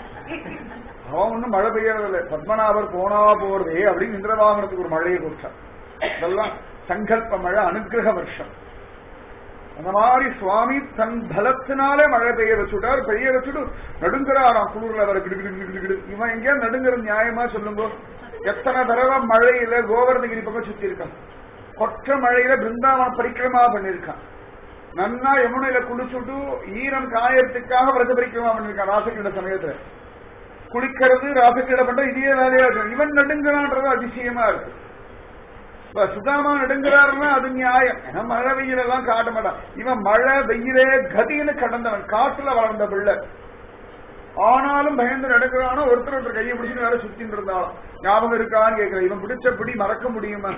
அவன் ஒண்ணும் மழை பெய்யறதில்ல பத்மநாபர் போனா போறதே அப்படின்னு இந்திர வாகனத்துக்கு ஒரு மழையை கொடுத்தான் இதெல்லாம் சங்கல்ப மழை அனுகிரக வருஷம் அந்த மாதிரி சுவாமி தன் பலத்தினாலே மழை பெய்ய வச்சுட்டார் பெய்ய வச்சுட்டு நடுங்குறாராம் குளிர்ல வர கிடு கிடு கிடு கிடு இவன் எங்கேயா நடுங்குறது நியாயமா சொல்லுங்க எத்தனை தடவை மழையில கோவர்தகிரி பக்கம் சுத்தி இருக்கான் கொற்ற மழையில பிருந்தாவன பரிக்கிரமா பண்ணிருக்கான் நன்னா யமுனையில குளிச்சுட்டு ஈரம் காயறதுக்காக விரத பரிக்கிரமா பண்ணிருக்கான் ராசக்கிட சமயத்துல குளிக்கிறது ராசக்கிட பண்ற இதே வேலையா இருக்கு இவன் நடுங்குறான்றது அதிசயமா இருக்கு இப்ப சுதாமா நடுங்கிறாருன்னா அது நியாயம் ஏன்னா மழை வெயில் எல்லாம் காட்ட மாட்டான் இவன் மழை வெயிலே கதின்னு கடந்தவன் காட்டுல வளர்ந்த பிள்ளை ஆனாலும் பயந்து நடக்கிறானோ ஒருத்தர் ஒருத்தர் கையை பிடிச்சிட்டு வேற சுத்தின்னு இருந்தாலும் ஞாபகம் இருக்கான்னு கேட்கிறேன் இவன் பிடிச்ச பிடி மறக்க முடியுமா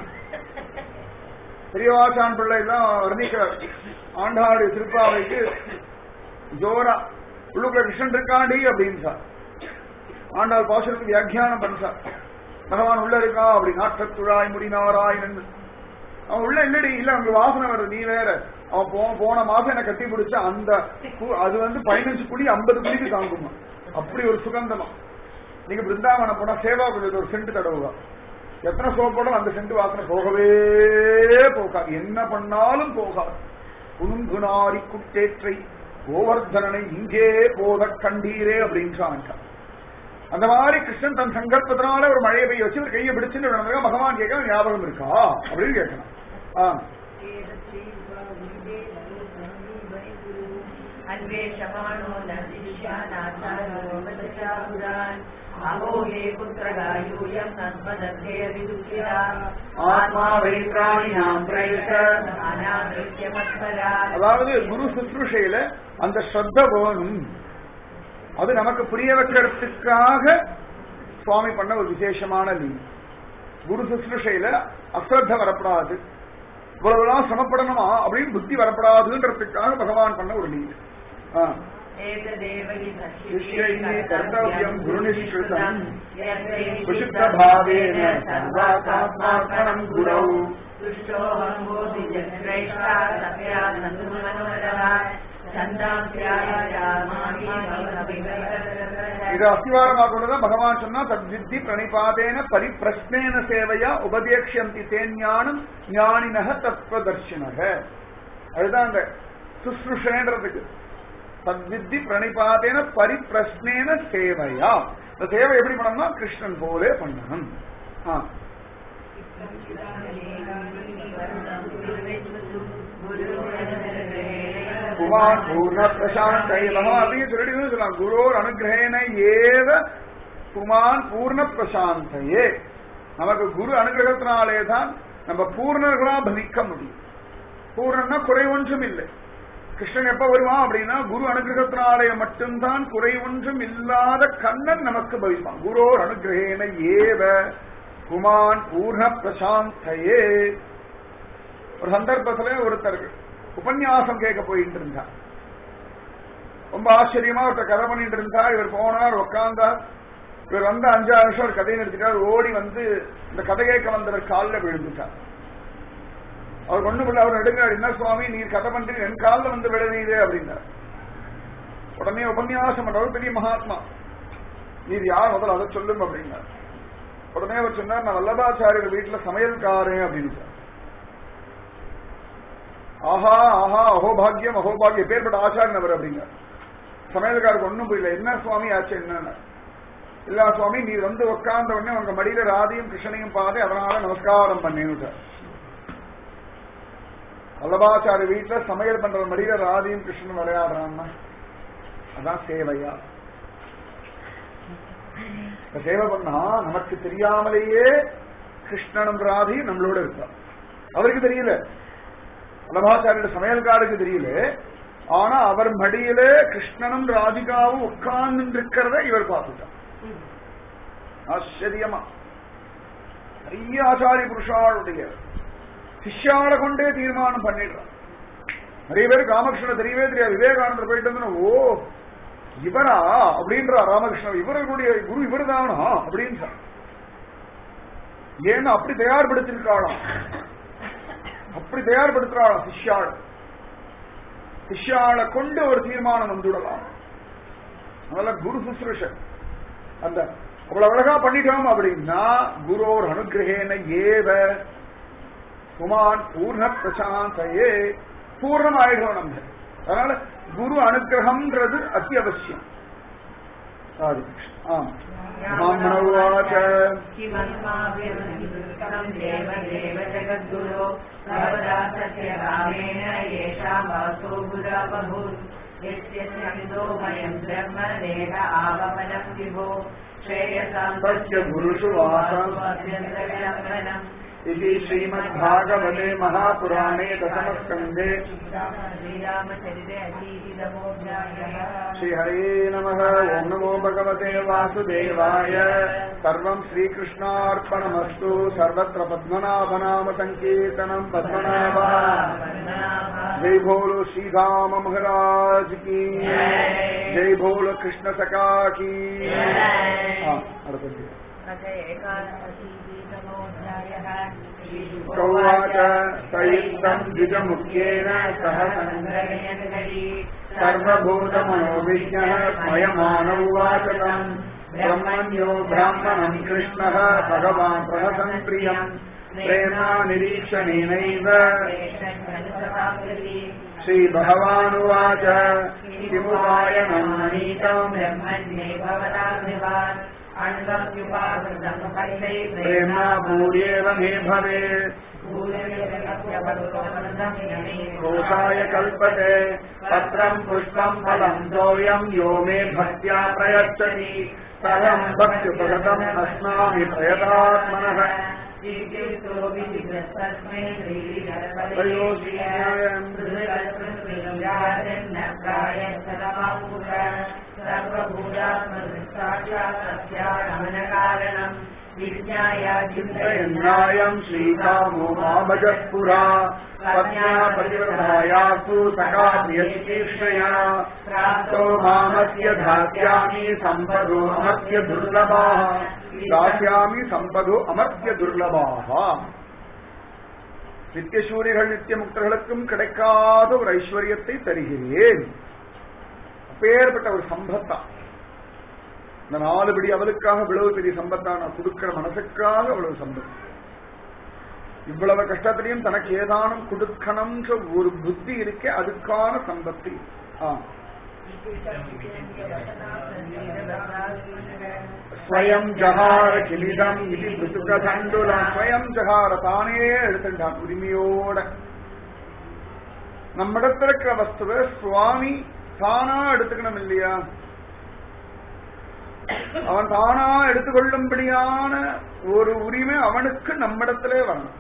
பெரியவாசான் பிள்ளை எல்லாம் வர்ணிக்கிறார் ஆண்டாடு திருப்பாவைக்கு ஜோரா உள்ளுக்குள்ள கிருஷ்ணன் இருக்காண்டி அப்படின்னு சார் ஆண்டாள் பாசுரத்துக்கு வியாக்கியானம் பண்ணார் பகவான் உள்ள இருக்கா அப்படி நாற்றத்துழாய் முடினாராயணன் அவன் உள்ள இல்லடி இல்ல அவங்க வாசனை வருது நீ வேற அவன் போ போன மாசம் என்ன கட்டி பிடிச்ச அந்த கு- அது வந்து பதினஞ்சு குடி ஐம்பது குடிக்கு தாங்குமா அப்படி ஒரு சுகந்தமா நீங்க பிருந்தாவனம் போனா சேவா கொஞ்சம் ஒரு சென்ட் தடவுவா எத்தனை சோப்போடும் அந்த சென்ட் வாசனை போகவே போகாது என்ன பண்ணாலும் போகாது புனுங்குனாரி குட்டேற்றை கோவர்தனனை இங்கே போத கண்டீரே அப்படின்றான் அந்த மாதிரி கிருஷ்ணன் தன் சங்கல்பத்தினால ஒரு மழையை பெய்ய வச்சு ஒரு கையை பிடிச்சுன்னு நடந்தாங்க பகவான் கேட்கணும் ஞாபகம் இருக்கா அப்படின்னு கேட்கணும் ஆ अन्वेषमाणो न शिष्यानाचारोपदशापुरान् अहो हे पुत्रगायूयम् नन्मदन्ते विदुःखिता ஆத்மா வைத்ராணியாம் பிரயச अनादृश्यमत्परा அதாவது குரு சுத்ருஷையில அந்த ஸ்ரத்த வேணும் அது நமக்கு புரிய வைக்கிறதுக்காக சுவாமி பண்ண ஒரு விசேஷமான லீலை குரு சுத்ருஷையில அஸ்ரத்த வரப்படாது இவ்வளவுலாம் சமப்படணுமா அப்படின்னு புத்தி வரப்படாதுன்றதுக்காக பகவான் பண்ண ஒரு லீலை ஆ. एतदेव हि शिष्यैः कर्तव्यम् गुरुनिष्कृतम् विशुद्धभावेन विशुद्धभावेन सर्वात्मात्मार्पणम् गुरौ दुष्टोऽहं बोधिजश्रेष्ठा तस्यानन्दमनोरः இது அஸ்திவாரமாக கொண்டுதான் பகவான் சொன்னா தத்வித்தி பிரணிபாதேன பரிப்பிரஸ்னேன சேவையா உபதேக்ஷந்தி தேஞானம் ஞானினக தத்துவதர்ஷினக அதுதான் அந்த சுஸ்ருஷன்றதுக்கு தத்வித்தி பிரணிபாதேன பரிப்பிரஸ்னேன சேவையா இந்த சேவை எப்படி பண்ணணும்னா கிருஷ்ணன் போலே பண்ணணும் ஆ. புமான் பூர்ண பிரசாந்தை பகவான் அதையும் சொல்லிட்டு சொல்லலாம் குரோர் அனுகிரகேன ஏவ புமான் பூர்ண பிரசாந்தையே நமக்கு குரு அனுகிரகத்தினாலே தான் நம்ம பூர்ணர்களா பவிக்க முடியும் பூர்ணன்னா குறை ஒன்றும் இல்லை கிருஷ்ணன் எப்ப வருவான் அப்படின்னா குரு அனுகிரகத்தினாலே மட்டும்தான் குறை ஒன்றும் இல்லாத கண்ணன் நமக்கு பவிப்பான் குரோர் அனுகிரகேன ஏவ புமான் பூர்ண பிரசாந்தையே ஒரு சந்தர்ப்பத்துல ஒருத்தர் உபன்யாசம் கேட்க போயிட்டு இருந்தார் ரொம்ப ஆச்சரியமா ஒருத்தர் கதை பண்ணிட்டு இருந்தா இவர் போனார் உட்கார்ந்தார் இவர் வந்து அஞ்சாறு நிமிஷம் ஒரு கதையை நிறுத்திட்டார் ஓடி வந்து இந்த கதை கேட்க வந்தவர் காலில் விழுந்துட்டார் அவர் ஒண்ணு பிள்ளை அவர் நடுங்கார் என்ன சுவாமி நீ கதை பண்றீங்க என் காலில் வந்து விழுந்தீது அப்படின்னார் உடனே உபன்யாசம் பண்றவர் பெரிய மகாத்மா நீர் யார் முதல்ல அதை சொல்லும் அப்படின்னார் உடனே அவர் சொன்னார் நான் வல்லபாச்சாரியர் வீட்டுல சமையல்காரன் அப்படின்னு ஆஹா ஆஹா அகோபாகியம் அகோபாகியம் பேர்பட்ட ஆச்சாரியன் அவர் அப்படிங்க சமையல்காருக்கு ஒண்ணும் புரியல என்ன சுவாமி ஆச்சு என்ன இல்ல சுவாமி நீ வந்து உட்கார்ந்த உடனே உங்க மடியில ராதியும் கிருஷ்ணனையும் பாரு அதனால நமஸ்காரம் பண்ணின்னு வல்லபாச்சாரிய வீட்டுல சமையல் பண்ற மடியில ராதியும் கிருஷ்ணன் விளையாடுறான்னா அதான் சேவையா இந்த சேவை பண்ணா நமக்கு தெரியாமலேயே கிருஷ்ணனும் ராதியும் நம்மளோட இருக்கா அவருக்கு தெரியல வல்லபாச்சாரிய சமையல்காருக்கு தெரியல ஆனா அவர் மடியில கிருஷ்ணனும் ராதிகாவும் உட்கார்ந்து இருக்கிறத இவர் பார்த்துட்டார் ஆச்சரியமா நிறைய ஆச்சாரிய புருஷாளுடைய சிஷ்யாவை கொண்டே தீர்மானம் பண்ணிடுறான் நிறைய பேர் ராமகிருஷ்ணன் தெரியவே தெரியாது விவேகானந்தர் போயிட்டு வந்து ஓ இவரா அப்படின்றா ராமகிருஷ்ணன் இவருடைய குரு இவர் தானா அப்படின்னு ஏன்னா அப்படி தயார்படுத்திருக்காளாம் அப்படி தயார்படுத்துறாளாம் சிஷ்யாள் சிஷ்யாளை கொண்டு ஒரு தீர்மானம் வந்துவிடலாம் அதனால குரு சுசுருஷன் அந்த அவ்வளவு அழகா பண்ணிட்டோம் அப்படின்னா குரோர் அனுகிரகேன ஏவ குமான் பூர்ண பிரசாந்தையே பூர்ணம் ஆயிடும் நம்ம அதனால குரு அனுகிரகம்ன்றது அத்தியாவசியம் ब्राह्मणोवाच किमस्माभिर्निवृत्तम् देव देव जगद्गुरो सर्वदा सत्यभावेन येषां वासो गुरा बभूत् यस्य छन्दोमयम् ब्रह्म देह आवमनम् विभो श्रेयसां तस्य गुरुषु वासम् वासम् इति श्रीमद्भागवते महापुराणे दशमस्कन्धे श्रीरामचरिते अतीतितमोऽध्यायः श्रीहरे नमः ॐ नमो भगवते वासुदेवाय सर्वम् श्रीकृष्णार्पणमस्तु सर्वत्र पद्मनाभनाम सङ्कीर्तनम् पद्मनाभा जय भोलो श्रीराम महाराज की जय भोलो कृष्ण सखा की हाँ, அடுத்தது. अथ एकादशीतमोऽध्यायः उवाच सयुक्तम् द्विजमुख्येन सह सङ्ग्रहयन्धरी सर्वभूतमनोविज्ञः स्वयमानौवाचकम् ब्रह्मण्यो ब्राह्मणम् कृष्णः भगवान् प्रहसन् प्रियम् प्रेमा निरीक्षणेनैव श्रीभगवानुवाच किमुपायनम् नीतम् ब्रह्मण्ये भवताग्निवान् अण्डम्युपावृतम् पण्डे प्रेम्णा भूर्येव मे भवेत् कोशाय कल्पते पत्रम् पुष्पम् फलम् तोयम् यो मे भक्त्या प्रयच्छति तदम् भक्त्युपगतम् अस्मामि प्रयतात्मनः सर्वभूतात्मदृष्टाक्षात्यागमनकारणम् चिन्तयन्नायम् श्रीकामो मामजत्पुरा पत्न्या पतिव्रतायासु सखा प्रियचिकीर्षया प्राप्तो मामस्य धास्यामि सम्पदो अमर्त्य दुर्लभाः दास्यामि सम्पदो अमर्त्य दुर्लभाः நித்தியசூரிகள் நித்திய முக்தர்களுக்கும் கிடைக்காத ஒரு ஐஸ்வர்யத்தை தருகிறேன் அப்பேற்பட்ட ஒரு சம்பத்தா இந்த நாலுபடி அவளுக்காக இவ்வளவு பெரிய சம்பத்தா நான் கொடுக்கிற மனசுக்காக அவ்வளவு சம்பத் இவ்வளவு கஷ்டத்திலையும் தனக்கு ஏதானும் கொடுக்கணும்ன்ற ஒரு புத்தி இருக்கே அதுக்கான சம்பத்தி ஆ ஸ்வயம் ஜகார கிளிதம் இது மிருதுக தண்டுலம் ஸ்வயம் ஜகார தானே எடுத்துட்டான் உரிமையோட நம்மிடத்துல இருக்கிற வஸ்துவை சுவாமி தானா எடுத்துக்கணும் இல்லையா அவன் தானா எடுத்துக்கொள்ளும்படியான ஒரு உரிமை அவனுக்கு நம்மிடத்திலே வரணும்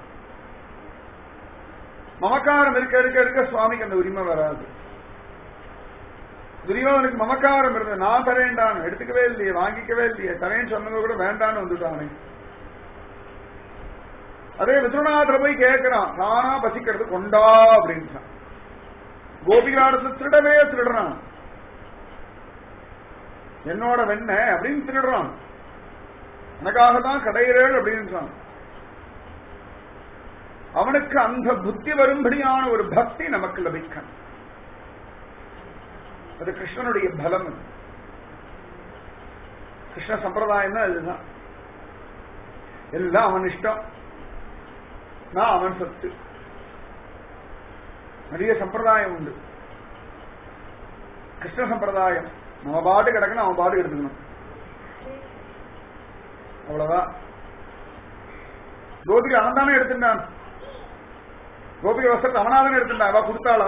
மமக்காரம் இருக்க இருக்க இருக்க சுவாமிக்கு அந்த உரிமை வராது துரியோதனுக்கு மமக்காரம் இருந்தது நான் தரேன்டான் எடுத்துக்கவே இல்லையே வாங்கிக்கவே இல்லையே தரேன்னு சொன்னது கூட வேண்டான்னு வந்துட்டானே அதே விஸ்வநாதர் போய் கேட்கிறான் தானா பசிக்கிறது கொண்டா அப்படின்னு கோபிகாரத்தை திருடவே திருடுறான் என்னோட வெண்ண அப்படின்னு திருடுறான் எனக்காக தான் கடையிறேள் அப்படின்னு அவனுக்கு அந்த புத்தி வரும்படியான ஒரு பக்தி நமக்கு லபிக்கணும் அது கிருஷ்ணனுடைய பலம் அது. கிருஷ்ண சம்பிரதாயம் தான் இதுதான் எல்லாம் அவன் இஷ்டம் நான் அவன் சொத்து நிறைய சம்பிரதாயம் உண்டு கிருஷ்ண சம்பிரதாயம் நம்ம பாட்டு கிடக்கணும் அவன் பாட்டு எடுத்துக்கணும் அவ்வளவுதான் கோபிகை அவன் தானே எடுத்துட்டான் கோபிகை வஸ்திரத்தை அவனாதானே எடுத்துட்டான் அவ கொடுத்தாளா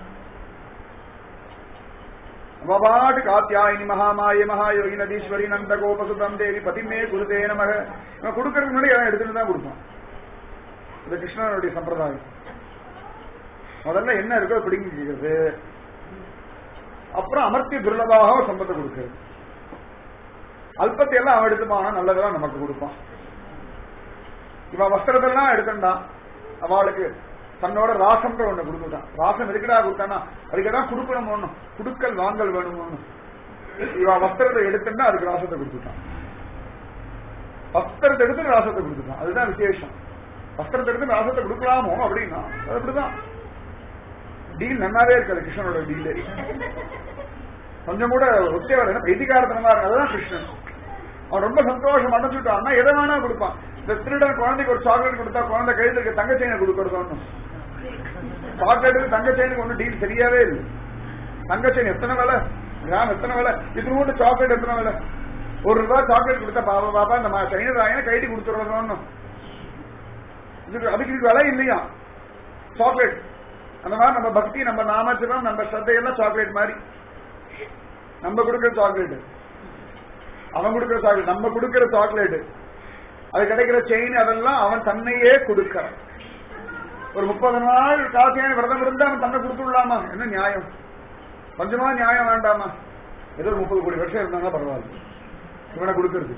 அவ பாட்டு காத்தியாயினி மகாமாய மகாயோகி நதீஸ்வரி நந்த கோபசுதம் தேவி பதிமே குருதே நமக இவன் கொடுக்கறதுக்கு முன்னாடி அவன் எடுத்துட்டு தான் கொடுப்பான் இது கிருஷ்ணனுடைய சம்பிரதாயம் முதல்ல என்ன இருக்கோ பிடிங்கிறது அப்புறம் அமர்த்திய துர்லபாக ஒரு சம்பத்தை கொடுக்கிறது அல்பத்தை எல்லாம் அவன் எடுத்துப்பானா நல்லதெல்லாம் நமக்கு கொடுப்பான் இவன் வஸ்திரத்தெல்லாம் எடுத்துட்டான் அவளுக்கு தன்னோட ராசம்ன்ற ஒண்ணு கொடுத்துட்டான் ராசம் எதுக்குடா கொடுத்தானா அதுக்குதான் கொடுக்கணும் ஒண்ணும் குடுக்கல் வாங்கல் வேணும் ஒண்ணும் இவன் வஸ்திரத்தை எடுத்துட்டா அதுக்கு ராசத்தை கொடுத்துட்டான் வஸ்திரத்தை எடுத்து ராசத்தை கொடுத்துட்டான் அதுதான் விசேஷம் வஸ்திரத்தை எடுத்து ராசத்தை கொடுக்கலாமோ அப்படின்னா அது அப்படிதான் டீல் நன்னாவே இருக்காது கிருஷ்ணனோட டீலே கொஞ்சம் கூட ஒத்தே வர பைத்தியகாரத்தனமா இருக்கு அதுதான் கிருஷ்ணன் அவன் ரொம்ப சந்தோஷம் அடைச்சுட்டான்னா எதை வேணா கொடுப்பான் இந்த திருடன் குழந்தைக்கு ஒரு சாக்லேட் கொடுத்தா குழந்தை கையில் இருக்க தங்க செயினை கொடுக்கறது ஒண்ணும் சாக்லேட்டுக்கு தங்க செயினுக்கு ஒன்றும் டீல் சரியாவே இல்லை தங்க செயின் எத்தனை விலை கிராம் எத்தனை விலை இது கூட சாக்லேட் எத்தனை விலை ஒரு ரூபாய் சாக்லேட் கொடுத்தா பாப்பா பாப்பா இந்த செயினை தாங்க கைட்டி கொடுத்துறது ஒண்ணும் இதுக்கு அதுக்கு இது விலை இல்லையா சாக்லேட் அந்த மாதிரி நம்ம பக்தி நம்ம நாமச்சரம் நம்ம ஸ்ரத்தையெல்லாம் சாக்லேட் மாதிரி நம்ம கொடுக்கிற சாக்லேட் அவன் கொடுக்கிற சாக்லேட் நம்ம கொடுக்கிற சாக்லேட் அது கிடைக்கிற செயின் அதெல்லாம் அவன் தன்னையே கொடுக்கிறான் ஒரு முப்பது நாள் காசியான விரதம் இருந்து அவன் தன்னை கொடுத்துடலாமா என்ன நியாயம் கொஞ்சமா நியாயம் வேண்டாமா ஏதோ ஒரு முப்பது கோடி வருஷம் இருந்தாங்க பரவாயில்ல இவனை கொடுக்கறது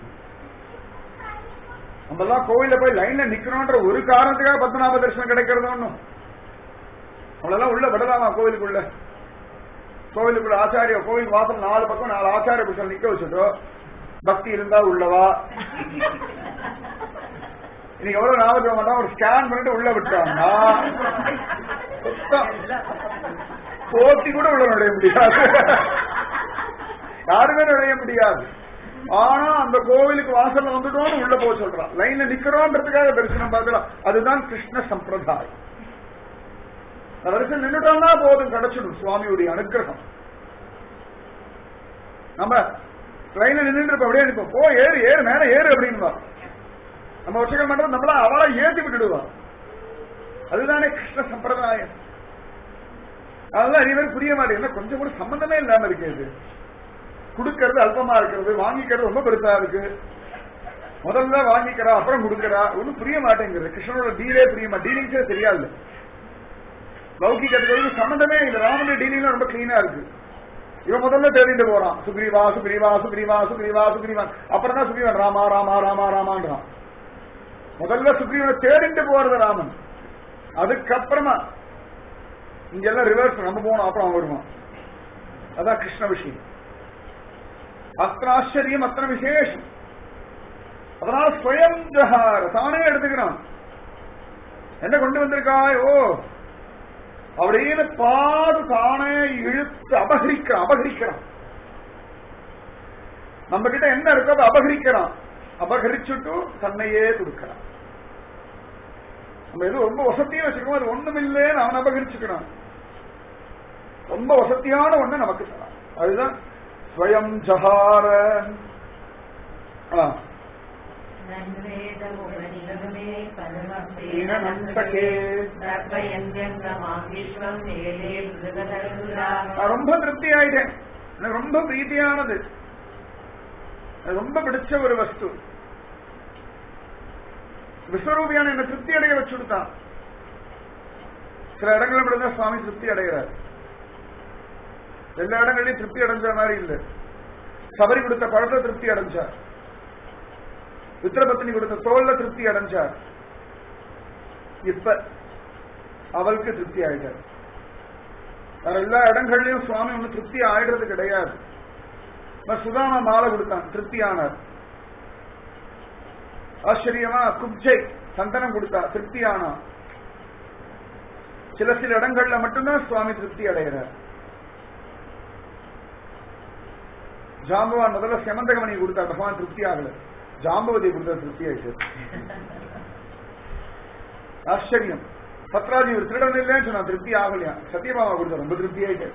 நம்ம எல்லாம் கோவில்ல போய் லைன்ல நிக்கணும்ன்ற ஒரு காரணத்துக்காக பத்மநாப தரிசனம் கிடைக்கிறது ஒண்ணும் அவளெல்லாம் உள்ள விடலாமா கோவிலுக்குள்ள கோவிலுக்குள்ள ஆச்சாரிய கோவில் வாசல் நாலு பக்கம் நாலு ஆச்சாரிய புருஷன் நிக்க வச்சுட்டோ பக்தி இருந்தா உள்ளவா இன்னைக்கு எவ்வளவு ஞாபகம் மாட்டோம் ஒரு ஸ்கேன் பண்ணிட்டு உள்ள விட்டாங்கன்னா சுத்தம் போட்டி கூட உள்ள நுழைய முடியாது யாருமே நுழைய முடியாது ஆனா அந்த கோவிலுக்கு வாசல்ல வந்துட்டோம்னு உள்ள போக சொல்றான் லைன்ல நிக்கிறோன்றதுக்காக தரிசனம் பார்க்கலாம் அதுதான் கிருஷ்ண சம்பிரதாயம் வரிசை நின்றுட்டோம்னா போதும் கிடைச்சிடும் சுவாமியுடைய அனுகிரகம் நம்ம ட்ரெயின்ல நின்றுட்டு இருப்போம் அப்படியே நிற்போம் போ ஏறு ஏறு மேல ஏறு அப்படின்னு நம்ம வருஷங்கள் பண்றது நம்மள அவளை ஏத்தி விட்டுடுவா அதுதானே கிருஷ்ண சம்பிரதாயம் அதெல்லாம் நிறைய பேர் புரிய மாட்டேங்குது கொஞ்சம் கூட சம்பந்தமே இல்லாம இருக்கு இது கொடுக்கறது அல்பமா இருக்கிறது வாங்கிக்கிறது ரொம்ப பெருசா இருக்கு முதல்ல வாங்கிக்கிறா அப்புறம் கொடுக்கறா ஒன்னும் புரிய மாட்டேங்குது கிருஷ்ணனோட டீலே புரிய மாட்டேன் டீலிங்ஸே தெரியாது லௌகிகத்துக்கு சம்பந்தமே இல்லை ராமனுடைய டீலிங் ரொம்ப கிளீனா இருக்கு இவன் முதல்ல தேடிட்டு போறான் சுக்ரீவா சுக்ரீவா சுக்ரீவா சுக்ரீவா சுக்ரீவன் அப்புறம் தான் சுக்ரீவன் ராமா ராமா ராமா ராமான்றான் முதல்ல சுக்ரீவனை தேடிட்டு போறது ராமன் அதுக்கப்புறமா இங்கெல்லாம் ரிவர்ஸ் நம்ம போனோம் அப்புறம் அவன் வருவான் அதான் கிருஷ்ண விஷயம் அத்தனை ஆச்சரியம் அத்தனை விசேஷம் அதனால ஸ்வயம் ஜஹார தானே எடுத்துக்கிறான் என்ன கொண்டு வந்திருக்காயோ அப்படின்னு பாது தானே இழுத்து அபகரிக்கிறான் அபகரிக்கிறான் நம்ம கிட்ட என்ன இருக்கோ அதை அபகரிக்கிறான் அபகரிச்சுட்டு தன்னையே கொடுக்கிறான் நம்ம எது ரொம்ப வசதியும் வச்சிருக்கோம் அது ஒண்ணும் இல்லைன்னு அவன் அபகரிச்சுக்கிறான் ரொம்ப வசதியான ஒண்ணு நமக்கு தரான் அதுதான் ஸ்வயம் ஜஹார நன்வேதமுபனிகமே ஈனநந்தகே. பரமயந்தியங்கமாம் ஏலே மிருகதருலா நான் ரொம்ப திருப்தி ஆயிட்டேன் எனக்கு ரொம்ப பிரீத்தியானது எனக்கு ரொம்ப பிடிச்ச ஒரு வஸ்து விஸ்வரூபியான என்ன திருப்தி அடைய வச்சு கொடுத்தான் சில இடங்களில் இப்படிதான் சுவாமி திருப்தி அடைகிறார் எல்லா இடங்களையும் திருப்தி அடைஞ்ச மாதிரி இல்ல சபரி கொடுத்த பழத்தை திருப்தி அடைஞ்சார் வித்திரபத்தினி கொடுத்த தோல்ல திருப்தி அடைஞ்சார் இப்ப அவளுக்கு திருப்தி ஆயிட்டார் வேற எல்லா இடங்கள்லயும் சுவாமி ஒண்ணு திருப்தி ஆயிடுறது கிடையாது இப்ப சுதாமா மாலை கொடுத்தான் திருப்தி ஆனார் ஆச்சரியமா குப்ஜை சந்தனம் கொடுத்தா திருப்தி ஆனா சில சில இடங்கள்ல மட்டும்தான் சுவாமி திருப்தி அடைகிறார் ஜாம்பவான் முதல்ல செமந்தகமணி கொடுத்தா பகவான் திருப்தி ஆகல ஜாம்பவதி கொடுத்தா திருப்தி ஆயிடுச்சு ஆச்சரியம் சத்ராஜி ஒரு திருடன் இல்லைன்னு சொன்னா திருப்தி ஆகலையா சத்யபாமா கொடுத்தா ரொம்ப திருப்தி ஆயிட்டார்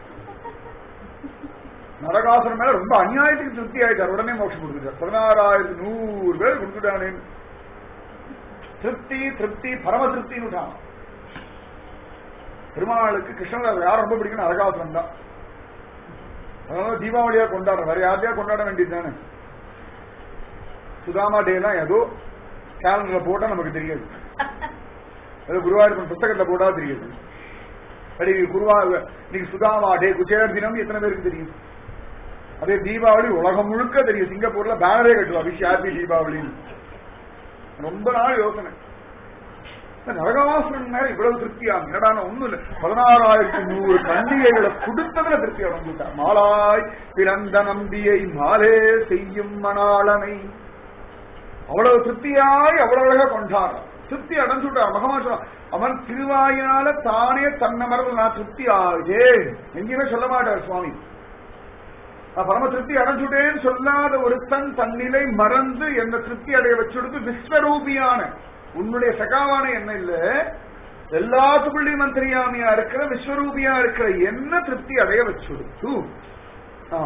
நரகாசுரம் மேல ரொம்ப அநியாயத்துக்கு திருப்தி ஆயிட்டார் உடனே மோட்சம் கொடுத்துட்டார் பதினாறாயிரத்தி நூறு பேர் கொடுத்துட்டானே திருப்தி திருப்தி பரம திருப்தின்னு விட்டான் பெருமாளுக்கு கிருஷ்ணர் யார் ரொம்ப பிடிக்கும் நரகாசுரம் தான் அதனால தீபாவளியா கொண்டாடுற வேற யாரையா கொண்டாட வேண்டியது தானே சுதாமா டே எல்லாம் ஏதோ கேலண்டர்ல போட்டா நமக்கு தெரியாது ஏதோ குருவாயூர் புத்தகத்துல போட்டா தெரியாது அடி குருவா இன்னைக்கு சுதாமா டே குச்சேர் தினம் எத்தனை பேருக்கு தெரியும் அதே தீபாவளி உலகம் முழுக்க தெரியும் சிங்கப்பூர்ல பேனரே கட்டுவா விஷ் ஹாப்பி தீபாவளின்னு ரொம்ப நாள் யோசனை நரகாசுரன் மேல இவ்வளவு திருப்தியா என்னடா ஒண்ணும் இல்ல பதினாறாயிரத்தி நூறு பண்டிகைகளை கொடுத்ததுல திருப்தி அடைஞ்சுட்டார் மாலாய் பிறந்த நம்பியை மாலே செய்யும் மணாளனை அவ்வளவு திருப்தியாய் அவ்வளவு அழகா கொண்டார் திருப்தி அடைஞ்சுட்டார் மகமான் சொல்றான் அவன் திருவாயினால தானே தன்னை மறந்து நான் திருப்தி ஆகுதே எங்கேயுமே சொல்ல மாட்டார் சுவாமி நான் பரம திருப்தி அடைஞ்சுட்டேன்னு சொல்லாத ஒருத்தன் தன்னிலை மறந்து என்ன திருப்தி அடைய வச்சுடுத்து விஸ்வரூபியான உன்னுடைய சகாவான என்ன இல்ல எல்லாத்துக்குள்ளயும் மந்திரியாமியா இருக்கிற விஸ்வரூபியா இருக்கிற என்ன திருப்தி அடைய வச்சுடுத்து ஆ.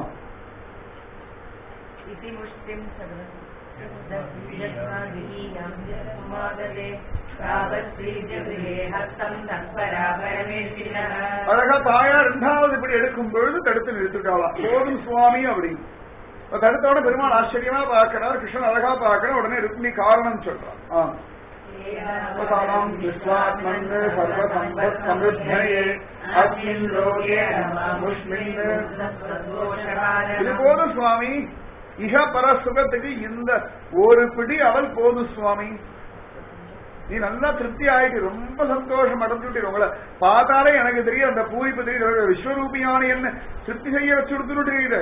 इति मुष्टिं सर्वमागते तावत्प्रीत्यगृहे हस्तं तत्परा परमेशिनः அழகா தாயார் இரண்டாவது இப்படி எடுக்கும் பொழுது தடுத்து நிறுத்திட்டாளாம் போதும் சுவாமி அப்படி இப்ப தடுத்தோட பெருமாள் ஆச்சரியமா பார்க்கிறார் கிருஷ்ணன் அழகா பார்க்கிறார் உடனே ருக்மி காரணம் சொல்றான் ஆ. उपसारं विश्वात्मन् सर्वसम्पत्समृद्धये अस्मिन् लोके मुष्मिन् இது போதும் சுவாமி இக பர சுகத்துக்கு இந்த ஒரு பிடி அவள் போதும் சுவாமி நீ நல்லா திருப்தி ஆயிட்டு ரொம்ப சந்தோஷம் அடைஞ்சுட்டு உங்களை பார்த்தாலே எனக்கு தெரியும் அந்த பூரிப்பு தெரியுது விஸ்வரூபியான என்ன திருப்தி செய்ய வச்சு கொடுத்துட்டு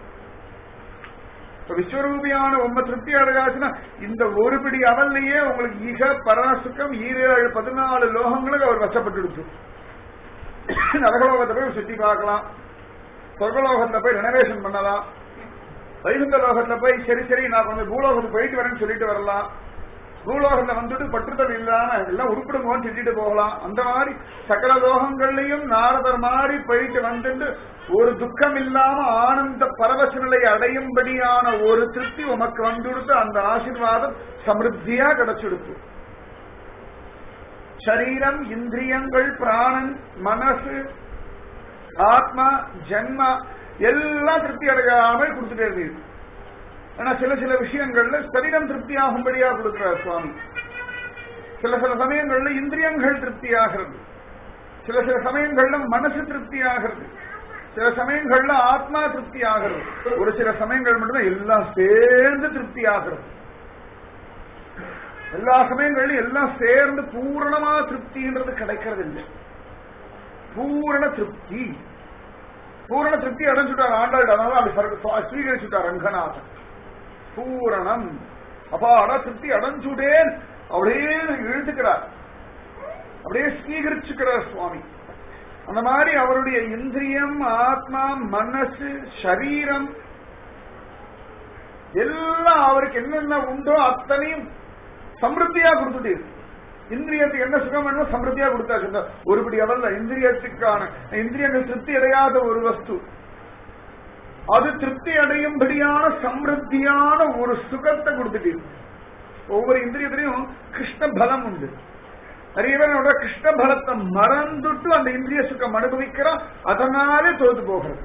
இப்ப விஸ்வரூபியான உம்ம திருப்தி அடையாச்சுன்னா இந்த ஒரு பிடி அவல்லையே உங்களுக்கு ஈக பராசுக்கம் ஈரேழு பதினாலு லோகங்களுக்கு அவர் வசப்பட்டுடுச்சு நரகலோகத்தை போய் சுத்தி பார்க்கலாம் சொர்க்கலோகத்தை போய் ரெனோவேஷன் பண்ணலாம் வைகுந்த லோகத்துல போய் சரி சரி நான் கொஞ்சம் பூலோகத்துக்கு போயிட்டு வரேன்னு சொல்லிட்டு வரலாம் பூலோகத்துல வந்துட்டு பற்றுதல் இல்லாம எல்லாம் உருப்பிடுங்கன்னு சொல்லிட்டு போகலாம் அந்த மாதிரி சகல லோகங்கள்லயும் நாரதர் மாதிரி போயிட்டு வந்துட்டு ஒரு துக்கம் இல்லாம ஆனந்த பரவச நிலையை அடையும்படியான ஒரு திருப்தி உமக்கு வந்துடுத்து அந்த ஆசீர்வாதம் சமிருத்தியா கிடைச்சிடுத்து சரீரம் இந்திரியங்கள் பிராணன் மனசு ஆத்மா ஜென்மா எல்லாம் திருப்தி அடையாமல் கொடுத்துட்டே இருந்தீங்க ஆனா சில சில விஷயங்கள்ல சரீரம் திருப்தி ஆகும்படியா கொடுக்கிறார் சுவாமி சில சில சமயங்கள்ல இந்திரியங்கள் திருப்தி ஆகிறது சில சில சமயங்கள்ல மனசு திருப்தி ஆகிறது சில சமயங்கள்ல ஆத்மா திருப்தி ஆகிறது ஒரு சில சமயங்கள் மட்டும்தான் எல்லாம் சேர்ந்து திருப்தி ஆகிறது எல்லா சமயங்கள்லயும் எல்லாம் சேர்ந்து பூரணமா திருப்தின்றது கிடைக்கிறது இல்லை பூரண திருப்தி பூரண திருப்தி அடைஞ்சுட்டார் ஆண்டாள் அதனால அப்படி சர்வ- ஸ்வீகரிச்சுட்டார் ரங்கநாதன் பூரணம் அப்பாடா திருப்தி அடைஞ்சுடேன் அப்படியே இழுத்துக்கிறார் அப்படியே ஸ்வீகரிச்சுக்கிறார் சுவாமி அந்த மாதிரி அவருடைய இந்திரியம் ஆத்மா மனசு சரீரம் எல்லாம் அவருக்கு என்னென்ன உண்டோ அத்தனையும் சமிருத்தியா கொடுத்துட்டு இந்திரியத்துக்கு என்ன சுகம் வேணுமோ சமிருத்தியா கொடுத்தாச்சு இந்த ஒருபடி அவல்ல இந்திரியத்துக்கான இந்திரியங்கள் திருப்தி அடையாத ஒரு வஸ்து அது திருப்தி அடையும்படியான சமிருத்தியான ஒரு சுகத்தை கொடுத்துட்டு ஒவ்வொரு இந்திரியத்திலையும் கிருஷ்ண பலம் உண்டு நிறைய பேர் என்னோட கிருஷ்ண பலத்தை மறந்துட்டு அந்த இந்திரிய சுகம் அனுபவிக்கிறான் அதனாலே தோத்து போகிறது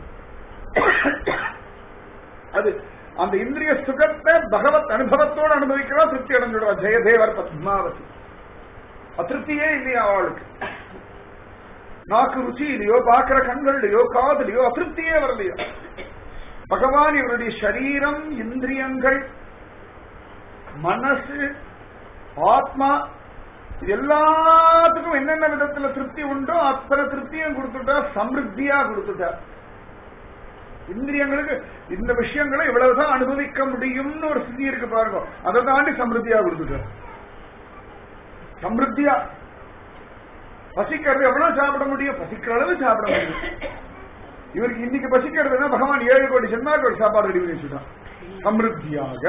அது அந்த இந்திரிய சுகத்தை பகவத் அனுபவத்தோடு அனுபவிக்கிறா திருப்தி அடைஞ்சிடுவா ஜெயதேவர் பத்மாவதி அதிருப்தியே இல்லையா அவளுக்கு நாக்கு ருச்சி இல்லையோ பாக்குற கண்கள்லையோ காதலையோ அதிருப்தியே வரலையோ பகவான் இவருடைய சரீரம் இந்திரியங்கள் மனசு ஆத்மா இது எல்லாத்துக்கும் என்னென்ன விதத்துல திருப்தி உண்டோ அத்தனை திருப்தியும் கொடுத்துட்டா சமிருத்தியா கொடுத்துட்டா இந்திரியங்களுக்கு இந்த விஷயங்களை இவ்வளவுதான் அனுபவிக்க முடியும்னு ஒரு ஸ்திதி இருக்கு பாருங்க அதை தாண்டி சமிருத்தியா கொடுத்துட்டார் சமிருத்தியா பசிக்கிறது எவ்வளவு சாப்பிட முடியும் பசிக்கிற அளவு சாப்பிட முடியும் இவருக்கு இன்னைக்கு பசிக்கிறதுனா பகவான் ஏழு கோடி ஜென்மாக்கு ஒரு சாப்பாடு ரெடி பண்ணி வச்சுட்டான் சமிருத்தியாக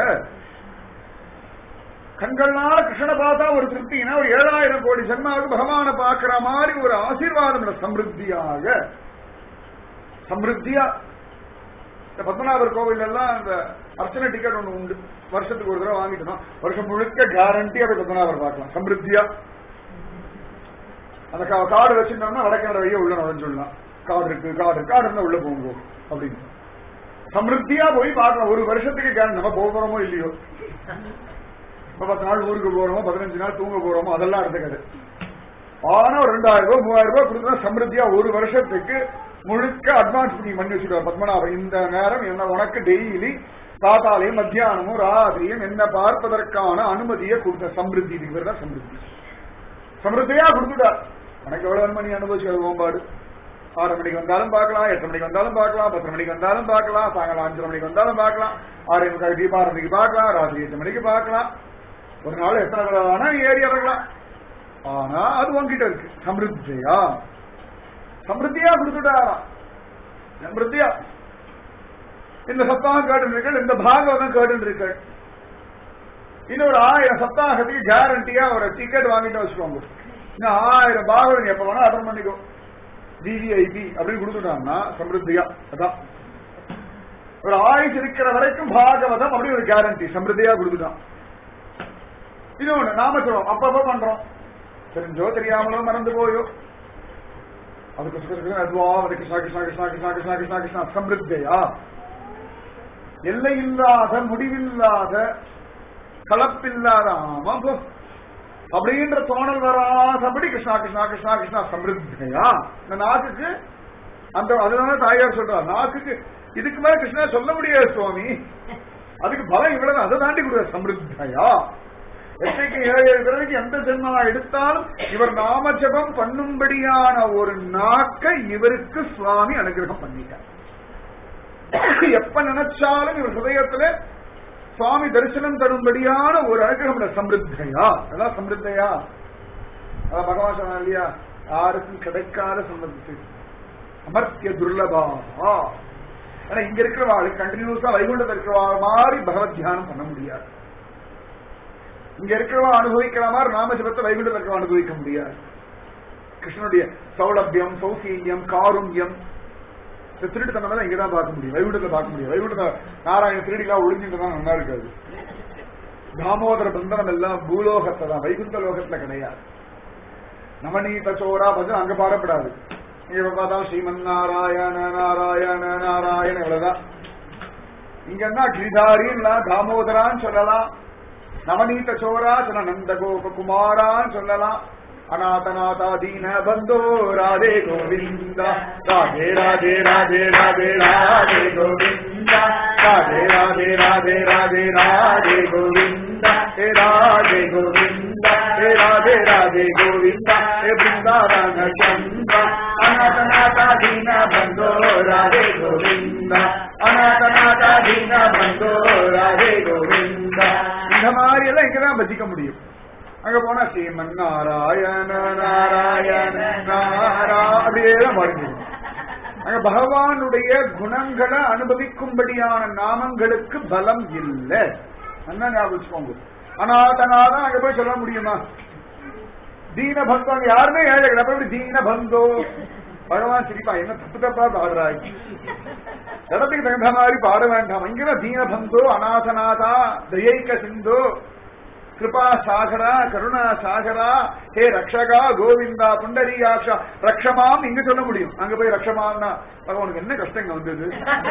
கண்கள்னால கிருஷ்ணனை பார்த்தா ஒரு திருப்தினா ஒரு ஏழாயிரம் கோடி ஜென்மாவுக்கு பகவானை பார்க்கிற மாதிரி ஒரு ஆசீர்வாதம் இல்ல சமிருத்தியாக சமிருத்தியா இந்த பத்மநாபர் கோவில் எல்லாம் இந்த அர்ச்சனை டிக்கெட் ஒண்ணு உண்டு வருஷத்துக்கு ஒரு தடவை வாங்கிட்டோம் வருஷம் முழுக்க கேரண்டியா போய் பத்மநாபர் பார்க்கலாம் சமிருத்தியா அந்த கா- கார்டு வச்சிருந்தோம்னா வடக்கிணற வழியே உள்ள நுழைஞ்சுடலாம் கார்டு இருக்கு கார்டு இருக்கு கார்டு இருந்தா உள்ள போங்க அப்படின்னு சமிருத்தியா போய் பார்க்கலாம் ஒரு வருஷத்துக்கு கேரண்டி நம்ம போக போறோமோ இல்லையோ இப்ப பத்து நாள் ஊருக்கு போறோமோ பதினஞ்சு நாள் தூங்க போறோமோ அதெல்லாம் அடுத்த கதை ஆனா ஒரு ரெண்டாயிரம் ரூபாய் மூவாயிரம் ரூபாய் கொடுத்தா சமிருத்தியா ஒரு வருஷத்துக்கு முழுக்க அட்வான்ஸ் புக்கிங் பண்ணி வச்சுருவார் பத்மநாபன் இந்த நேரம் என்ன உனக்கு டெய்லி காத்தாலையும் மத்தியானமும் ராத்திரியும் என்ன பார்ப்பதற்கான அனுமதியை கொடுத்த சமிருத்தி இதுக்கு பேர் தான் சமிருத்தி சமிருத்தியா கொடுத்துட்டார் உனக்கு எவ்வளவு மணி அனுபவிச்சு ஓம்பாடு ஆறு மணிக்கு வந்தாலும் பார்க்கலாம் எட்டு மணிக்கு வந்தாலும் பார்க்கலாம் பத்து மணிக்கு வந்தாலும் பார்க்கலாம் சாயங்காலம் அஞ்சரை மணிக்கு வந்தாலும் பார்க்கலாம் ஆறு முக்கால் தீபாரதிக்கு பார்க்கலாம் ராத்திரி எட்டு மணிக்கு பார்க்கலாம் ஒரு நாள் எத்தனை தடவை வேணா ஏறி இறங்கலாம் ஆனா அது உங்ககிட்ட இருக்கு சமிருத்தியா சமிருத்தியா கொடுத்துட்டாராம் சமிருத்தியா இந்த சப்தாகம் கேட்டுருக்கள் இந்த பாகவதம் கேட்டுருக்கள் இன்னும் ஒரு ஆயிரம் சப்தாகத்துக்கு கேரண்டியா ஒரு டிக்கெட் வாங்கிட்டு வச்சுக்கோங்க இன்னும் ஆயிரம் பாகவதம் எப்ப வேணா அட்டன் பண்ணிக்கோ டிவிஐபி அப்படின்னு கொடுத்துட்டாங்கன்னா சமிருத்தியா அதான் ஒரு ஆயுஷ் இருக்கிற வரைக்கும் பாகவதம் அப்படி ஒரு கேரண்டி சமிருத்தியா கொடுத்துட்டான் இன்னொன்னு நாம சொல்றோம் அப்பப்ப பண்றோம் தெரிஞ்சோ தெரியாமலோ மறந்து போயோ அதுக்கு சுக அதுவா அது கிருஷ்ணா கிருஷ்ணா கிருஷ்ணா கிருஷ்ணா கிருஷ்ணா கிருஷ்ணா கிருஷ்ணா சமிருத்தையா எல்லையில்லாத முடிவில்லாத கலப்பில்லாத ஆமா போ. அப்படின்ற தோணல் வராதபடி கிருஷ்ணா கிருஷ்ணா கிருஷ்ணா கிருஷ்ணா சமிருத்தையா இந்த நாக்குக்கு அந்த அதுதான் தாயார் சொல்றார் நாக்குக்கு இதுக்கு மேல கிருஷ்ணா சொல்ல முடியாது சுவாமி அதுக்கு பலம் இவ்வளவு அதை தாண்டி கொடுக்க சமிருத்தையா எட்டைக்கு ஏழு ஏழு பிறகு எந்த ஜென்மா எடுத்தாலும் இவர் நாம ஜெபம் பண்ணும்படியான ஒரு நாக்கை இவருக்கு சுவாமி அனுகிரகம் பண்ணிட்டார் எப்ப நினைச்சாலும் இவர் ஹிருதயத்துல சுவாமி தரிசனம் தரும்படியான ஒரு அனுகிரகம் இல்ல, சமிருத்தையா அதான் சமிருத்தையா அதான் பகவான் சொன்னா இல்லையா யாருக்கும் கிடைக்காத சம்பந்தத்து அமர்த்திய துர்லபா ஆனா இங்க இருக்கிறவாள் கண்டினியூஸா வைகுண்டத்தில் இருக்கிறவா மாதிரி பகவத் தியானம் பண்ண முடியாது இங்க இருக்கிறவா அனுபவிக்கிற மாதிரி நாமஜபத்தை வைகுண்டத்தில் இருக்கிறவா அனுபவிக்க முடியாது கிருஷ்ணனுடைய சௌலபியம் சௌசீல்யம் காருண்யம் இந்த திருட்டுத்தனம் இங்கதான் பார்க்க முடியும் வைகுண்டத்துல பார்க்க முடியும் வைகுண்டத்துல நாராயண திருடிலாம் ஒளிஞ்சுட்டு தான் நல்லா இருக்காது தாமோதர பந்தனம் எல்லாம் பூலோகத்தை தான் வைகுந்த லோகத்துல கிடையாது நவநீத சோரா பஜன் அங்க பாடப்படாது இங்க பார்த்தா ஸ்ரீமன் நாராயண நாராயண நாராயண இவ்வளவுதான் இங்க என்ன கிரிதாரின்னா தாமோதரான்னு சொல்லலாம் நவநீத சோரா சொன்ன நந்த கோபகுமாரான்னு சொல்லலாம் அநாதநாதா தீன பந்தோ ராதே கோவிந்தா ராதே ராதே ராதே ராதே ராதே கோவிந்தா ராதே ராதே ராதே ராதே ராதே கோவிந்தா ஹே ராதே கோவிந்தா ஹே ராதே ராதே கோவிந்தா ஹே பிருந்தாவன சந்திரா அநாதநாதா தீன பந்தோ ராதே கோவிந்தா அநாதநாதா தீன பந்தோ ராதே கோவிந்தா இந்த மாதிரி எல்லாம் இங்கதான் பஜிக்க முடியும் அங்க போனா ஸ்ரீமன் நாராயண நாராயண நாரா அப்படியே தான் பாடிக்கணும் அங்க பகவானுடைய குணங்களை அனுபவிக்கும்படியான நாமங்களுக்கு பலம் இல்லை என்ன ஞாபகம் வச்சுக்கோங்க அநாதனாதான் அங்க போய் சொல்ல முடியுமா தீன பந்தோ அங்க யாருமே ஏழை கிடையாது அப்ப எப்படி தீன பந்தோ பகவான் சிரிப்பா என்ன தப்பு தப்பா பாடுறாய் இடத்துக்கு தகுந்த மாதிரி பாட வேண்டாம் இங்கதான் தீன பந்தோ அநாதநாதா தயைக்க சிந்தோ கிருபா சாகரா கருணா சாகரா ஹே ரக்ஷகா கோவிந்தா புண்டரீகாட்சா ரக்ஷமாம் இங்க சொல்ல முடியும் அங்க போய் ரக்ஷமான்னா பகவானுக்கு என்ன கஷ்டம் இங்க வந்தது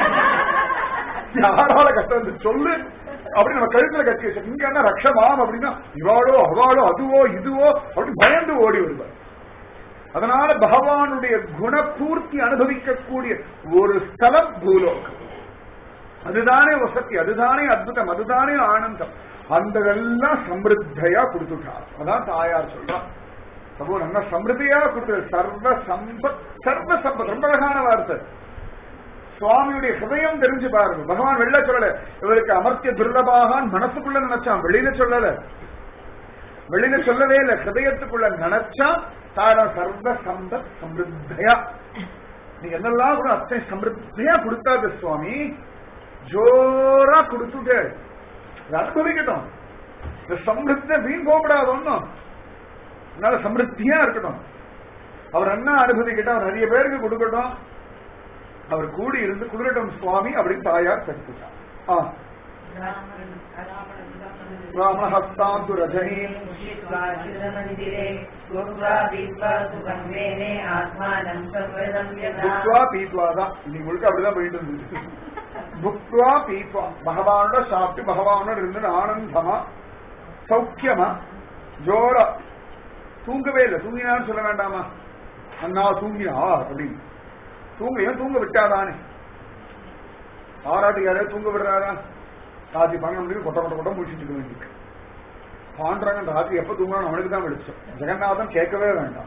யாரால கஷ்டம் வந்து சொல்லு அப்படி நம்ம கழுத்துல கட்டி வச்சோம் இங்க என்ன ரக்ஷமாம் அப்படின்னா இவாளோ அவாளோ அதுவோ இதுவோ அப்படி பயந்து ஓடி வருவார் அதனால பகவானுடைய குணபூர்த்தி அனுபவிக்கக்கூடிய ஒரு ஸ்தலம் பூலோகம் அதுதானே வசதி அதுதானே அற்புதம் அதுதானே ஆனந்தம் அந்த எல்லாம் சமிருத்தையா கொடுத்துட்டார் அதான் தாயார் சொல்றா பிரபு நல்ல சமிருத்தியா கொடுத்தது சர்வ சம்பத் சர்வ சம்பத் ரொம்ப அழகான வார்த்தை சுவாமியுடைய ஹிருதயம் தெரிஞ்சு பாருங்க பகவான் வெளில சொல்லல இவருக்கு அமர்த்திய துர்லபாகான் மனசுக்குள்ள நினைச்சான் வெளியில சொல்லல வெளியில சொல்லவே இல்ல ஹிருதயத்துக்குள்ள நினைச்சா தாரா சர்வ சம்பத் சமிருத்தையா நீ என்னெல்லாம் கூட அத்தனை சமிருத்தியா கொடுத்தாது சுவாமி ஜோரா கொடுத்துட்டு இதை அனுபவிக்கட்டும் இந்த சமிருத்த வீண் போகப்படாது ஒன்னும் அதனால சமிருத்தியா இருக்கட்டும் அவர் என்ன அனுபவிக்கட்டும் அவர் நிறைய பேருக்கு கொடுக்கட்டும் அவர் கூடி இருந்து குதிரட்டும் சுவாமி அப்படின்னு தாயார் கற்றுட்டார் ஆ ராமஹஸ்தாந்து ரஜனி मन्दिरे गोत्वा पीत्वा सुखं मेने आत्मानं संवृतं यथा புக்வா பீத்வா தான் இன்னைக்கு முழுக்க அப்படிதான் போயிட்டு இருந்தது புக்வா பீத்வா பகவானோட சாப்பிட்டு பகவானோட இருந்து ஆனந்தமா சௌக்கியமா ஜோரா தூங்கவே இல்லை தூங்கினான்னு சொல்ல வேண்டாமா அண்ணா தூங்கினா அப்படின்னு தூங்க தூங்க விட்டாதானே ஆராட்டு யாரையா தூங்க விடுறாரா ராத்திரி பன்னெண்டு மணிக்கு கொட்ட கொட்ட கொட்ட முடிச்சுட்டு இருக்க வேண்டியிருக்கு பாண்டரங்கன் ராத்திரி எப்ப தூங்கணும் அவனுக்கு தான் வெளிச்சம் ஜெகநாதன் கேட்கவே வேண்டாம்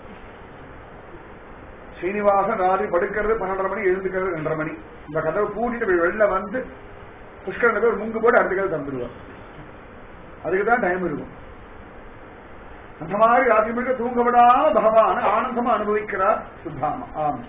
ஸ்ரீனிவாசன் ராத்திரி படுக்கிறது பன்னெண்டரை மணி எழுந்துக்கிறது ரெண்டரை மணி இந்த கதவை பூட்டிட்டு போய் வெளில வந்து புஷ்கரனுக்கு போய் ஒரு முங்கு போட்டு அடுத்த கதை தந்துடுவார் அதுக்கு தான் டைம் இருக்கும் அந்த மாதிரி ராத்திரி முழுக்க தூங்க விடாம பகவான் ஆனந்தமா அனுபவிக்கிறார் சுத்தாமா ஆம்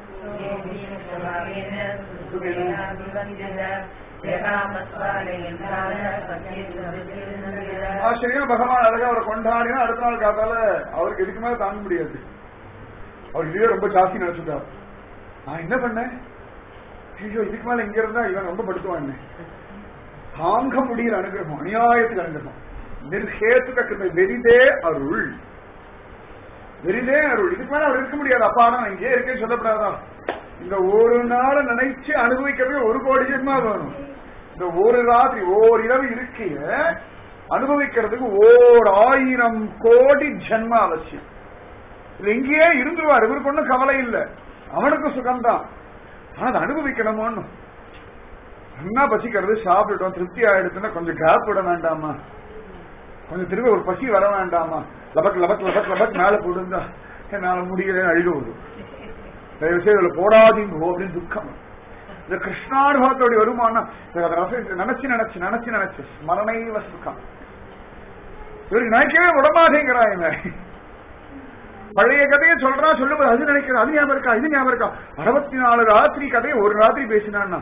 ஆச்சரியம் பகவான் அழகா அவரை கொண்டாடினா அடுத்த நாள் காத்தால அவருக்கு இதுக்கு மேல தாங்க முடியாது அவர் இதுவே ரொம்ப ஜாஸ்தி நினைச்சுட்டார் நான் என்ன பண்ணேன் ஐயோ இதுக்கு மேல இங்க இருந்தா இவன் ரொம்ப படுத்துவான் என்ன தாங்க முடியல அனுகிரகம் அநியாயத்துக்கு அனுகிரகம் நிர்ஹேத்துக்க கிருமை வெறிதே அருள் வெறிதே அருள் இதுக்கு மேல அவர் இருக்க முடியாது அப்பா நான் இங்கே இருக்கேன்னு சொல்லப்படாதா இந்த ஒரு நாள நினைச்சு அனுபவிக்கிறதுக்கு ஒரு கோடி ஜென்மா வேணும் இந்த ஒரு ராத்திரி ஓர் இரவு இருக்கைய அனுபவிக்கிறதுக்கு ஓர் ஆயிரம் கோடி ஜென்ம அவசியம் இதுல இங்கேயே இருந்துருவார் இவருக்கு ஒண்ணும் கவலை இல்லை அவனுக்கு சுகம்தான் ஆனா அதை அனுபவிக்கணுமோன்னு என்ன பசிக்கிறது சாப்பிட்டுட்டோம் திருப்தி ஆயிடுச்சுன்னா கொஞ்சம் கேப் விட வேண்டாமா கொஞ்சம் திரும்ப ஒரு பசி வர வேண்டாமா லபக் லபக் லபக் லபக் மேல போடுந்தா என்னால முடியல அழுக வரும் தயவு செய்து இதுல போடாதீங்க அப்படின்னு துக்கம் இந்த கிருஷ்ணானுபவத்தோட வருமானம் இதை ரசி- நினைச்சு நினைச்சு நினைச்சு நினைச்சு ஸ்மரணைவ சுகம் இவருக்கு நினைக்கவே விடமாட்டேங்கிறா இவன் பழைய கதையை சொல்றா சொல்லும்போது அது நினைக்கிறா அது ஞாபகம் இருக்கா இது ஞாபகம் இருக்கா அறுபத்தி நாலு ராத்திரி கதையை ஒரு ராத்திரி பேசினான்னா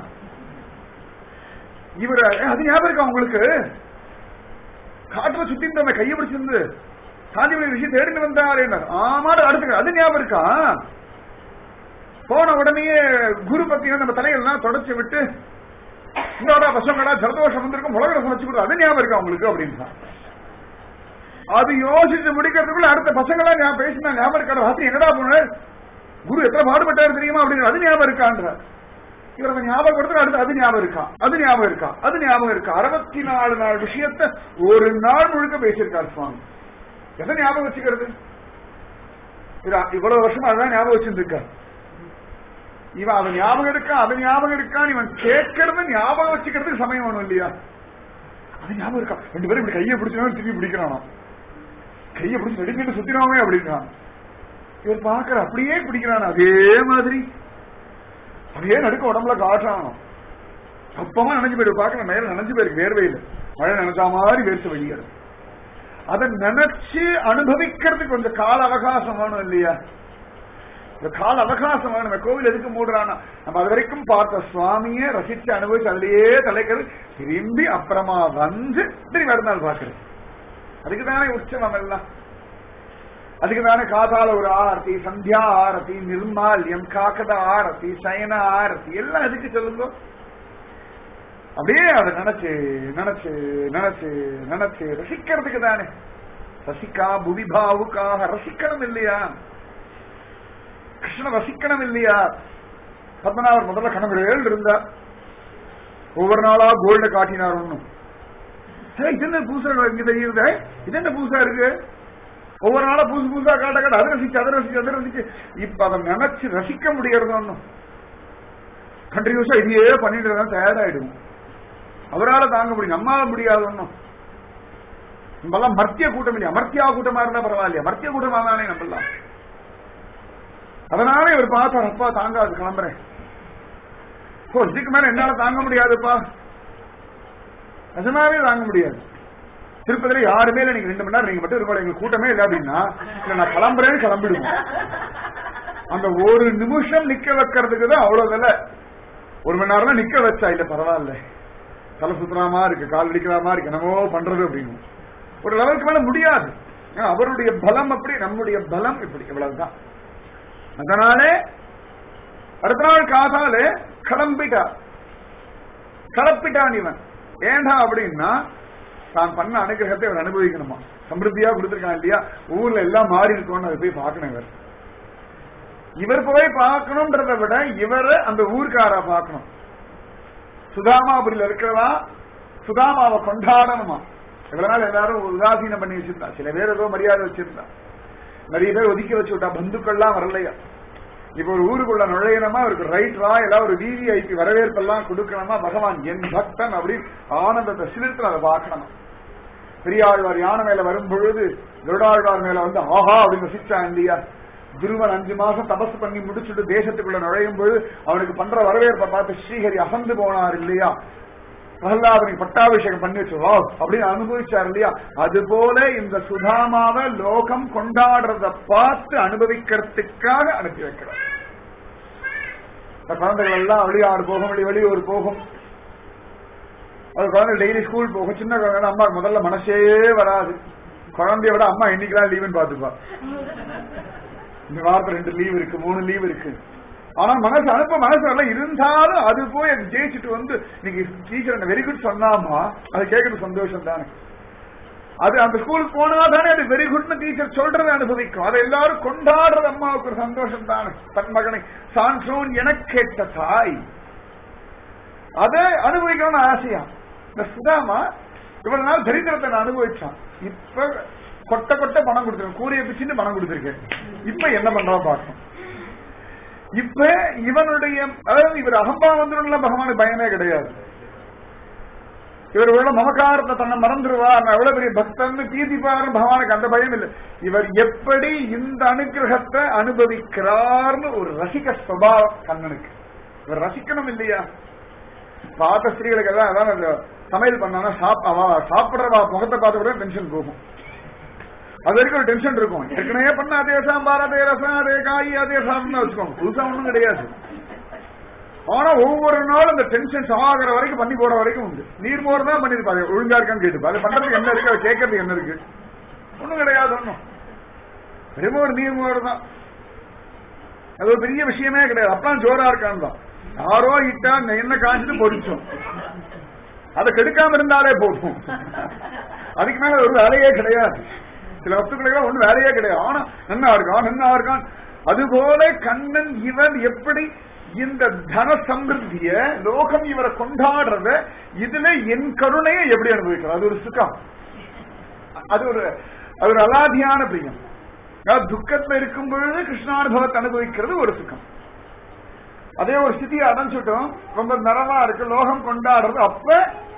இவர் அது ஞாபகம் இருக்கா உங்களுக்கு காட்டுல சுத்தி இருந்த கையை பிடிச்சிருந்து காஞ்சிபுரம் விஷயம் தேடிட்டு வந்தாரு ஆமாடு அடுத்து அது ஞாபகம் இருக்கா போன உடனே குரு பத்தின நம்ம தலையெல்லாம் தொடச்சு விட்டு இந்தோட பசங்கடா ஜலதோஷம் வந்திருக்கும் முளகரை சமைச்சு கொடுத்து அது ஞாபகம் இருக்கா உங்களுக்கு அப்படின்னு அது யோசிச்சு முடிக்கிறதுக்குள்ள அடுத்த பசங்களா நான் பேசினா ஞாபகம் இருக்கா ராத்திரி என்னடா போன குரு எத்தனை பாடுபட்டாரு தெரியுமா அப்படின்னு அது ஞாபகம் இருக்கான்ற இவர் அந்த ஞாபகம் கொடுத்து அடுத்து அது ஞாபகம் இருக்கா அது ஞாபகம் இருக்கா அது ஞாபகம் இருக்கா அறுபத்தி நாலு நாள் விஷயத்த ஒரு நாள் முழுக்க பேசியிருக்கார் சுவாமி எதை ஞாபகம் வச்சுக்கிறது இது இவ்வளவு வருஷமா அதான் ஞாபகம் வச்சிருந்திருக்கார் இவன் அவன் ஞாபகம் இருக்கா அவன் ஞாபகம் இருக்கான்னு இவன் கேட்கறது ஞாபகம் வச்சுக்கிறதுக்கு சமயம் வேணும் இல்லையா அது ஞாபகம் இருக்கா ரெண்டு பேரும் இப்படி கையை பிடிச்சவன் திருப்பி பிடிக்கிறானா கையை பிடிச்சி நெடுங்கிட்டு சுத்தினாவே அப்படிங்கிறான் இவர் பாக்குற அப்படியே பிடிக்கிறான் அதே மாதிரி அப்படியே நடுக்க உடம்புல காட்டானோ அப்பமா நினைஞ்சு போயிரு பாக்குற மேல நினைஞ்சு போயிருக்கு வேர்வையில மழை நினைச்சா மாதிரி வேர்த்து வெளியேறு அதை நினைச்சு அனுபவிக்கிறதுக்கு கொஞ்சம் கால அவகாசம் வேணும் இல்லையா இந்த கால அவகாசம் வேணும் இந்த கோவில் எதுக்கு மூடுறானா நம்ம அது வரைக்கும் பார்த்த சுவாமியே ரசிச்சு அனுபவிச்சு அதுலயே தலைக்கிறது திரும்பி அப்புறமா வந்து திரும்பி அடுத்த நாள் பாக்குறது அதுக்கு தானே உற்சவம் எல்லாம் அதுக்கு தானே காதால ஒரு ஆரத்தி சந்தியா ஆரத்தி நிர்மால்யம் காக்கத ஆரத்தி சயன ஆரத்தி எல்லாம் எதுக்கு சொல்லுங்க அப்படியே அதை நினைச்சு நினைச்சு நினைச்சு நினைச்சு ரசிக்கிறதுக்கு தானே ரசிக்கா புவிபாவுக்காக ரசிக்கணும் இல்லையா கிருஷ்ண ரசிக்கணும் இல்லையா பத்மநாபர் முதல்ல கணவர்கள் இருந்தார் ஒவ்வொரு நாளா கோல்ட காட்டினார் ஒன்னும் இது என்ன பூசா இங்க தெரியுது இது என்ன பூசா இருக்கு ஒவ்வொரு நாளா புதுசு புதுசா காட்ட காட்ட அதை ரசிச்சு அதை ரசிச்சு அதை ரசிச்சு இப்ப அதை நினைச்சு ரசிக்க முடியறது ஒன்னும் கண்டினியூஸா இதையே பண்ணிட்டு இருந்தா டயர்ட் ஆயிடும் அவரால தாங்க முடியும் நம்மால முடியாது ஒன்னும் நம்மெல்லாம் மர்த்திய கூட்டம் இல்லையா மர்த்தியா கூட்டமா இருந்தா பரவாயில்லையா மர்த்திய கூட்டமா தானே நம்மெல்லாம் அதனால இவர் பார்த்தார் அப்பா தாங்காது கிளம்புறேன் ஓ இதுக்கு மேல என்னால தாங்க முடியாதுப்பா நிஜமாவே தாங்க முடியாது திருப்பதியில யாருமே இல்லை நீங்க ரெண்டு மணி நேரம் நீங்க மட்டும் இருக்கோம் எங்க கூட்டமே இல்லை அப்படின்னா இல்ல நான் கிளம்புறேன்னு கிளம்பிடுவோம் அந்த ஒரு நிமிஷம் நிக்க வைக்கிறதுக்கு தான் அவ்வளவு விலை ஒரு மணி நேரம் நிக்க வச்சா இல்ல பரவாயில்ல தலை சுத்தராமா இருக்கு கால் அடிக்கிறாமா இருக்கு என்னமோ பண்றது அப்படின்னு ஒரு லெவலுக்கு மேல முடியாது ஏன்னா அவருடைய பலம் அப்படி நம்முடைய பலம் இப்படி இவ்வளவுதான் அதனாலே அடுத்த நாள் காதாலே கிளம்பிட்டா கிளப்பிட்டான் இவன் ஏண்டா அப்படின்னா தான் பண்ண அனுகிரகத்தை இவர் அனுபவிக்கணுமா சமிருத்தியா கொடுத்திருக்கான் இல்லையா ஊர்ல எல்லாம் மாறி இருக்கோம்னு அதை போய் பார்க்கணும் இவர் இவர் போய் பார்க்கணும்ன்றதை விட இவரை அந்த ஊர்க்காரா பார்க்கணும் சுதாமாபுரியில இருக்கிறதா சுதாமாவை கொண்டாடணுமா இவ்வளவு நாள் எல்லாரும் உதாசீனம் பண்ணி வச்சிருந்தா சில பேர் ஏதோ மரியாதை வச்சிருந்தா நிறைய பேர் ஒதுக்கி வச்சு விட்டா பந்துக்கள்லாம் வரலையா இப்ப ஒரு ஊருக்குள்ள நுழையணுமா அவருக்கு ரைட் ரா எல்லாம் ஒரு விவிஐபி வரவேற்பெல்லாம் கொடுக்கணுமா பகவான் என் பக்தன் அப்படின்னு ஆனந்தத்தை சிலிர்த்து அதை பார்க்கணும் பெரியாழ்வார் யானை மேல வரும் பொழுது கருடாழ்வார் மேல வந்து ஆஹா அப்படின்னு ரசிச்சான் இல்லையா துருவன் அஞ்சு மாசம் தபசு பண்ணி முடிச்சுட்டு தேசத்துக்குள்ள நுழையும் பொழுது அவனுக்கு பண்ற வரவேற்பை பார்த்து ஸ்ரீஹரி அசந்து போனார் இல்லையா பிரகலாதனுக்கு பட்டாபிஷேகம் பண்ணி வச்சு வா அப்படின்னு அனுபவிச்சார் இல்லையா அது போல இந்த சுதாமாவை லோகம் கொண்டாடுறத பார்த்து அனுபவிக்கிறதுக்காக அனுப்பி வைக்கிறார் இந்த குழந்தைகள் எல்லாம் வெளியாடு போகும் வெளி வெளியூர் போகும் அது குழந்தை டெய்லி ஸ்கூல் போகும் சின்ன குழந்தை அம்மா முதல்ல மனசே வராது குழந்தைய விட அம்மா என்னைக்குலாம் லீவுன்னு பாத்துப்பா இந்த வாரத்துல ரெண்டு லீவ் இருக்கு மூணு லீவ் இருக்கு ஆனா மனசு அனுப்ப மனசு வரல இருந்தாலும் அது போய் அது ஜெயிச்சுட்டு வந்து நீங்க டீச்சர் வெரி குட் சொன்னாமா அது கேட்கறது சந்தோஷம் தானே அது அந்த ஸ்கூலுக்கு போனா தானே அது வெரி குட்னு டீச்சர் சொல்றதை அனுபவிக்கும் அதை எல்லாரும் கொண்டாடுறது அம்மாவுக்கு ஒரு சந்தோஷம் தானே தன் மகனை சான்றோன் என கேட்ட தாய் அதை அனுபவிக்கணும்னு ஆசையா இந்த சுதாமா இவ்வளவு நாள் தரித்திரத்தை நான் அனுபவிச்சான் இப்ப கொட்ட கொட்ட பணம் கொடுத்துருக்கேன் கூறிய பிச்சுன்னு பணம் கொடுத்துருக்கேன் இப்ப என்ன பண்றான் பார்க்கணும் இப்ப இவனுடைய அதாவது இவர் அகம்பா வந்துடும் பகவானுக்கு பயமே கிடையாது இவர் உள்ள மமக்காரத்தை தன்னை மறந்துடுவார் நான் எவ்வளவு பெரிய பக்தன்னு தீர்த்திப்பாரு பகவானுக்கு அந்த பயம் இல்லை இவர் எப்படி இந்த அனுகிரகத்தை அனுபவிக்கிறார்னு ஒரு ரசிக சுபாவம் கண்ணனுக்கு இவர் ரசிக்கணும் இல்லையா பார்த்த ஸ்திரீகளுக்கு எல்லாம் அதான் அந்த சமையல் பண்ணானா சாப் அவ சாப்பிடுறவா முகத்தை பார்த்து கூட டென்ஷன் போகும் அது வரைக்கும் ஒரு டென்ஷன் இருக்கும் ஏற்கனவே பண்ண அதே சாம்பார் அதே ரசம் அதே காய் அதே சாப்பிட்டு வச்சுக்கோங்க புதுசா ஒண்ணும் கிடையாது ஆனா ஒவ்வொரு நாளும் அந்த டென்ஷன் ஆகிற வரைக்கும் பண்ணி போற வரைக்கும் உண்டு நீர் மோர் தான் பண்ணிருப்பாரு ஒழுங்கா இருக்கான்னு கேட்டுப்பா அது பண்றதுக்கு என்ன இருக்கு அதை கேட்கறதுக்கு என்ன இருக்கு ஒண்ணும் கிடையாது ஒண்ணும் வெறும் ஒரு நீர் மோர் தான் அது ஒரு பெரிய விஷயமே கிடையாது அப்பதான் ஜோரா இருக்கான்னு தான் யாரோ இட்டா என்ன காய்ச்சிட்டு பொறிச்சோம் அதை கெடுக்காம இருந்தாலே போதும் அதுக்கு மேல ஒரு வேலையே கிடையாது சில வஸ்துக்களுக்கு ஒண்ணு வேலையே கிடையாது ஆனா நன்னா இருக்கான் நன்னா இருக்கான் அதுபோல கண்ணன் இவன் எப்படி இந்த தன சமிருத்திய லோகம் இவரை கொண்டாடுறத இதுல என் கருணையை எப்படி அனுபவிக்கிறார் அது ஒரு சுகம் அது ஒரு அது ஒரு அலாதியான பிரியம் அதாவது துக்கத்துல இருக்கும் பொழுது கிருஷ்ணானுபவத்தை அனுபவிக்கிறது ஒரு சுகம் அதே ஒரு ஸ்திதியை அடைஞ்சுட்டோம் ரொம்ப நரமா இருக்கு லோகம் கொண்டாடுறது அப்ப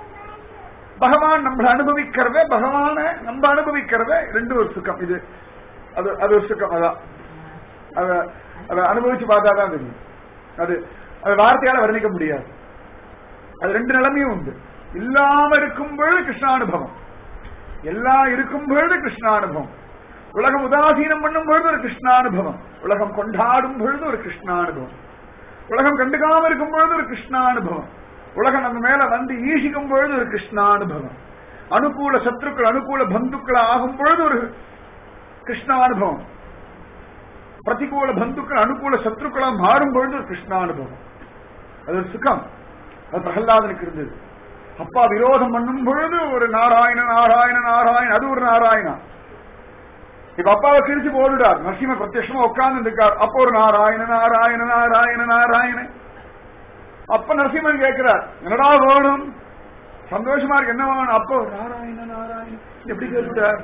பகவான் நம்மள அனுபவிக்கிறத பகவான நம்ம அனுபவிக்கிறத ரெண்டு ஒரு சுகம் இது அது அது ஒரு சுகம் அதான் அத அதை அனுபவிச்சு பார்த்தா தான் தெரியும் அது அது வார்த்தையால வர்ணிக்க முடியாது அது ரெண்டு நிலைமையும் உண்டு இல்லாம இருக்கும் பொழுது கிருஷ்ணானுபவம் எல்லாம் இருக்கும் பொழுது கிருஷ்ணானுபவம் உலகம் உதாசீனம் பண்ணும் பொழுது ஒரு கிருஷ்ணானுபவம் உலகம் கொண்டாடும் பொழுது ஒரு கிருஷ்ணானுபவம் உலகம் கண்டுக்காம இருக்கும் பொழுது ஒரு கிருஷ்ணானுபவம் உலகம் நம்ம மேல வந்து ஈசிக்கும் பொழுது ஒரு கிருஷ்ணானுபவம் அனுகூல சத்ருக்கள் அனுகூல பந்துக்கள் ஆகும் பொழுது ஒரு கிருஷ்ணானுபவம் பிரதிகூல பந்துக்கள் அனுகூல சத்ருக்களா மாறும் பொழுது ஒரு கிருஷ்ணானுபவம் அது ஒரு சுகம் அது பிரகலாதனுக்கு இருந்தது அப்பா விரோதம் பண்ணும் பொழுது ஒரு நாராயண நாராயண நாராயண அது ஒரு நாராயணா இப்ப அப்பாவை கிழிச்சு போடுடார் நரசிம்ம பிரத்யமா உட்கார்ந்து இருக்கார் அப்போ ஒரு நாராயண நாராயண நாராயண நாராயண அப்ப நரசிம்மன் கேட்கிறார் என்னடா வேணும் சந்தோஷமா இருக்கு என்ன வேணும் அப்போ நாராயண நாராயண எப்படி கேட்டுட்டார்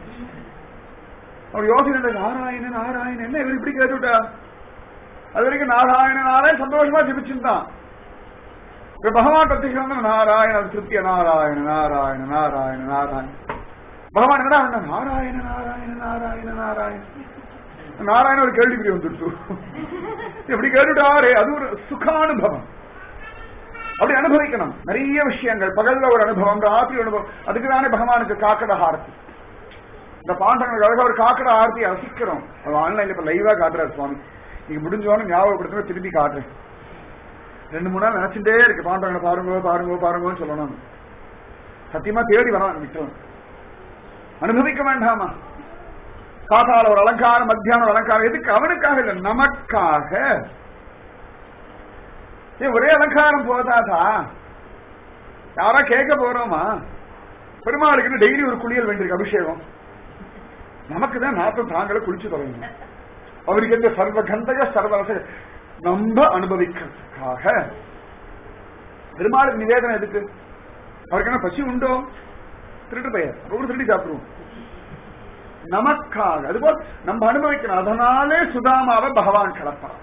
அவர் யோசனை நாராயண நாராயண என்ன இவர் இப்படி கேட்டுட்டார் அது வரைக்கும் நாராயண நாராயண சந்தோஷமா ஜிபிச்சுட்டான் இப்ப பகவான் பிரத்யேகம் நாராயண திருப்திய நாராயண நாராயண நாராயண நாராயண பகவான் என்னடா அவன நாராயண நாராயண நாராயண நாராயண நாராயண ஒரு கேள்விக்குறி வந்துருச்சு எப்படி கேட்டுட்டாரே அது ஒரு சுகானுபவம் அப்படி அனுபவிக்கணும் நிறைய விஷயங்கள் பகல்ல ஒரு அனுபவம் ராத்திரி அனுபவம் அதுக்கு தானே பகவானுக்கு காக்கட ஹாரத்தி இந்த பாண்டங்களுக்கு அழகா ஒரு காக்கட ஆரத்தி ரசிக்கிறோம் அது ஆன்லைன்ல இப்ப லைவா காட்டுறாரு சுவாமி நீங்க முடிஞ்சோன்னு ஞாபகப்படுத்த திருப்பி காட்டுறேன் ரெண்டு மூணு நாள் நினைச்சுட்டே இருக்கு பாண்டவங்களை பாருங்க பாருங்க பாருங்கன்னு சொல்லணும் சத்தியமா தேடி வரான் விட்டோம் அனுபவிக்க வேண்டாமா காத்தால ஒரு அலங்காரம் மத்தியானம் ஒரு அலங்காரம் எதுக்கு அவனுக்காக இல்லை நமக்காக ஏன் ஒரே அலங்காரம் போதாதா யாரா கேட்க போறோமா பெருமாளுக்கு டெய்லி ஒரு குளியல் வேண்டியிருக்கு அபிஷேகம் நமக்கு தான் நாட்டம் தாங்களே குளிச்சு தொடங்கணும் அவருக்கு எந்த சர்வ கந்தக சர்வரச நம்ம அனுபவிக்கிறதுக்காக பெருமாளுக்கு நிவேதனம் எதுக்கு அவருக்கு என்ன பசி உண்டோ திருட்டு பெயர் ஒரு திருடி சாப்பிடுவோம் நமக்காக அதுபோல் நம்ம அனுபவிக்கணும் அதனாலே சுதாமாவை பகவான் கலப்பான்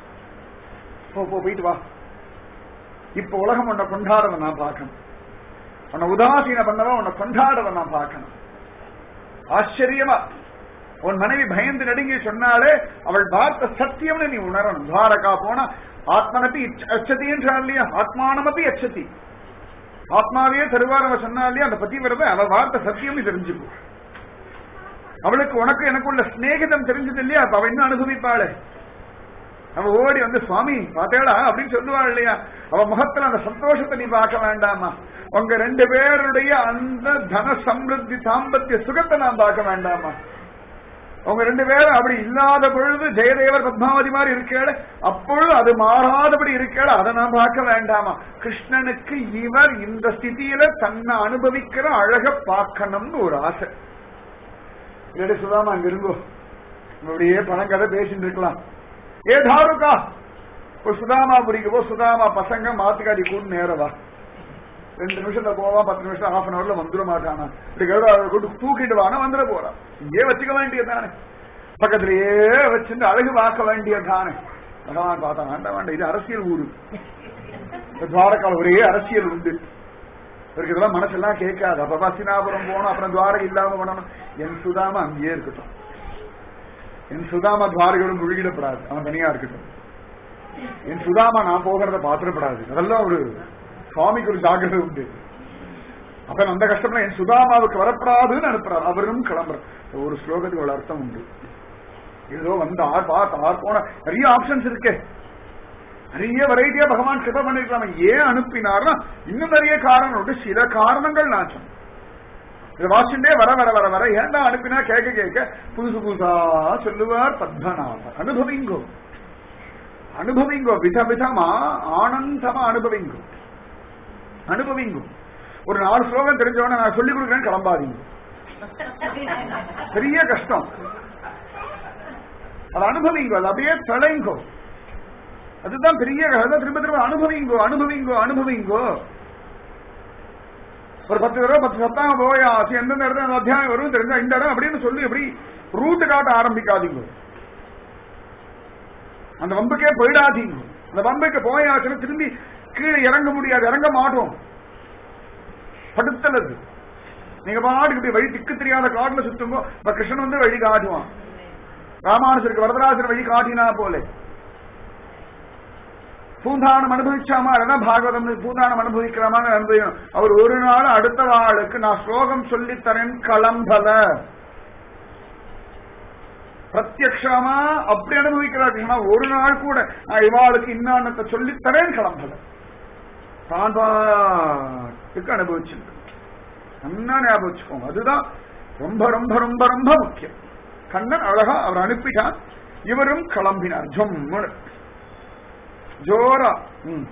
போ போ போயிட்டு வா இப்ப உலகம் உன்னை கொண்டாடுறத நான் பார்க்கணும் உன்னை உதாசீன பண்ணவா உன்னை கொண்டாடுறத நான் பார்க்கணும் ஆச்சரியமா உன் மனைவி பயந்து நடுங்கி சொன்னாலே அவள் பார்த்த சத்தியம்னு நீ உணரணும் துவாரகா போனா ஆத்மனப்பி அச்சதின்னு இல்லையா ஆத்மானமப்பி அச்சதி ஆத்மாவையே தருவார் அவ சொன்னா இல்லையா அந்த பத்தி வரத அவ வார்த்தை சத்தியம் தெரிஞ்சுக்கோ அவளுக்கு உனக்கு எனக்குள்ள சிநேகிதம் தெரிஞ்சது இல்லையா அப்ப அவ இன்னும் அனுபவிப்பாளே அவ ஓடி வந்து சுவாமி பாத்தேடா அப்படின்னு சொல்லுவாள் இல்லையா அவ முகத்துல அந்த சந்தோஷத்தை நீ பார்க்க வேண்டாமா உங்க ரெண்டு பேருடைய அந்த தன சமிருத்தி தாம்பத்திய சுகத்தை நான் பார்க்க வேண்டாமா அவங்க ரெண்டு பேரும் அப்படி இல்லாத பொழுது ஜெயதேவர் பத்மாவதி மாதிரி இருக்கேட அப்பொழுது அது மாறாதபடி இருக்கேட அதை நான் பார்க்க வேண்டாமா கிருஷ்ணனுக்கு இவர் இந்த ஸ்திதியில தன்னை அனுபவிக்கிற அழக பார்க்கணும்னு ஒரு ஆசை இல்லடி சுதாமா அங்க இருங்கோ அப்படியே பணக்கதை பேசிட்டு இருக்கலாம் ஏ தாருக்கா ஒரு சுதாமாபுரிக்கு போ சுதாமா பசங்க மாத்துக்காடி கூட நேரவா ரெண்டு நிமிஷத்துல போவான் பத்து நிமிஷம் ஹாஃப் அன் ஹவர்ல வந்துட மாட்டானா இப்படி கூட்டு தூக்கிட்டு வானா வந்துட போறான் இங்கே வச்சுக்க வேண்டியதானே பக்கத்திலேயே வச்சுட்டு அழகு பார்க்க வேண்டியதானே பகவான் பார்த்தா வேண்டாம் வேண்டாம் இது அரசியல் ஊரு துவாரகால ஒரே அரசியல் உண்டு இவருக்கு இதெல்லாம் மனசெல்லாம் கேட்காது அப்ப பசினாபுரம் போகணும் அப்புறம் துவாரகை இல்லாம பண்ணணும் என் சுதாம அங்கேயே இருக்கட்டும் என் சுதாமா துவாரகையோட முழுகிடப்படாது அவன் தனியா இருக்கட்டும் என் சுதாமா நான் போகிறத பாத்திரப்படாது அதெல்லாம் ஒரு சுவாமிக்கு ஒரு ஜாகிரதை உண்டு அப்ப அந்த கஷ்டம்ல என் சுதாமாவுக்கு வரப்படாதுன்னு அனுப்புறாரு அவரும் கிளம்புறார் ஒரு ஸ்லோகத்துக்கு ஒரு அர்த்தம் உண்டு ஏதோ வந்து ஆர் பார்த்து ஆர் போன நிறைய ஆப்ஷன்ஸ் இருக்கு நிறைய வெரைட்டியா பகவான் கிருப பண்ணிருக்கலாம் ஏன் அனுப்பினார்னா இன்னும் நிறைய காரணம் உண்டு சில காரணங்கள் நான் சொன்னேன் இதை வாசிண்டே வர வர வர வர ஏன்டா அனுப்பினா கேட்க கேட்க புதுசு புதுசா சொல்லுவார் பத்மநாபர் அனுபவிங்கோ அனுபவிங்கோ வித விதமா ஆனந்தமா அனுபவிங்கோ அனுபவிங்கோ ஒரு நாலு ஸ்லோகம் தெரிஞ்சவன நான் சொல்லிக் கொடுக்குறேன்னு கிளம்பாதீங்க பெரிய கஷ்டம் அதை அனுபவிங்கோ அது அப்படியே தொலைங்கோ அதுதான் பெரிய அதுதான் திரும்ப திரும்ப அனுபவிங்கோ அனுபவிங்கோ அனுபவிங்கோ ஒரு பத்து தடவை பத்து சத்தாங்க போயாச்சு எந்தெந்த இடத்துல அந்த அத்தியாயம் வரும் தெரிஞ்சா இந்த இடம் அப்படின்னு சொல்லி எப்படி ரூட்டு காட்ட ஆரம்பிக்காதீங்க அந்த வம்புக்கே போயிடாதீங்க அந்த வம்புக்கு போயாச்சுன்னா திரும்பி கீழே இறங்க முடியாது இறங்க மாட்டோம் படுத்தலது நீங்க பாட்டுக்கு இப்படி வழி திக்கு தெரியாத காட்டுல சுத்தும்போ இப்ப கிருஷ்ணன் வந்து வழி காட்டுவான் ராமானுஜருக்கு வரதராஜர் வழி காட்டினா போல பூந்தானம் அனுபவிச்சாமா இல்லைன்னா பாகவதம் பூந்தானம் அனுபவிக்கிறாமான்னு அனுபவிக்கணும் அவர் ஒரு நாள் அடுத்த நாளுக்கு நான் ஸ்லோகம் சொல்லித்தரேன் களம்பல பிரத்யக்ஷமா அப்படி அனுபவிக்கிறார் கிருஷ்ணா ஒரு நாள் கூட நான் இவாளுக்கு இன்னானத்தை சொல்லித்தரேன் கிளம்பல தான் பாட்டுக்கு அனுபவிச்சிருக்கு நல்லா ஞாபகம் வச்சுக்கோங்க அதுதான் ரொம்ப ரொம்ப ரொம்ப ரொம்ப முக்கியம் கண்ணன் அழகா அவர் அனுப்பிட்டான் இவரும் கிளம்பினார் ஜொம்முன்னு ஜோரா ம்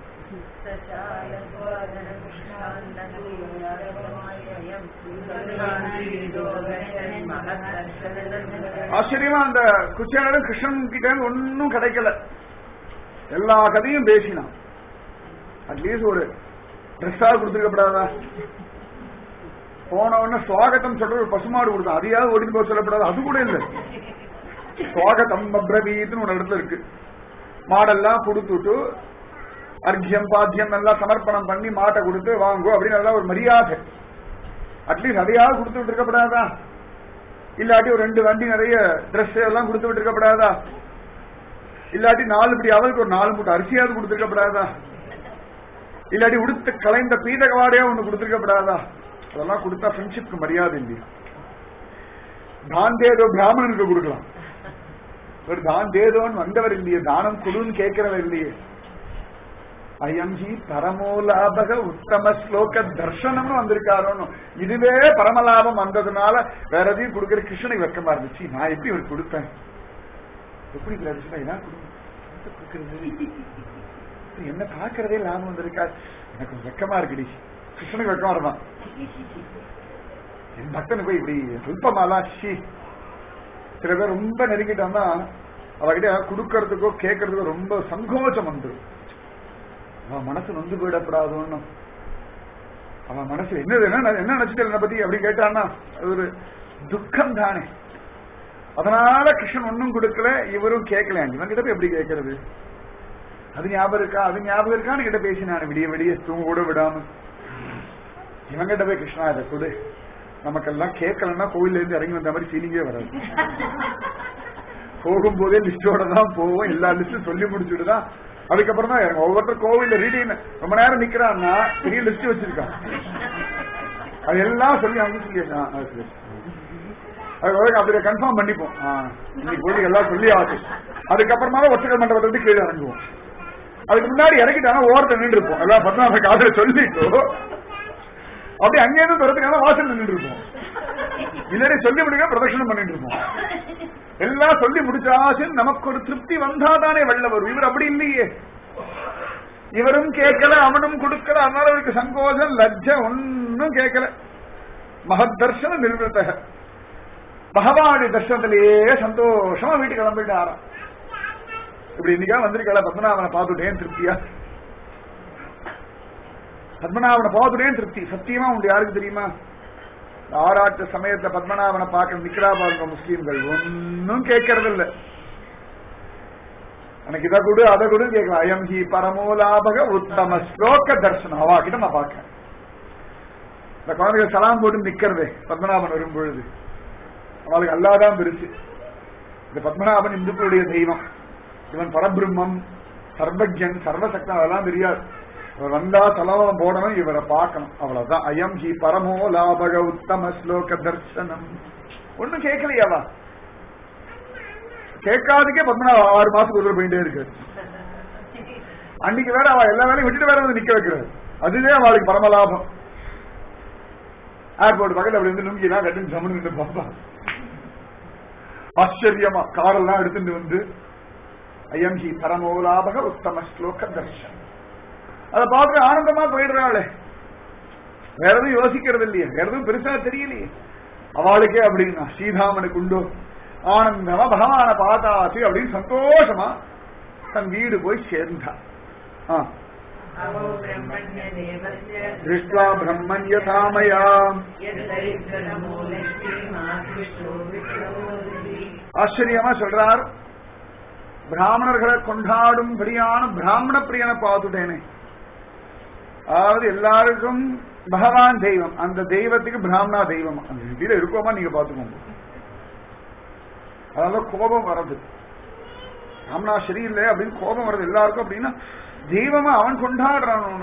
ஆச்சரியமா அந்த குச்சேனரும் கிருஷ்ணன் கிட்ட ஒன்னும் கிடைக்கல எல்லா கதையும் பேசினான் அட்லீஸ்ட் ஒரு ட்ரெஸ்ஸா கொடுத்துருக்கப்படாதா போன உடனே சுவாகத்தம் சொல்ற ஒரு பசுமாடு கொடுத்தான் அதையாவது ஓடிட்டு போக சொல்லப்படாது அது கூட இல்லை சுவாகத்தம் அப்ரவீத்னு ஒரு இடத்துல இருக்கு மாடெல்லாம் கொடுத்துட்டு அர்க்கியம் பாத்தியம் எல்லாம் சமர்ப்பணம் பண்ணி மாட்டை கொடுத்து வாங்கோ அப்படின்னு நல்லா ஒரு மரியாதை அட்லீஸ்ட் அதையாவது கொடுத்து விட்டு இருக்கப்படாதா இல்லாட்டி ஒரு ரெண்டு வண்டி நிறைய ட்ரெஸ் எல்லாம் கொடுத்து விட்டு இருக்கப்படாதா இல்லாட்டி நாலு படி அவளுக்கு ஒரு நாலு மூட்டை அரிசியாவது கொடுத்துருக்கப்படாதா இல்லாட்டி உடுத்து கலைந்த பீதகவாடையா ஒண்ணு கொடுத்துருக்கப்படாதா அதெல்லாம் கொடுத்தா ஃப்ரெண்ட்ஷிப்க்கு மரியாதை இல்லையா தான் தேதோ பிராமணனுக்கு கொடுக்கலாம் ஒரு தான் தேதோன்னு வந்தவர் இல்லையே தானம் கொடுன்னு கேட்கிறவர் இல்லையே அயம் ஹி பரமோலாபக உத்தம ஸ்லோக தர்ஷனம்னு வந்திருக்காரோன்னு இதுவே பரமலாபம் வந்ததுனால வேற எதையும் கொடுக்கிற கிருஷ்ணனுக்கு வெக்கமா இருந்துச்சு நான் எப்படி இவருக்கு கொடுப்பேன் எப்படி கிருஷ்ணா என்ன கொடுக்கிறது என்ன பாக்குறதே லாபம் வந்திருக்கா எனக்கு வெக்கமா இருக்குடி கிருஷ்ணனுக்கு வெக்கமா இருந்தான் என் பக்தனு போய் இப்படி சொல்பமாலா ஷி சில பேர் ரொம்ப நெருங்கிட்டோம்னா அவகிட்ட கொடுக்கறதுக்கோ கேட்கறதுக்கோ ரொம்ப சங்கோச்சம் வந்துடும் அவன் மனசு நொந்து போயிடப்படாதோன்னு அவன் மனசு என்ன என்ன என்ன நினைச்சிட்டு என்ன பத்தி அப்படி கேட்டான்னா அது ஒரு துக்கம் தானே அதனால கிருஷ்ணன் ஒன்னும் கொடுக்கல இவரும் கேட்கல இவன் கிட்ட போய் எப்படி கேட்கறது அது ஞாபகம் இருக்கா அது ஞாபகம் இருக்கான்னு கிட்ட பேசினான் விடிய விடிய தூங்க கூட விடாம இவங்கிட்ட போய் கிருஷ்ணா இதை கொடு நமக்கெல்லாம் கேட்கலன்னா கோவில்ல இருந்து இறங்கி வந்த மாதிரி ஃபீலிங்கே வராது போகும்போதே லிஸ்டோட தான் போவோம் எல்லா லிஸ்டும் சொல்லி முடிச்சுட்டு தான் அதுக்கப்புறம் தான் இறங்கும் ஒவ்வொருத்தர் கோவில்ல ரீடிங் ரொம்ப நேரம் நிக்கிறான்னா பெரிய லிஸ்ட் வச்சிருக்கான் அது எல்லாம் சொல்லி அவங்க சொல்லியிருக்கான் அது அப்படி கன்ஃபார்ம் பண்ணிப்போம் இன்னைக்கு கோவில் எல்லாம் சொல்லி ஆச்சு அதுக்கப்புறமா தான் ஒற்றைகள் மண்டபத்தை விட்டு கீழே இறங்குவோம் அதுக்கு முன்னாடி இறங்கிட்டானா ஓரத்தை நின்று இருப்போம் எல்லாம் பத்மநாப காதல சொல்லிட்டோ அப்படி அங்கேயிருந்து துரத்துக்கான வாசல் நின்று இருப்போம் இல்லாட்டி சொல்லி முடிக்க பிரதட்சணம் பண்ணிட்டு இருப்போம் எல்லாம் சொல்லி முடிச்சாச்சு நமக்கு ஒரு திருப்தி வந்தாதானே வெள்ள வரும் இவர் அப்படி இல்லையே இவரும் கேட்கல அவனும் கொடுக்கல அதனால அவருக்கு சங்கோஜம் லஜ்ஜ ஒன்னும் கேட்கல மகத் தர்ஷன நிர்வൃത பகவானுடைய தர்ஷனத்திலேயே சந்தோஷமா வீட்டுக்கு கிளம்பிட்டு ஆறாம் இப்படி இன்னைக்கா வந்திருக்கல பத்மநாபனை பார்த்துட்டேன் திருப்தியா பத்மநாபனை பார்த்துட்டேன் திருப்தி சத்தியமா உங்களுக்கு யாருக்கு தெரியுமா ஆராட்ட சமயத்துல பத்மநாபனை பார்க்க நிக்கிறா பாருங்க முஸ்லீம்கள் ஒன்னும் கேட்கறது இல்ல எனக்கு இதை கொடு அதை கொடு கேட்கலாம் அயம் ஹி பரமோலாபக உத்தம ஸ்லோக தர்சனம் அவா கிட்ட நான் பார்க்க இந்த குழந்தைகள் சலாம் போட்டு நிக்கிறதே பத்மநாபன் வரும் பொழுது அவளுக்கு அல்லாதான் பெருசு இந்த பத்மநாபன் இந்துக்களுடைய தெய்வம் இவன் பரபிரம்மம் சர்வஜன் சர்வசக்தன் அதெல்லாம் தெரியாது இவர் வந்தா தலவரம் போடணும் இவரை பார்க்கணும் அவ்வளவுதான் அயம் ஹி பரமோ லாபக உத்தம ஸ்லோக தர்சனம் ஒண்ணும் கேட்கலையாவா கேட்காதுக்கே பத்மநாப ஆறு மாசத்துக்கு ஒரு போயிட்டே இருக்கு அன்னைக்கு வேற அவ எல்லா வேலையும் விட்டுட்டு வேற வந்து நிக்க வைக்கிறாரு அதுவே அவளுக்கு பரமலாபம் ஏர்போர்ட் பக்கத்துல அப்படி வந்து நுங்கினா கட்டு ஜமனு நின்று பாப்பா ஆச்சரியமா காரெல்லாம் எடுத்துட்டு வந்து அயம் ஹி பரமோலாபக உத்தம ஸ்லோக தர்ஷன் அதை பார்த்து ஆனந்தமா போயிடுறாளே வேற எதுவும் யோசிக்கிறது இல்லையே வேற எதுவும் பெருசா தெரியலையே அவளுக்கே அப்படின்னா ஸ்ரீதாமனுக்கு உண்டோ ஆனந்தமா பகவான பார்த்தாச்சு அப்படின்னு சந்தோஷமா தன் வீடு போய் சேர்ந்தா अहो ब्रह्मण्यदेवस्य திருஷ்டா பிரம்மன் யதாமயாம் यद्दरिद्रनमो लक्ष्मीमाकृष्टो विष्णोदिति ஆச்சரியமா சொல்றார் பிராமணர்களை கொண்டாடும்படியான பிராமண பிரியனை பார்த்துட்டேனே அதாவது எல்லாருக்கும் பகவான் தெய்வம் அந்த தெய்வத்துக்கு பிராமணா தெய்வம் அந்த இதுல இருக்கோமா நீங்க பாத்துக்கோங்க அதனால கோபம் வர்றது பிராமணா சரியில்லை அப்படின்னு கோபம் வர்றது எல்லாருக்கும் அப்படின்னா தெய்வமா அவன் கொண்டாடுறான் அவனு.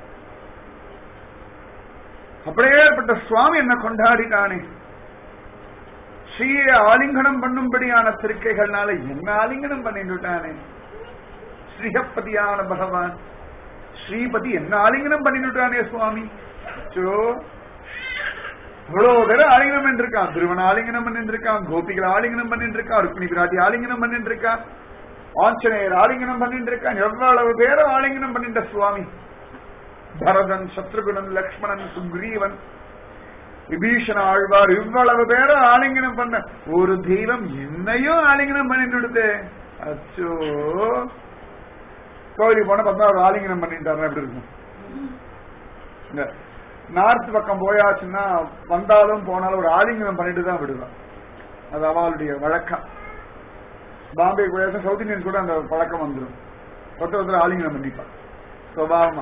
அப்படியேப்பட்ட சுவாமி என்ன கொண்டாடினானே ஸ்ரீயை ஆலிங்கனம் பண்ணும்படியான திருக்கைகள்னால என்ன ஆலிங்கனம் பண்ணிட்டுட்டானே ஸ்ரீஹப்பதியான பகவான் ஸ்ரீபதி என்ன ஆலிங்கனம் பண்ணிட்டுட்டானே சுவாமி சோ இவ்வளவு பேர் ஆலிங்கனம் பண்ணிருக்கான் திருவன் ஆலிங்கனம் பண்ணிட்டு இருக்கான் கோபிகள் ஆலிங்கனம் பண்ணிட்டு இருக்கான் ருக்மிணி பிராட்டி ஆலிங்கனம் பண்ணிட்டு இருக்கான் ஆஞ்சநேயர் ஆலிங்கனம் பண்ணிட்டு இருக்கான் எவ்வளவு பேரை ஆலிங்கனம் பண்ணிட்ட சுவாமி பரதன் சத்ருகுணன் லக்ஷ்மணன் சுக்ரீவன் விபீஷண ஆழ்வார் இவ்வளவு பேரை ஆலிங்கனம் பண்ண ஒரு தெய்வம் என்னையும் ஆலிங்கனம் பண்ணிட்டு விடுதே அச்சோ கோவிலுக்கு போன பத்தாவது ஆலிங்கனம் பண்ணிட்டாருன்னா எப்படி இருக்கும் இந்த நார்த் பக்கம் போயாச்சுன்னா வந்தாலும் போனாலும் ஒரு ஆலிங்கனம் பண்ணிட்டு தான் விடுவான் அது அவளுடைய வழக்கம் பாம்பே போயாச்சும் சவுத் இந்தியன்ஸ் கூட அந்த பழக்கம் வந்துடும் ஒருத்தர் ஒருத்தர் ஆலிங்கனம் பண்ணிப்பான் சுபாவமா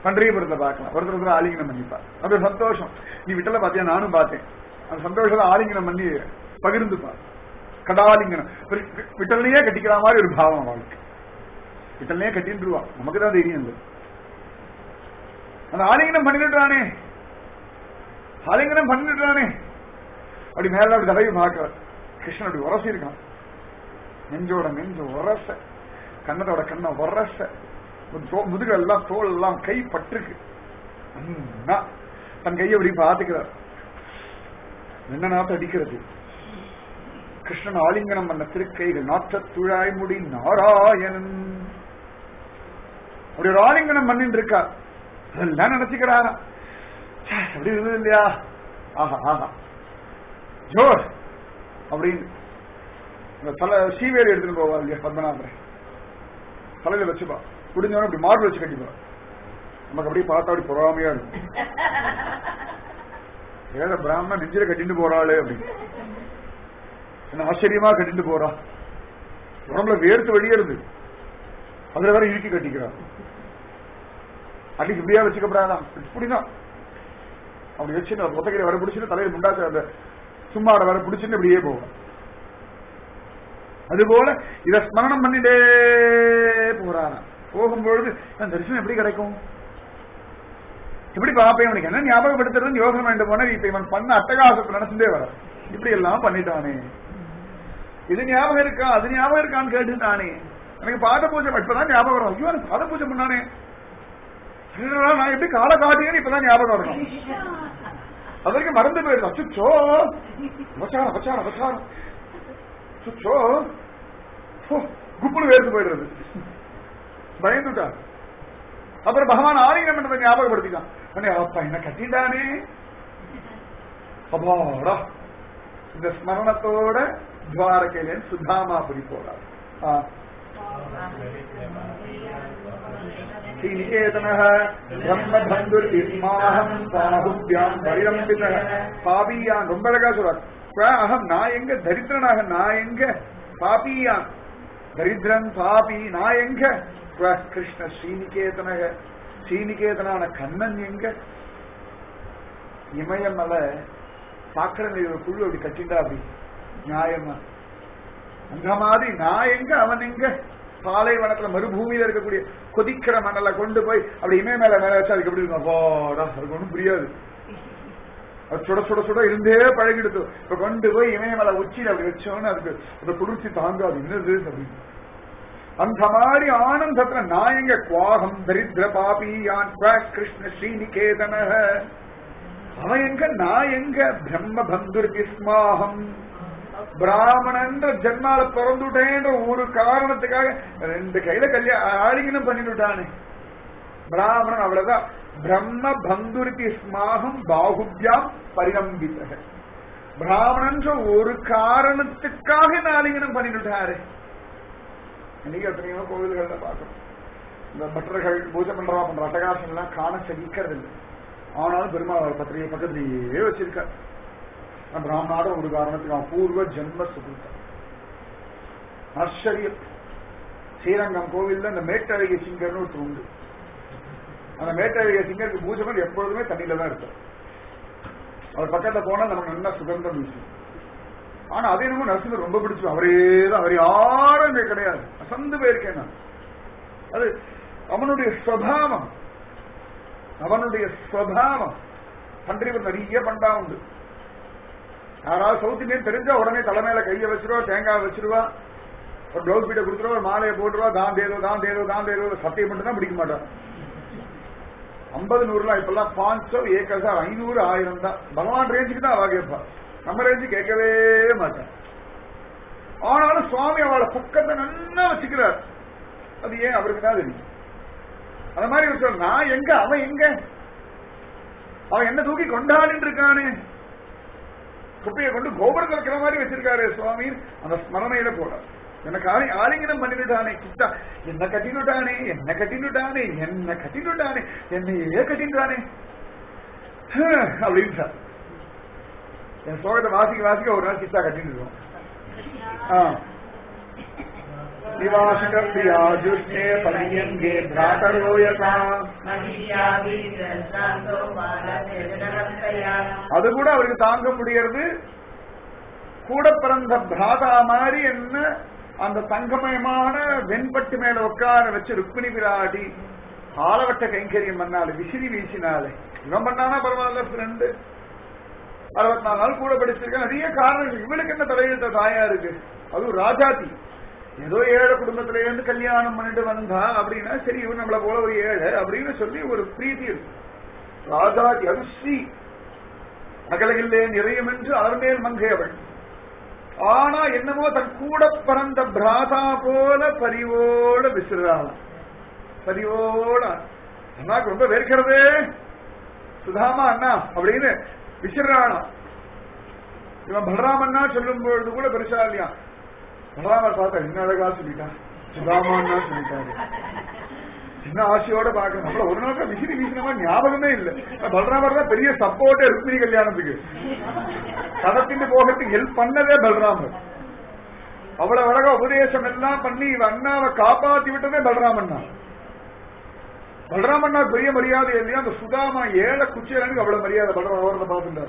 பண்டரிபுரத்தை பார்க்கலாம் ஒருத்தர் ஒருத்தர் ஆலிங்கனம் பண்ணிப்பா அது சந்தோஷம் நீ விட்டல பாத்தியா நானும் பார்த்தேன் அந்த சந்தோஷத்தை ஆலிங்கனம் பண்ணி பகிர்ந்துப்பா கடாலிங்கனம் வி- வி- விட்டல்லையே கட்டிக்கிற மாதிரி ஒரு பாவம் அவளுக்கு விட்டல்லையே கட்டின்றுவா நமக்கு தான் தைரியம் இல்லை அந்த ஆலிங்கனம் பண்ணிட்டானே ஆலிங்கனம் பண்ணிட்டானே அப்படி மேல அப்படி தடவி பார்க்கிற கிருஷ்ணன் அப்படி உரசி இருக்கான் நெஞ்சோட நெஞ்சு உரச கண்ணத்தோட கண்ணை உரச தோ- முதுகெல்லாம் தோல் எல்லாம் கை பட்டிருக்கு நன்னா தன் கையை அப்படி பார்த்துக்கிறார் என்ன நாத்து அடிக்கிறது கிருஷ்ணன் ஆலிங்கனம் பண்ண திருக்கைகள் நாற்ற துழாய்முடி நாராயணன் அப்படி ஒரு ஆலிங்கனம் பண்ணிட்டு இருக்கா அதெல்லாம் நினைச்சுக்கிறாரா ச்சே, அப்படி இருந்தது இல்லையா ஆஹா ஆஹா ஜோர் அப்படின்னு இந்த தலை சீவேலி எடுத்துட்டு போவா இல்லையா பத்மநாபன் தலையில வச்சுப்பா முடிஞ்சவன இப்படி மார்பிள் வச்சு கட்டிப்பா நமக்கு அப்படியே பார்த்தா அப்படி பொறாமையா இருக்கும் ஏத பிராமணன் நெஞ்சில கட்டிட்டு போறாளே அப்படின்னு என்ன ஆச்சரியமா கட்டிட்டு போறா உடம்புல வேர்த்து வெளியேறுது அதுல வேற இறுக்கி கட்டிக்கிறா அட்லீஸ்ட் இப்படியா வச்சுக்கப்படாதான் இப்படிதான் அப்படி வச்சு ஒத்தகையில வர பிடிச்சிட்டு தலையில முண்டாச்சு அந்த சும்மாட வர பிடிச்சிட்டு இப்படியே போகும் அதுபோல இத ஸ்மரணம் பண்ணிட்டே போறாராம் போகும்பொழுது அந்த தரிசனம் எப்படி கிடைக்கும் எப்படி பாப்பேன் இவனுக்கு என்ன ஞாபகப்படுத்துறது யோசனை வேண்டும் போன இப்ப இவன் பண்ண அட்டகாசத்தை நினைச்சுட்டே வர இப்படி எல்லாம் பண்ணிட்டானே இது ஞாபகம் இருக்கா அது ஞாபகம் இருக்கான்னு கேட்டுட்டானே எனக்கு பாத பூஜை இப்பதான் ஞாபகம் வரும் ஐயோ எனக்கு பாத பூஜை பண்ணானே ஐயோ, நான் எப்படி காலை காட்டியேன்னு இப்பதான் ஞாபகம் வரணும் அது வரைக்கும் மறந்து போயிடுது அச்சுச்சோ அபச்சாரம் அபச்சாரம் அபச்சாரம் அச்சுச்சோ ஹோ, குப்புனு வேர்த்து போயிடுறது பயந்துட்டா அப்புறம் பகவான் ஆலிங்கனம் பண்ணதை ஞாபகப்படுத்திக்கான் உடனே அப்பா என்ன கட்டிட்டானே அப்பாடா இந்த ஸ்மரணத்தோட துவாரகையிலேன் சுத்தாமாபுரி போறார் ஆ. श्रीनिकेतनः ब्रह्मबन्धुर्विस्माहम् बाहुभ्याम् परिरம்பிतः பாபியான் ரொம்ப அழகா சொல்றார் குவ அகம் நான் எங்க தரித்திரனாக நான் எங்க பாபியான் தரித்திரன் பாபி நான் எங்க குவ கிருஷ்ண ஸ்ரீனிகேதனக ஸ்ரீனிகேதனான கண்ணன் எங்க இமயமலை சாக்கடை புழு அப்படி கட்டிண்டா அப்படி நியாயமா அந்த மாதிரி நான் எங்க அவன் எங்க பாலைவனத்துல மறுபூமியில இருக்கக்கூடிய கொதிக்கிற மணலை கொண்டு போய் அப்படி இமய மேல மேல வச்சா அதுக்கு எப்படி இருக்கும் அப்பாடா அதுக்கு ஒண்ணும் புரியாது அது சுட சுட சுட இருந்தே பழகிடுது இப்ப கொண்டு போய் இமயமலை உச்சியில அப்படி வச்சோன்னு அதுக்கு அந்த குளிர்ச்சி தாங்காது என்னது அப்படின்னு அந்த மாதிரி ஆனந்தத்துல நான் எங்க குவாகம் தரித்திர பாபி யான் குவ கிருஷ்ண ஸ்ரீநிகேதன அவன் எங்க நான் எங்க பிரம்ம பந்துர் விஸ்மாகம் பிராமணன்ற ஜென்மால பிறந்துட்டேன்ற ஒரு காரணத்துக்காக ரெண்டு கையில கல்யாணம் ஆலிங்கனம் பண்ணிவிட்டானே பிராமணன் அவ்வளவுதான் பிரம்ம பந்துரிக்கு ஸ்மாகம் பாகுபியாம் பரிணம்பித்த பிராமணன்ற ஒரு காரணத்துக்காக இந்த ஆலிங்கனம் பண்ணிவிட்டாரு இன்னைக்கு எத்தனையோ கோவில்கள்ல பார்க்கணும் இந்த பட்டர்கள் பூஜை பண்றவா பண்ற அட்டகாசம் எல்லாம் காண சகிக்கிறது இல்லை ஆனாலும் பெருமாள் பத்திரிகை பக்கத்திலேயே வச்சிருக்கார் பிராமணாட ஒரு காரணத்துக்கு அவன் பூர்வ ஜென்ம சுகிருத்தம் ஆச்சரியம் ஸ்ரீரங்கம் கோவில்ல இந்த மேட்டழகிய சிங்கர்னு ஒருத்தர் உண்டு அந்த மேட்டழகிய சிங்கருக்கு பூஜை பண்ணி எப்பொழுதுமே தண்ணியில தான் இருப்பார் அவர் பக்கத்துல போனா நமக்கு நல்ல சுகந்தம் வீசும் ஆனா அதே நம்ம நரசிம்மர் ரொம்ப பிடிச்சு அவரே தான் அவர் யாரும் இங்க கிடையாது அசந்து போயிருக்கேன் நான் அது அவனுடைய ஸ்வபாவம் அவனுடைய ஸ்வபாவம் பன்றிவர் நிறைய பண்டா உண்டு யாராவது சவுத் இந்தியன் தெரிஞ்சா உடனே தலைமையில கையை வச்சிருவா தேங்காய் வச்சிருவா ஒரு பிளவுஸ் பீட்டை கொடுத்துருவா ஒரு மாலையை போட்டுருவா தான் தேதோ தான் தேதோ தான் தேதோ சத்தியம் மட்டும் தான் பிடிக்க மாட்டான் ஐம்பது நூறுலாம் இப்பெல்லாம் பாஞ்சோ ஏக்கர் ஐநூறு ஆயிரம் தான் பகவான் ரேஞ்சுக்கு தான் அவ கேட்பா நம்ம ரேஞ்சு கேட்கவே மாட்டான் ஆனாலும் சுவாமி அவளை பக்கத்தை நல்லா வச்சுக்கிறார் அது ஏன் அவருக்கு தான் தெரியும் அந்த மாதிரி ஒரு சொல்ல நான் எங்க அவன் எங்க அவன் என்ன தூக்கி கொண்டாடிட்டு இருக்கானே குப்பையை கொண்டு கோபுரத்தில் இருக்கிற மாதிரி வச்சிருக்காரு சுவாமி அந்த ஸ்மரணையில போறார் எனக்கு ஆலி ஆலிங்கனம் பண்ணிவிட்டானே கிட்டா என்ன கட்டினுட்டானே என்ன கட்டினுட்டானே என்ன கட்டினுட்டானே என்னையே கட்டின்றானே அப்படின்ட்டார் என் சோகத்தை வாசிக்க வாசிக்க ஒரு நாள் கிட்டா கட்டிட்டு இருக்கோம் ஆ. निवासकर्त्या जुष्टे पर्यङ्गे भ्रातरो यथा மகிழ்ச்சியாவிந்தோ பாலத்தயா அது கூட அவருக்கு தாங்க முடியறது கூட பிறந்த பிராதா மாதிரி என்ன அந்த தங்கமயமான வெண்பட்டு மேல உட்கார வச்சு ருக்மிணி விராடி ஆலவட்ட கைங்கரியம் பண்ணாலே விசிறி வீசினாலே இவன் பண்ணானா பரவாயில்ல ஃப்ரெண்டு அறுபத்தி நாலு நாள் கூட படிச்சிருக்கேன் நிறைய காரணங்கள் இவளுக்கு என்ன தலையெழுத்த தாயா இருக்கு அதுவும் ராஜாதி ஏதோ ஏழை குடும்பத்துல இருந்து கல்யாணம் பண்ணிட்டு வந்தா அப்படின்னா சரி இவன் நம்மள போல ஒரு ஏழை அப்படின்னு சொல்லி ஒரு பிரீத்தி இருக்கு ராஜாதி அது ஸ்ரீ அகலகில்லே நிறையும் என்று அருமேல் மங்கை அவள் ஆனா என்னமோ தன் கூட பிறந்த பிராதா போல பரிவோட விசிறாளாம் பரிவோட அண்ணாக்கு ரொம்ப வெறுக்கிறதே சுதாமா அண்ணா அப்படின்னு விசிறாளாம் இவன் பலராமண்ணா சொல்லும் பொழுது கூட பெருசா இல்லையா பலராமர் பார்த்தா என்ன அழகா சொல்லிட்டான் சுதாமான்னா சொல்லிட்டாரு சின்ன ஆசையோட பாக்குறேன் நம்மள ஒரு நாள் விசிறி வீசினமா ஞாபகமே இல்ல பலராமர் தான் பெரிய சப்போர்ட்டே ருக்மிணி கல்யாணத்துக்கு கதத்திட்டு போகிறதுக்கு ஹெல்ப் பண்ணதே பலராமர் அவ்வளவு அழகா உபதேசம் எல்லாம் பண்ணி இவ அண்ணாவை காப்பாத்தி விட்டதே பலராமன் தான் பலராமண்ணா பெரிய மரியாதை இல்லையா அந்த சுதாமா ஏழை குச்சியலனுக்கு அவ்வளவு மரியாதை பலராம அவர்ல பாத்துட்டார்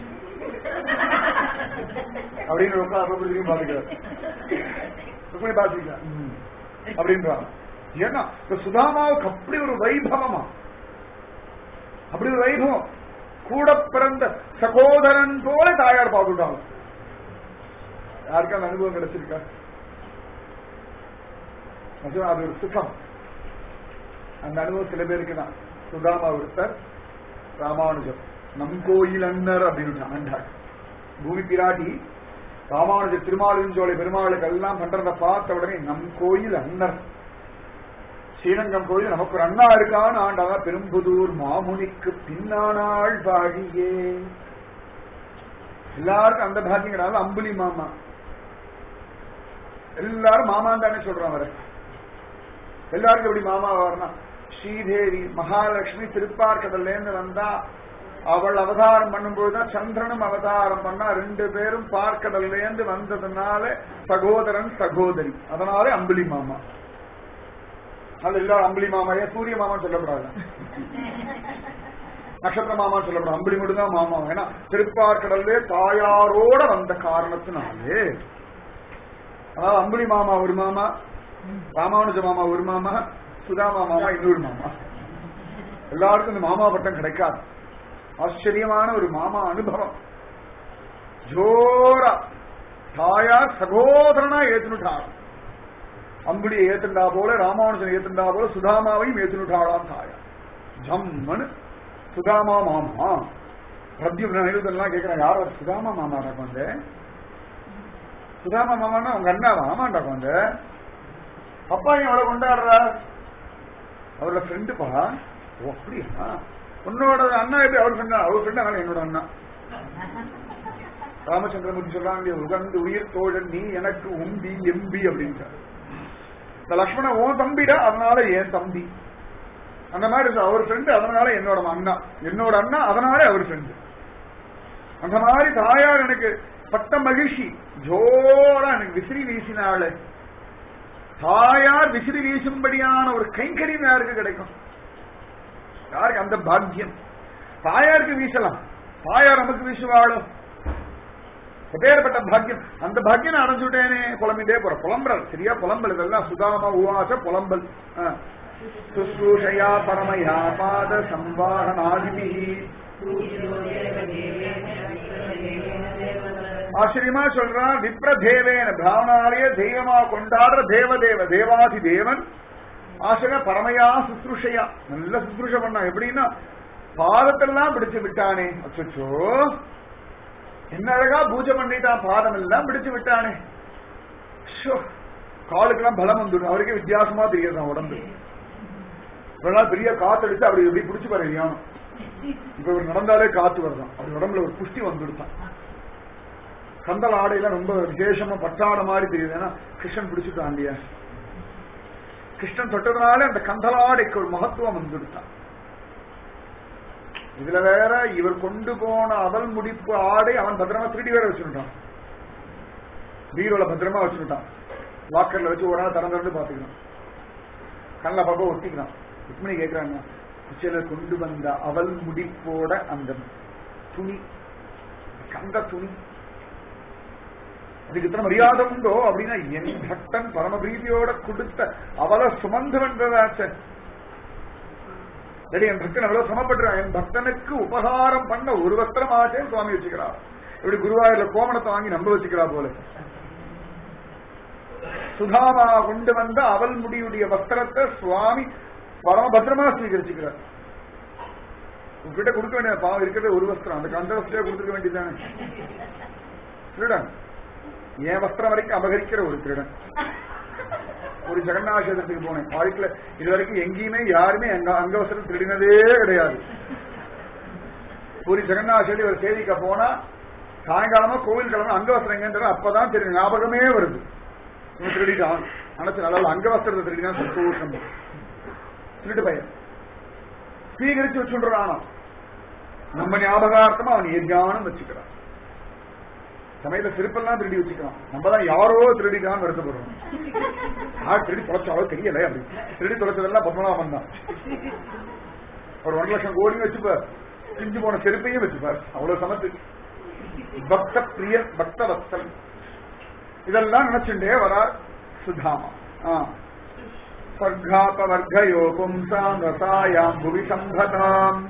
அப்படின்னு ரொம்ப அப்புறம் பாத்துக்கிறார் ருக்மிணி பாத்துக்கா அப்படின்றாங்க ஏன்னா இந்த சுதாமாவுக்கு அப்படி ஒரு வைபவமா அப்படி ஒரு வைபவம் கூட பிறந்த சகோதரன் போல தாயார் பார்த்துட்டாங்க யாருக்கும் அந்த அனுபவம் கிடைச்சிருக்கா நிஜமா அது ஒரு சுகம் அந்த அனுபவம் சில பேருக்கு தான் சுதாமா ஒருத்தர் ராமானுஜர் நம் கோயில் அன்னர் அப்படின்னு ஆண்டாள் பூமி பிராட்டி ராமானுஜர் திருமாலிருஞ்சோலை பெருமாளுக்கு எல்லாம் பண்றத பார்த்த உடனே நம் கோயில் அன்னர் ஸ்ரீரங்கம் கோயில் நமக்கு ஒரு அண்ணா இருக்கான்னு ஆண்டாங்க பெரும்புதூர் மாமுனிக்கு பின்னானாள் பாடியே எல்லாருக்கும் அந்த பாக்கியம் கிடையாது அம்புலி மாமா எல்லாரும் மாமான் தானே சொல்றோம் அவரை எல்லாருக்கும் எப்படி மாமா வரணும் ஸ்ரீதேவி மகாலட்சுமி திருப்பார்க்கடல்ல இருந்து வந்தா அவள் அவதாரம் பண்ணும்போதுதான் சந்திரனும் அவதாரம் பண்ணா ரெண்டு பேரும் பார்க்கடல்ல இருந்து வந்ததுனால சகோதரன் சகோதரி அதனால அம்புலி மாமா அது எல்லாரும் அம்புலி மாமாயே சூரிய மாமான்னு சொல்லக்கூடாது நட்சத்திர மாமான்னு சொல்லக்கூடாது அம்புலி மட்டும் தான் மாமா ஏன்னா திருப்பார்க்கடல்லே தாயாரோட வந்த காரணத்தினாலே அதாவது அம்புலி மாமா ஒரு மாமா ராமானுஜ மாமா ஒரு மாமா சுதாமா மாமா இன்னொரு மாமா எல்லாருக்கும் இந்த மாமா பட்டம் கிடைக்காது ஆச்சரியமான ஒரு மாமா அனுபவம் ஜோரா தாயார் சகோதரனா ஏத்துனுட்டார் அம்புலியை ஏத்துண்டா போல ராமானுஜன் ஏத்துண்டா போல சுதாமாவையும் ஏத்துனுட்டாளாம் தாயார் ஜம்மனு சுதாமா மாமா பிரத்யும்ன எழுதெல்லாம் கேட்கிறேன் யார் அவர் சுதாமா மாமாடா கொண்டு சுதாமா மாமான்னா உங்க அண்ணாவா ஆமாண்டா கொண்டு அப்பா ஏன் அவளை கொண்டாடுறா அவரோட ஃப்ரெண்டுப்பா ஓ அப்படியா உன்னோட அண்ணா எப்படி அவர் ஃப்ரெண்டா அவர் ஃப்ரெண்ட் அதனால என்னோட அண்ணா ராமச்சந்திரமூர்த்தி சொல்றாங்க உகந்து உயிர் தோழன் நீ எனக்கு உம்பி எம்பி அப்படின்ட்டார் இந்த லக்ஷ்மணன் உன் தம்பிடா அதனால என் தம்பி அந்த மாதிரி அவர் ஃப்ரெண்டு அதனால என்னோட அண்ணா என்னோட அண்ணா அதனால அவர் ஃப்ரெண்டு அந்த மாதிரி தாயார் எனக்கு பட்ட மகிழ்ச்சி ஜோரா எனக்கு விசிறி வீசினாள் தாயார் விசிறி வீசும்படியான ஒரு கைங்கரியம் யாருக்கு கிடைக்கும் யாருக்கு அந்த பாக்கியம் தாயாருக்கு வீசலாம் தாயார் நமக்கு வீசுவாளோ எப்பேற்பட்ட பாக்கியம் அந்த பாக்கியம் நான் அடைஞ்சுட்டேனே புலம்பிட்டே போற புலம்பல் சரியா புலம்பல் இதெல்லாம் சுதாமா உவாச புலம்பல் சுஸ்ரூஷயா பரமயா பாத சம்வாகனாதிபி ஆச்சரியமா சொல்றான் விப்ரதேவேன பிராமணாலய தெய்வமா கொண்டாடுற தேவதேவ தேவாதி தேவன் ஆசக பரமையா சுத்ருஷையா நல்ல சுத்ருஷ பண்ணா எப்படின்னா பாதத்தெல்லாம் பிடிச்சு விட்டானே அச்சோ என்ன அழகா பூஜை பண்ணிட்டான் பாதம் எல்லாம் பிடிச்சு விட்டானே காலுக்கெல்லாம் பலம் வந்துடும் அவருக்கே வித்தியாசமா தெரியுது உடம்பு இவ்வளவு பெரிய காத்தடிச்சு அப்படி எப்படி பிடிச்சு பாரு ஞானம் இப்ப இவர் நடந்தாலே காத்து வருதான் அப்படி உடம்புல ஒரு புஷ்டி வந்துடுதான் கந்தல் ஆடையெல்லாம் ரொம்ப விசேஷமா பட்டாட மாதிரி தெரியுது ஏன்னா கிருஷ்ணன் பிடிச்சுட்டான் இல்லையா கிருஷ்ணன் தொட்டதுனால அந்த கந்தலாடைக்கு ஒரு மகத்துவம் வந்துடுத்தான் இதுல வேற இவர் கொண்டு போன அவல் முடிப்பு ஆடை அவன் பத்திரமா திருடி வேற வச்சுட்டான் பீரோல பத்திரமா வச்சுட்டான் லாக்கர்ல வச்சு ஒரு நாள் திறந்து திறந்து பாத்துக்கலாம் கண்ணில் பார்க்க ஒட்டிக்கலாம் ருக்மிணி கேட்கிறாங்க குச்சியில கொண்டு வந்த அவல் முடிப்போட அந்த துணி கந்த துணி அதுக்கு இத்தனை மரியாதை உண்டோ அப்படின்னா என் பக்தன் பரமபிரீதியோட கொடுத்த அவளை சுமந்து வந்ததாச்ச சரி என் பக்தன் எவ்வளவு சமப்பட்டுறான் என் பக்தனுக்கு உபகாரம் பண்ண ஒரு வஸ்திரம் ஆச்சே சுவாமி வச்சுக்கிறா இப்படி குருவாயூர்ல கோமணத்தை வாங்கி நம்ப வச்சுக்கிறா போல சுதாமா கொண்டு வந்த அவல் முடியுடைய வஸ்திரத்தை சுவாமி பரமபத்திரமா ஸ்வீகரிச்சுக்கிறார் உங்ககிட்ட கொடுக்க வேண்டிய பாவம் இருக்கிறது ஒரு வஸ்திரம் அந்த கந்த வஸ்திரம் கொடுத்துருக்க வேண்டியதானே திருடன் என் வஸ்திரம் வரைக்கும் அபகரிக்கிற ஒரு திருடன் ஒரு ஜெகநாசத்துக்கு போனேன் வாழ்க்கையில இது வரைக்கும் எங்கேயுமே யாருமே அங்க அங்க வஸ்திரம் திருடினதே கிடையாது ஒரு ஜெகநாசதி ஒரு சேதிக்க போனா சாயங்காலமா கோவில் கிழமை அங்க வஸ்திரம் எங்கன்னு அப்பதான் தெரியும் ஞாபகமே வருது இவன் திருடிட்டான் நினைச்சு நல்லா அங்க வஸ்திரத்தை திருடினா சந்தோஷம் திருட்டு பையன் ஸ்வீகரிச்சு வச்சுன்றானா நம்ம ஞாபகார்த்தமா அவன் எதியானம் வச்சுக்கிறான் சமயத்துல செருப்பெல்லாம் திருடி வச்சுக்கலாம் நம்ம தான் யாரோ திருடிக்கான்னு வருத்தப்படுறோம் யார் திருடி தொலைச்சாலோ தெரியல அப்படி திருடி தொலைச்சதெல்லாம் பத்மநாபன் தான் ஒரு ஒன்றரை லட்சம் கோடி வச்சுப்பார் பிஞ்சு போன செருப்பையும் வச்சுப்பார் அவ்வளவு சமத்து பக்த பிரிய பக்த வத்சல் இதெல்லாம் நினைச்சுட்டே வரார் சுதாமா ஆ ஸ்வர்காபவர்கயோ பும்சாம் ரசாயாம் புவி சம்பதாம்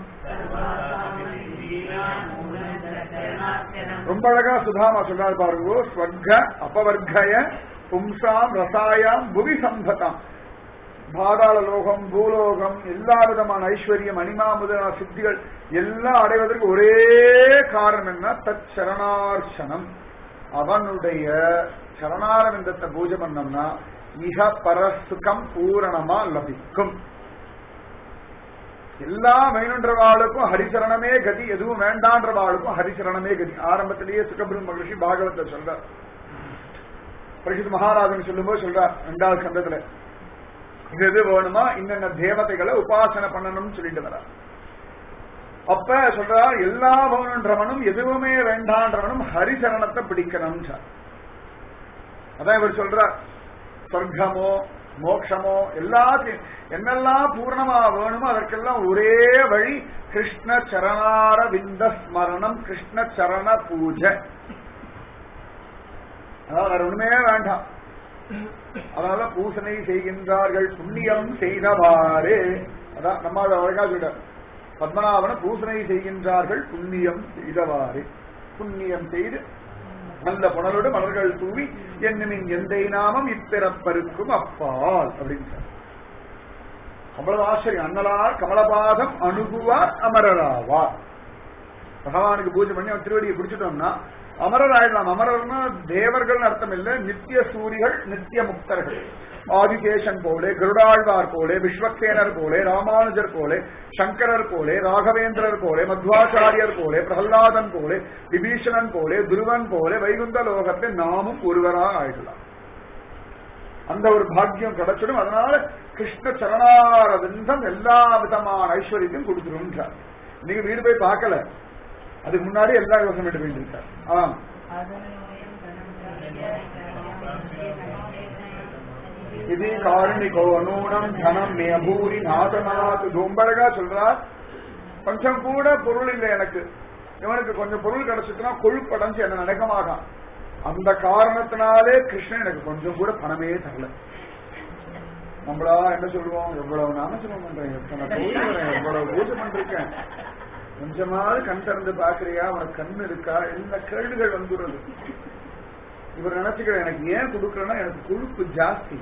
ரொம்ப அழகா சுதாமா சொன்னார் பாருங்க ஸ்வர்க அபவர்கய பும்சாம் ரசாயாம் புவி சம்பதாம் பாதாள லோகம் பூலோகம் எல்லா விதமான ஐஸ்வர்யம் அனிமா முதலான சித்திகள் எல்லாம் அடைவதற்கு ஒரே காரணம் என்ன தத் சரணார்ச்சனம் அவனுடைய சரணாரவிந்தத்தை பூஜை பண்ணோம்னா மிக பரசுகம் பூரணமா லபிக்கும் எல்லா வேணுன்றவாளுக்கும் ஹரிசரணமே கதி எதுவும் வேண்டான்றவாளுக்கும் ஹரிசரணமே கதி ஆரம்பத்திலேயே சுகபிரம் மகிழ்ச்சி பாகவத்தை சொல்றார் பரிசுத் மகாராஜன் சொல்லும்போது சொல்றார் ரெண்டாவது சந்தத்துல இது எது வேணுமா இன்னென்ன தேவதைகளை உபாசனை பண்ணணும்னு சொல்லிட்டு வர அப்ப சொல்றார் எல்லா வேணுன்றவனும் எதுவுமே வேண்டான்றவனும் ஹரிசரணத்தை பிடிக்கணும் அதான் இவர் சொல்றார் சொர்க்கமோ மோட்சமோ எல்லாத்தையும் என்னெல்லாம் பூர்ணமா வேணுமோ அதற்கெல்லாம் ஒரே வழி கிருஷ்ண சரணார விந்த ஸ்மரணம் கிருஷ்ண சரண பூஜை அதாவது வேற ஒண்ணுமே வேண்டாம் அதனால பூசனை செய்கின்றார்கள் புண்ணியம் செய்தவாறு அதான் நம்ம அழகா சொல்ற பத்மநாபன பூசனை செய்கின்றார்கள் புண்ணியம் செய்தவாறு புண்ணியம் செய்து நல்ல புனரோடு மலர்கள் தூவி என்னுமின் எந்தை நாமம் இப்பிறப்பருக்கும் அப்பால் அப்படின்னு அவ்வளவு ஆச்சரியம் அண்ணலார் கமலபாதம் அணுகுவார் அமரராவார் பகவானுக்கு பூஜை பண்ணி அவன் திருவடியை பிடிச்சிட்டோம்னா அமரர் ஆயிடலாம் அமரர்னா தேவர்கள் அர்த்தம் இல்ல நித்திய சூரிகள் நித்திய முக்தர்கள் ஆதிகேசன் போலே கருடாழ்வார் போலே விஸ்வக்சேனர் போலே ராமானுஜர் போலே சங்கரர் போலே ராகவேந்திரர் போலே மத்வாச்சாரியர் போலே பிரகலாதன் போலே விபீஷணன் போலே துருவன் போலே வைகுந்த லோகத்தை நாமும் ஒருவராக ஆயிடலாம் அந்த ஒரு பாக்கியம் கிடைச்சிடும் அதனால கிருஷ்ண சரணாரவிந்தம் எல்லா விதமான ஐஸ்வர்யத்தையும் கொடுத்துருன்றார் நீங்க வீடு போய் பார்க்கல அதுக்கு முன்னாடி எல்லா யோசனை விட்டு வேண்டியிருக்கார் ஆ இது காரணிகோ நூனம் தனம் மே அபூரி நாதநாத் ரொம்பழகா சொல்றார் கொஞ்சம் கூட பொருள் இல்லை எனக்கு இவனுக்கு கொஞ்சம் பொருள் கிடைச்சிட்டுனா கொழுப்படைஞ்சு என்ன நினைக்கமாகான் அந்த காரணத்தினாலே கிருஷ்ணன் எனக்கு கொஞ்சம் கூட பணமே தரல நம்மளா என்ன சொல்லுவோம் எவ்வளவு நாமஜபம் பண்றேன் எத்தனை பூஜை பண்றேன் எவ்வளவு பூஜை பண்றேன் கொஞ்சமாவது கண் திறந்து பாக்குறியா உனக்கு கண் இருக்கா எல்லா கேள்விகள் வந்துடுறது இவர் நினைச்சுக்கிற எனக்கு ஏன் கொடுக்கறேன்னா எனக்கு கொழுப்பு ஜாஸ்தி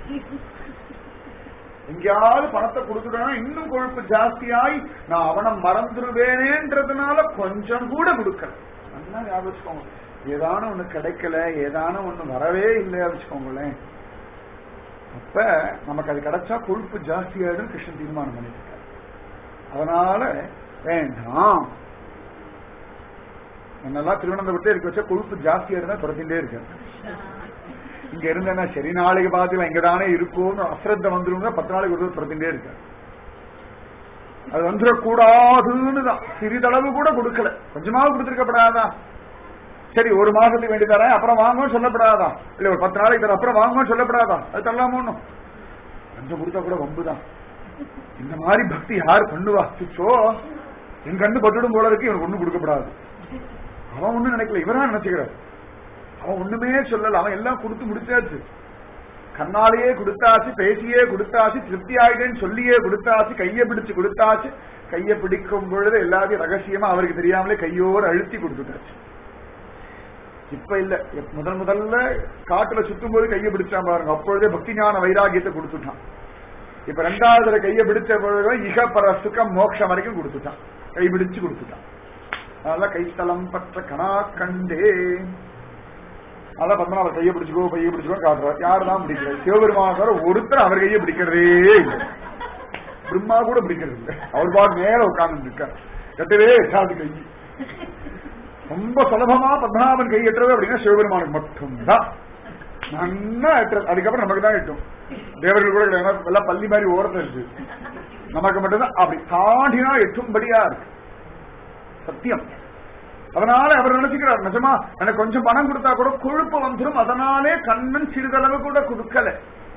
எங்கேயாவது பணத்தை கொடுத்துட்டா இன்னும் கொழுப்பு ஜாஸ்தியாய் நான் அவனை மறந்துடுவேனேன்றதுனால கொஞ்சம் கூட கொடுக்கல நல்லா ஞாபகம் வச்சுக்கோங்க ஏதான ஒண்ணு கிடைக்கல ஏதான ஒண்ணு வரவே இல்லையா வச்சுக்கோங்களேன் அப்ப நமக்கு அது கிடைச்சா கொழுப்பு ஜாஸ்தியாயிடும் கிருஷ்ணன் தீர்மானம் பண்ணிருக்காரு அதனால வேண்டாம் என்னெல்லாம் திருவனந்தபுரத்தை இருக்க வச்சா கொழுப்பு ஜாஸ்தியா இருந்தா துரத்திட்டே இருக்கேன் இங்க இருந்தேன்னா சரி நாளைக்கு பார்த்து இங்க தானே இருக்கும்னு அசிரத்த வந்துருங்க பத்து நாளைக்கு ஒரு துரத்திட்டே இருக்கேன் அது வந்துடக்கூடாதுன்னு தான் சிறிதளவு கூட கொடுக்கல கொஞ்சமாவது கொடுத்திருக்கப்படாதா சரி ஒரு மாசத்துக்கு வேண்டி தரேன் அப்புறம் வாங்கன்னு சொல்லப்படாதா இல்ல ஒரு பத்து நாளைக்கு தரேன் அப்புறம் வாங்கன்னு சொல்லப்படாதா அது தரலாமோ ஒண்ணும் கொஞ்சம் கொடுத்தா கூட வம்புதான் இந்த மாதிரி பக்தி யார் பண்ணுவா சுச்சோ என் கண்ணு பட்டுடும் போல இருக்கு இவனுக்கு ஒண்ணும் கொடுக்கப்படாது அவன் ஒண்ணும் நினைக்கல இவரா நினைச்சுக்கிறார் அவன் ஒண்ணுமே சொல்லல அவன் எல்லாம் கொடுத்து முடிச்சாச்சு கண்ணாலேயே கொடுத்தாச்சு பேசியே கொடுத்தாச்சு திருப்தி ஆயிட்டேன்னு சொல்லியே கொடுத்தாச்சு கையை பிடிச்சு கொடுத்தாச்சு கையை பிடிக்கும் பொழுது எல்லாத்தையும் ரகசியமா அவருக்கு தெரியாமலே கையோடு அழுத்தி கொடுத்துட்டாச்சு இப்ப இல்ல எப்- முதல் முதல்ல காட்டுல சுத்தும் போது கையை பிடிச்சான் பாருங்க அப்பொழுதே பக்தி ஞான வைராகியத்தை கொடுத்துட்டான் இப்ப ரெண்டாவது தடவை கையை பிடிச்ச பொழுது இக பர சுகம் மோட்சம் வரைக்கும் கொடுத்துட்டான் கை பிடிச்சு கொடுத்துட்டான் அதெல்லாம் கைத்தலம் பற்ற கணா கண்டே அதான் பத்மநாபர் கையை பிடிச்சுக்கோ கையை பிடிச்சுக்கோ காட்டுறார் யார் தான் பிடிக்கிறது சிவபெருமான ஒருத்தர் அவர் கையை பிடிக்கிறதே இல்லை பிரம்மா கூட பிடிக்கிறது இல்லை அவர் பாட்டு மேல உட்கார்ந்து இருக்கார் கட்டவே சாது கை ரொம்ப சுலபமா பத்மநாபன் கை எட்டுறது அப்படின்னா சிவபெருமானுக்கு மட்டும்தான் நன்னா எட்டுறது அதுக்கப்புறம் நமக்கு தான் எட்டும் தேவர்கள் கூட கிடையாது எல்லாம் பள்ளி மாதிரி ஓரத்தில் இருக்கு நமக்கு மட்டும்தான் அப்படி தாண்டினா எட்டும்படியா இருக்கு சத்தியம் அதனால அவர் நினைச்சுக்கிறார் நிஜமா எனக்கு கொஞ்சம் பணம் கொடுத்தா கூட கொழுப்பு வந்துடும் அதனாலே கண்ணன் சிறிதளவு கூட கொடுக்கல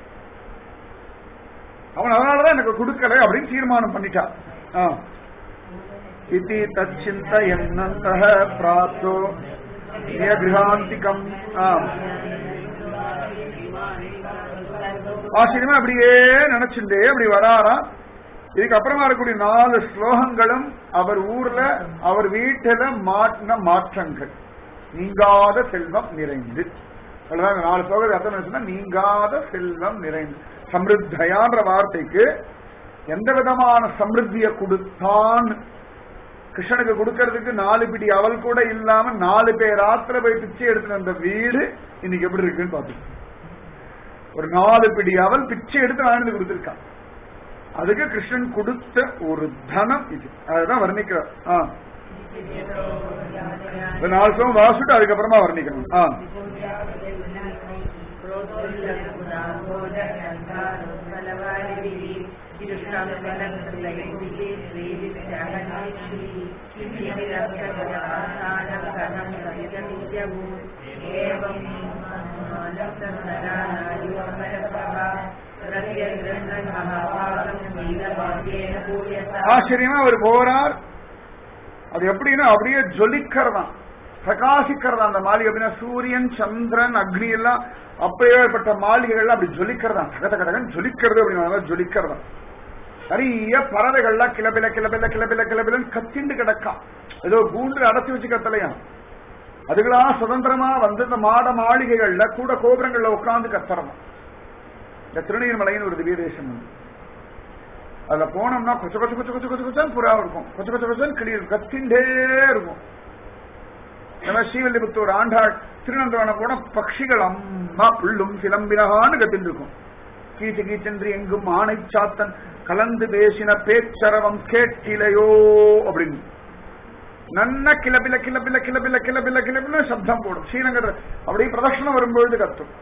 அவன் அதனாலதான் எனக்கு கொடுக்கல அப்படின்னு தீர்மானம் பண்ணிட்டான் ஆ. இதி தச்சிந்த என்னந்த பிராப்தோ கிரகாந்திகம் ஆச்சரியமா அப்படியே நினைச்சுட்டே அப்படி வராராம் இதுக்கு அப்புறமா இருக்கக்கூடிய நாலு ஸ்லோகங்களும் அவர் ஊர்ல அவர் வீட்டுல மாட்டின மாற்றங்கள் நீங்காத செல்வம் நிறைந்து அவ்வளவுதான் இந்த நாலு ஸ்லோகத்துக்கு அர்த்தம் என்ன சொன்னா நீங்காத செல்வம் நிறைந்து சமிருத்தையான்ற வார்த்தைக்கு எந்த விதமான சமிருத்தியை கொடுத்தான் கிருஷ்ணனுக்கு கொடுக்கறதுக்கு நாலு பிடி அவள் கூட இல்லாம நாலு பேர் ஆத்திர போய் பிச்சை எடுத்துன அந்த வீடு இன்னைக்கு எப்படி இருக்குன்னு பாத்துக்கோ ஒரு நாலு பிடி அவள் பிச்சை எடுத்து வாழ்ந்து கொடுத்திருக்கான் அதுக்கு கிருஷ்ணன் கொடுத்த ஒரு தனம் இது அதுதான் வர்ணிக்கிறார் ஆ. இந்த நாலு சோம் வாசிட்டு அதுக்கப்புறமா வர்ணிக்கணும் ஆ. ஆச்சரியமா அவர் போறார் அது எப்படின்னா அப்படியே ஜொலிக்கிறதான் பிரகாசிக்கிறதா அந்த மாளிகை அப்படின்னா சூரியன் சந்திரன் அக்னி எல்லாம் அப்பேற்பட்ட மாளிகைகள்லாம் அப்படி ஜொலிக்கிறதான் தகத கடகன் ஜொலிக்கிறது அப்படின்னா ஜொலிக்கிறதா நிறைய பறவைகள்லாம் கிளபில கிளபில கிளபில கிளபிலன்னு கத்திண்டு கிடக்கான் ஏதோ கூண்டு அடைச்சி வச்சு கத்தலையா அதுக்கெல்லாம் சுதந்திரமா வந்து இந்த மாட மாளிகைகள்ல கூட கோபுரங்கள்ல உட்கார்ந்து கத்துறோம் இந்த திருநீர்மலைன்னு ஒரு திவ்ய தேசம் உண்டு. அதுல போனோம்னா கொச்ச கொச்ச கொச்ச கொச்ச கொச்ச கொச்சன் புறா இருக்கும் கொச்ச கொச்ச கொச்சன் கிளி இருக்கும் கத்திண்டே இருக்கும் நம்ம ஸ்ரீவில்லிபுத்தூர் ஆண்டாள் திருநந்தவனம் போன பட்சிகள் அம்மா புள்ளும் சிலம்பினகான்னு கத்திட்டு இருக்கும் கீச்சு கீச்சென்று எங்கும் ஆணை சாத்தன் கலந்து பேசின பேச்சரவம் கேட்டிலையோ அப்படின்னு நன்ன கிளபில கிளபில கிளபில கிளபில கிளபில சப்தம் போடும் ஸ்ரீநகர் அப்படியே பிரதட்சணம் வரும்பொழுது கத்தும்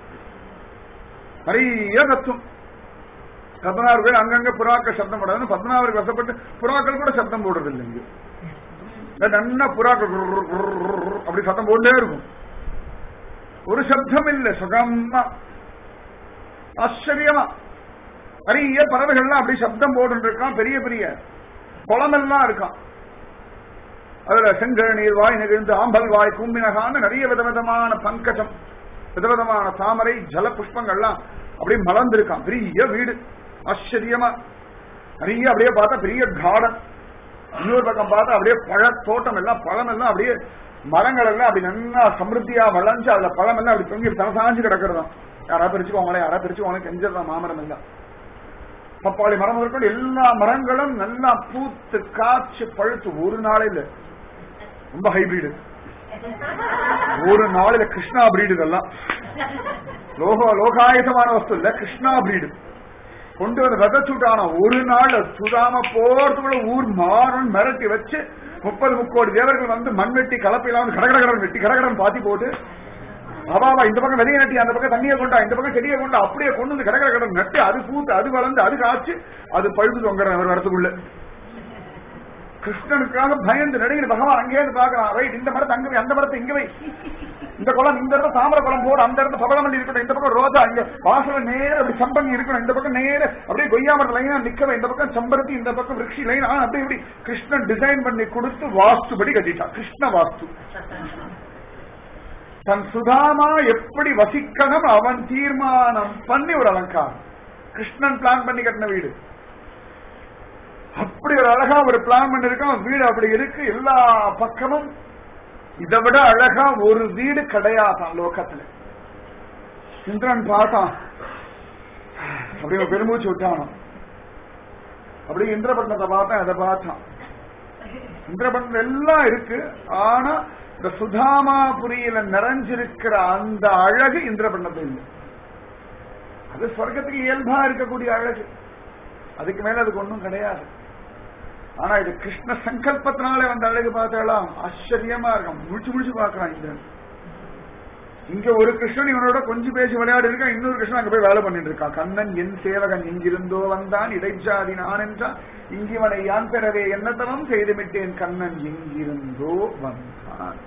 நிறைய கத்தும் பத்மநாபர்கள் அங்கங்க புறாக்கள் சப்தம் போடாதுன்னு பத்மநாபருக்கு வசப்பட்டு புறாக்கள் கூட சப்தம் போடுறது இல்லை இங்க இந்த நன்னா புறாக்கள் குர் குர் குர் குர் குர் அப்படி சத்தம் போட்டே இருக்கும் ஒரு சப்தம் இல்லை சுகமா ஆச்சரியமா நிறைய பறவைகள்லாம் அப்படி சப்தம் போட்டு இருக்கான் பெரிய பெரிய குளமெல்லாம் இருக்கான் அதுல செங்கல் நீர் வாய் நெகிழ்ந்து ஆம்பல் வாய் கும்பினகான்னு நிறைய விதவிதமான பங்கஜம் விதவிதமான தாமரை ஜல புஷ்பங்கள்லாம் அப்படியே மலர்ந்திருக்கான் பெரிய வீடு ஆச்சரியமா நிறைய அப்படியே பார்த்தா பெரிய கார்டன் இன்னொரு பக்கம் பார்த்தா அப்படியே பழ தோட்டம் எல்லாம் பழம் எல்லாம் அப்படியே மரங்கள் எல்லாம் அப்படி நல்லா சமிருத்தியா வளைஞ்சு அதுல பழம் எல்லாம் அப்படி தொங்கி தலசாஞ்சு கிடக்கிறதாம் யாரா பிரிச்சுக்கோங்களேன் யாரா பிரிச்சுக்கோங்களேன் கெஞ்சதான் மாமரம் எல்லாம் பப்பாளி மரம் முதற்கொண்டு எல்லா மரங்களும் நல்லா பூத்து காய்ச்சி பழுத்து ஒரு நாளையில ரொம்ப ஹைபிரிடு ஒரு நாளில கிருஷ்ணா பிரீடு இதெல்லாம் லோக லோகாயுதமான வஸ்து இல்ல கிருஷ்ணா பிரீடு கொண்டு வந்து விதைச்சுட்டான ஒரு நாள் சுடாம போறதுக்குள்ள ஊர் மாறும் மிரட்டி வச்சு முப்பது முக்கோடி தேவர்கள் வந்து மண் வெட்டி கலப்பையிலாம் கடகடகடன் வெட்டி கடகடன் பாத்தி போட்டு அவாவா இந்த பக்கம் விதையை நட்டி அந்த பக்கம் தண்ணியை கொண்டா இந்த பக்கம் செடியை கொண்டா அப்படியே கொண்டு வந்து கடகட கடன் நட்டு அது பூத்து அது வளர்ந்து அது காய்ச்சி அது பழுது தொங்குற ஒரு வரத்துக்குள்ள கிருஷ்ணனுக்காக பயந்து நடுங்கிற பகவான் அங்கே இருந்து பாக்குறான் ரைட் இந்த மரத்தை அங்க வை அந்த மரத்தை இங்க வை இந்த குளம் இந்த இடத்துல தாமரை குளம் போடு அந்த இடத்துல பவளமல்லி இருக்கட்டும் இந்த பக்கம் ரோஜா இங்க வாசல நேர அப்படி சம்பங்கி இருக்கணும் இந்த பக்கம் நேர அப்படியே கொய்யாமரம் லைனா நிக்கவே இந்த பக்கம் செம்பருத்தி இந்த பக்கம் ரிஷி லைன் அப்படி இப்படி கிருஷ்ணன் டிசைன் பண்ணி கொடுத்து வாஸ்துபடி கட்டிட்டான் கிருஷ்ண வாஸ்து தன் சுதாமா எப்படி வசிக்கணும் அவன் தீர்மானம் பண்ணி ஒரு அலங்காரம் கிருஷ்ணன் பிளான் பண்ணி கட்டின வீடு அப்படி ஒரு அழகா ஒரு பிளான் பண்ணிருக்கான் வீடு அப்படி இருக்கு எல்லா பக்கமும் இதை விட அழகா ஒரு வீடு கிடையாதான் லோகத்துல இந்திரன் பார்த்தான் அப்படியே ஒரு பெருமூச்சு விட்டானோ அப்படியே இந்திரபட்னத்தை பார்த்தான் அதை பார்த்தான் இந்திரபட்னம் எல்லாம் இருக்கு ஆனா இந்த சுதாமாபுரியில நிறைஞ்சிருக்கிற அந்த அழகு இந்திரபட்னத்தை இல்லை அது சொர்க்கத்துக்கு இயல்பா இருக்கக்கூடிய அழகு அதுக்கு மேல அதுக்கு ஒண்ணும் கிடையாது ஆனா இது கிருஷ்ண சங்கல்பத்தினாலே வந்த அழகு பார்த்தாலாம் ஆச்சரியமா இருக்கும் முழிச்சு முழிச்சு பாக்குறான் இந்த இங்க ஒரு கிருஷ்ணன் இவனோட கொஞ்சம் பேசி விளையாடி இருக்கான் இன்னொரு கிருஷ்ணன் அங்க போய் வேலை பண்ணிட்டு இருக்கான் கண்ணன் என் சேவகன் இங்கிருந்தோ வந்தான் இடைச்சாதி நான் என்றான் இங்கிவனை யான் பெறவே என்னத்தவம் செய்துவிட்டேன் கண்ணன் எங்கிருந்தோ வந்தான்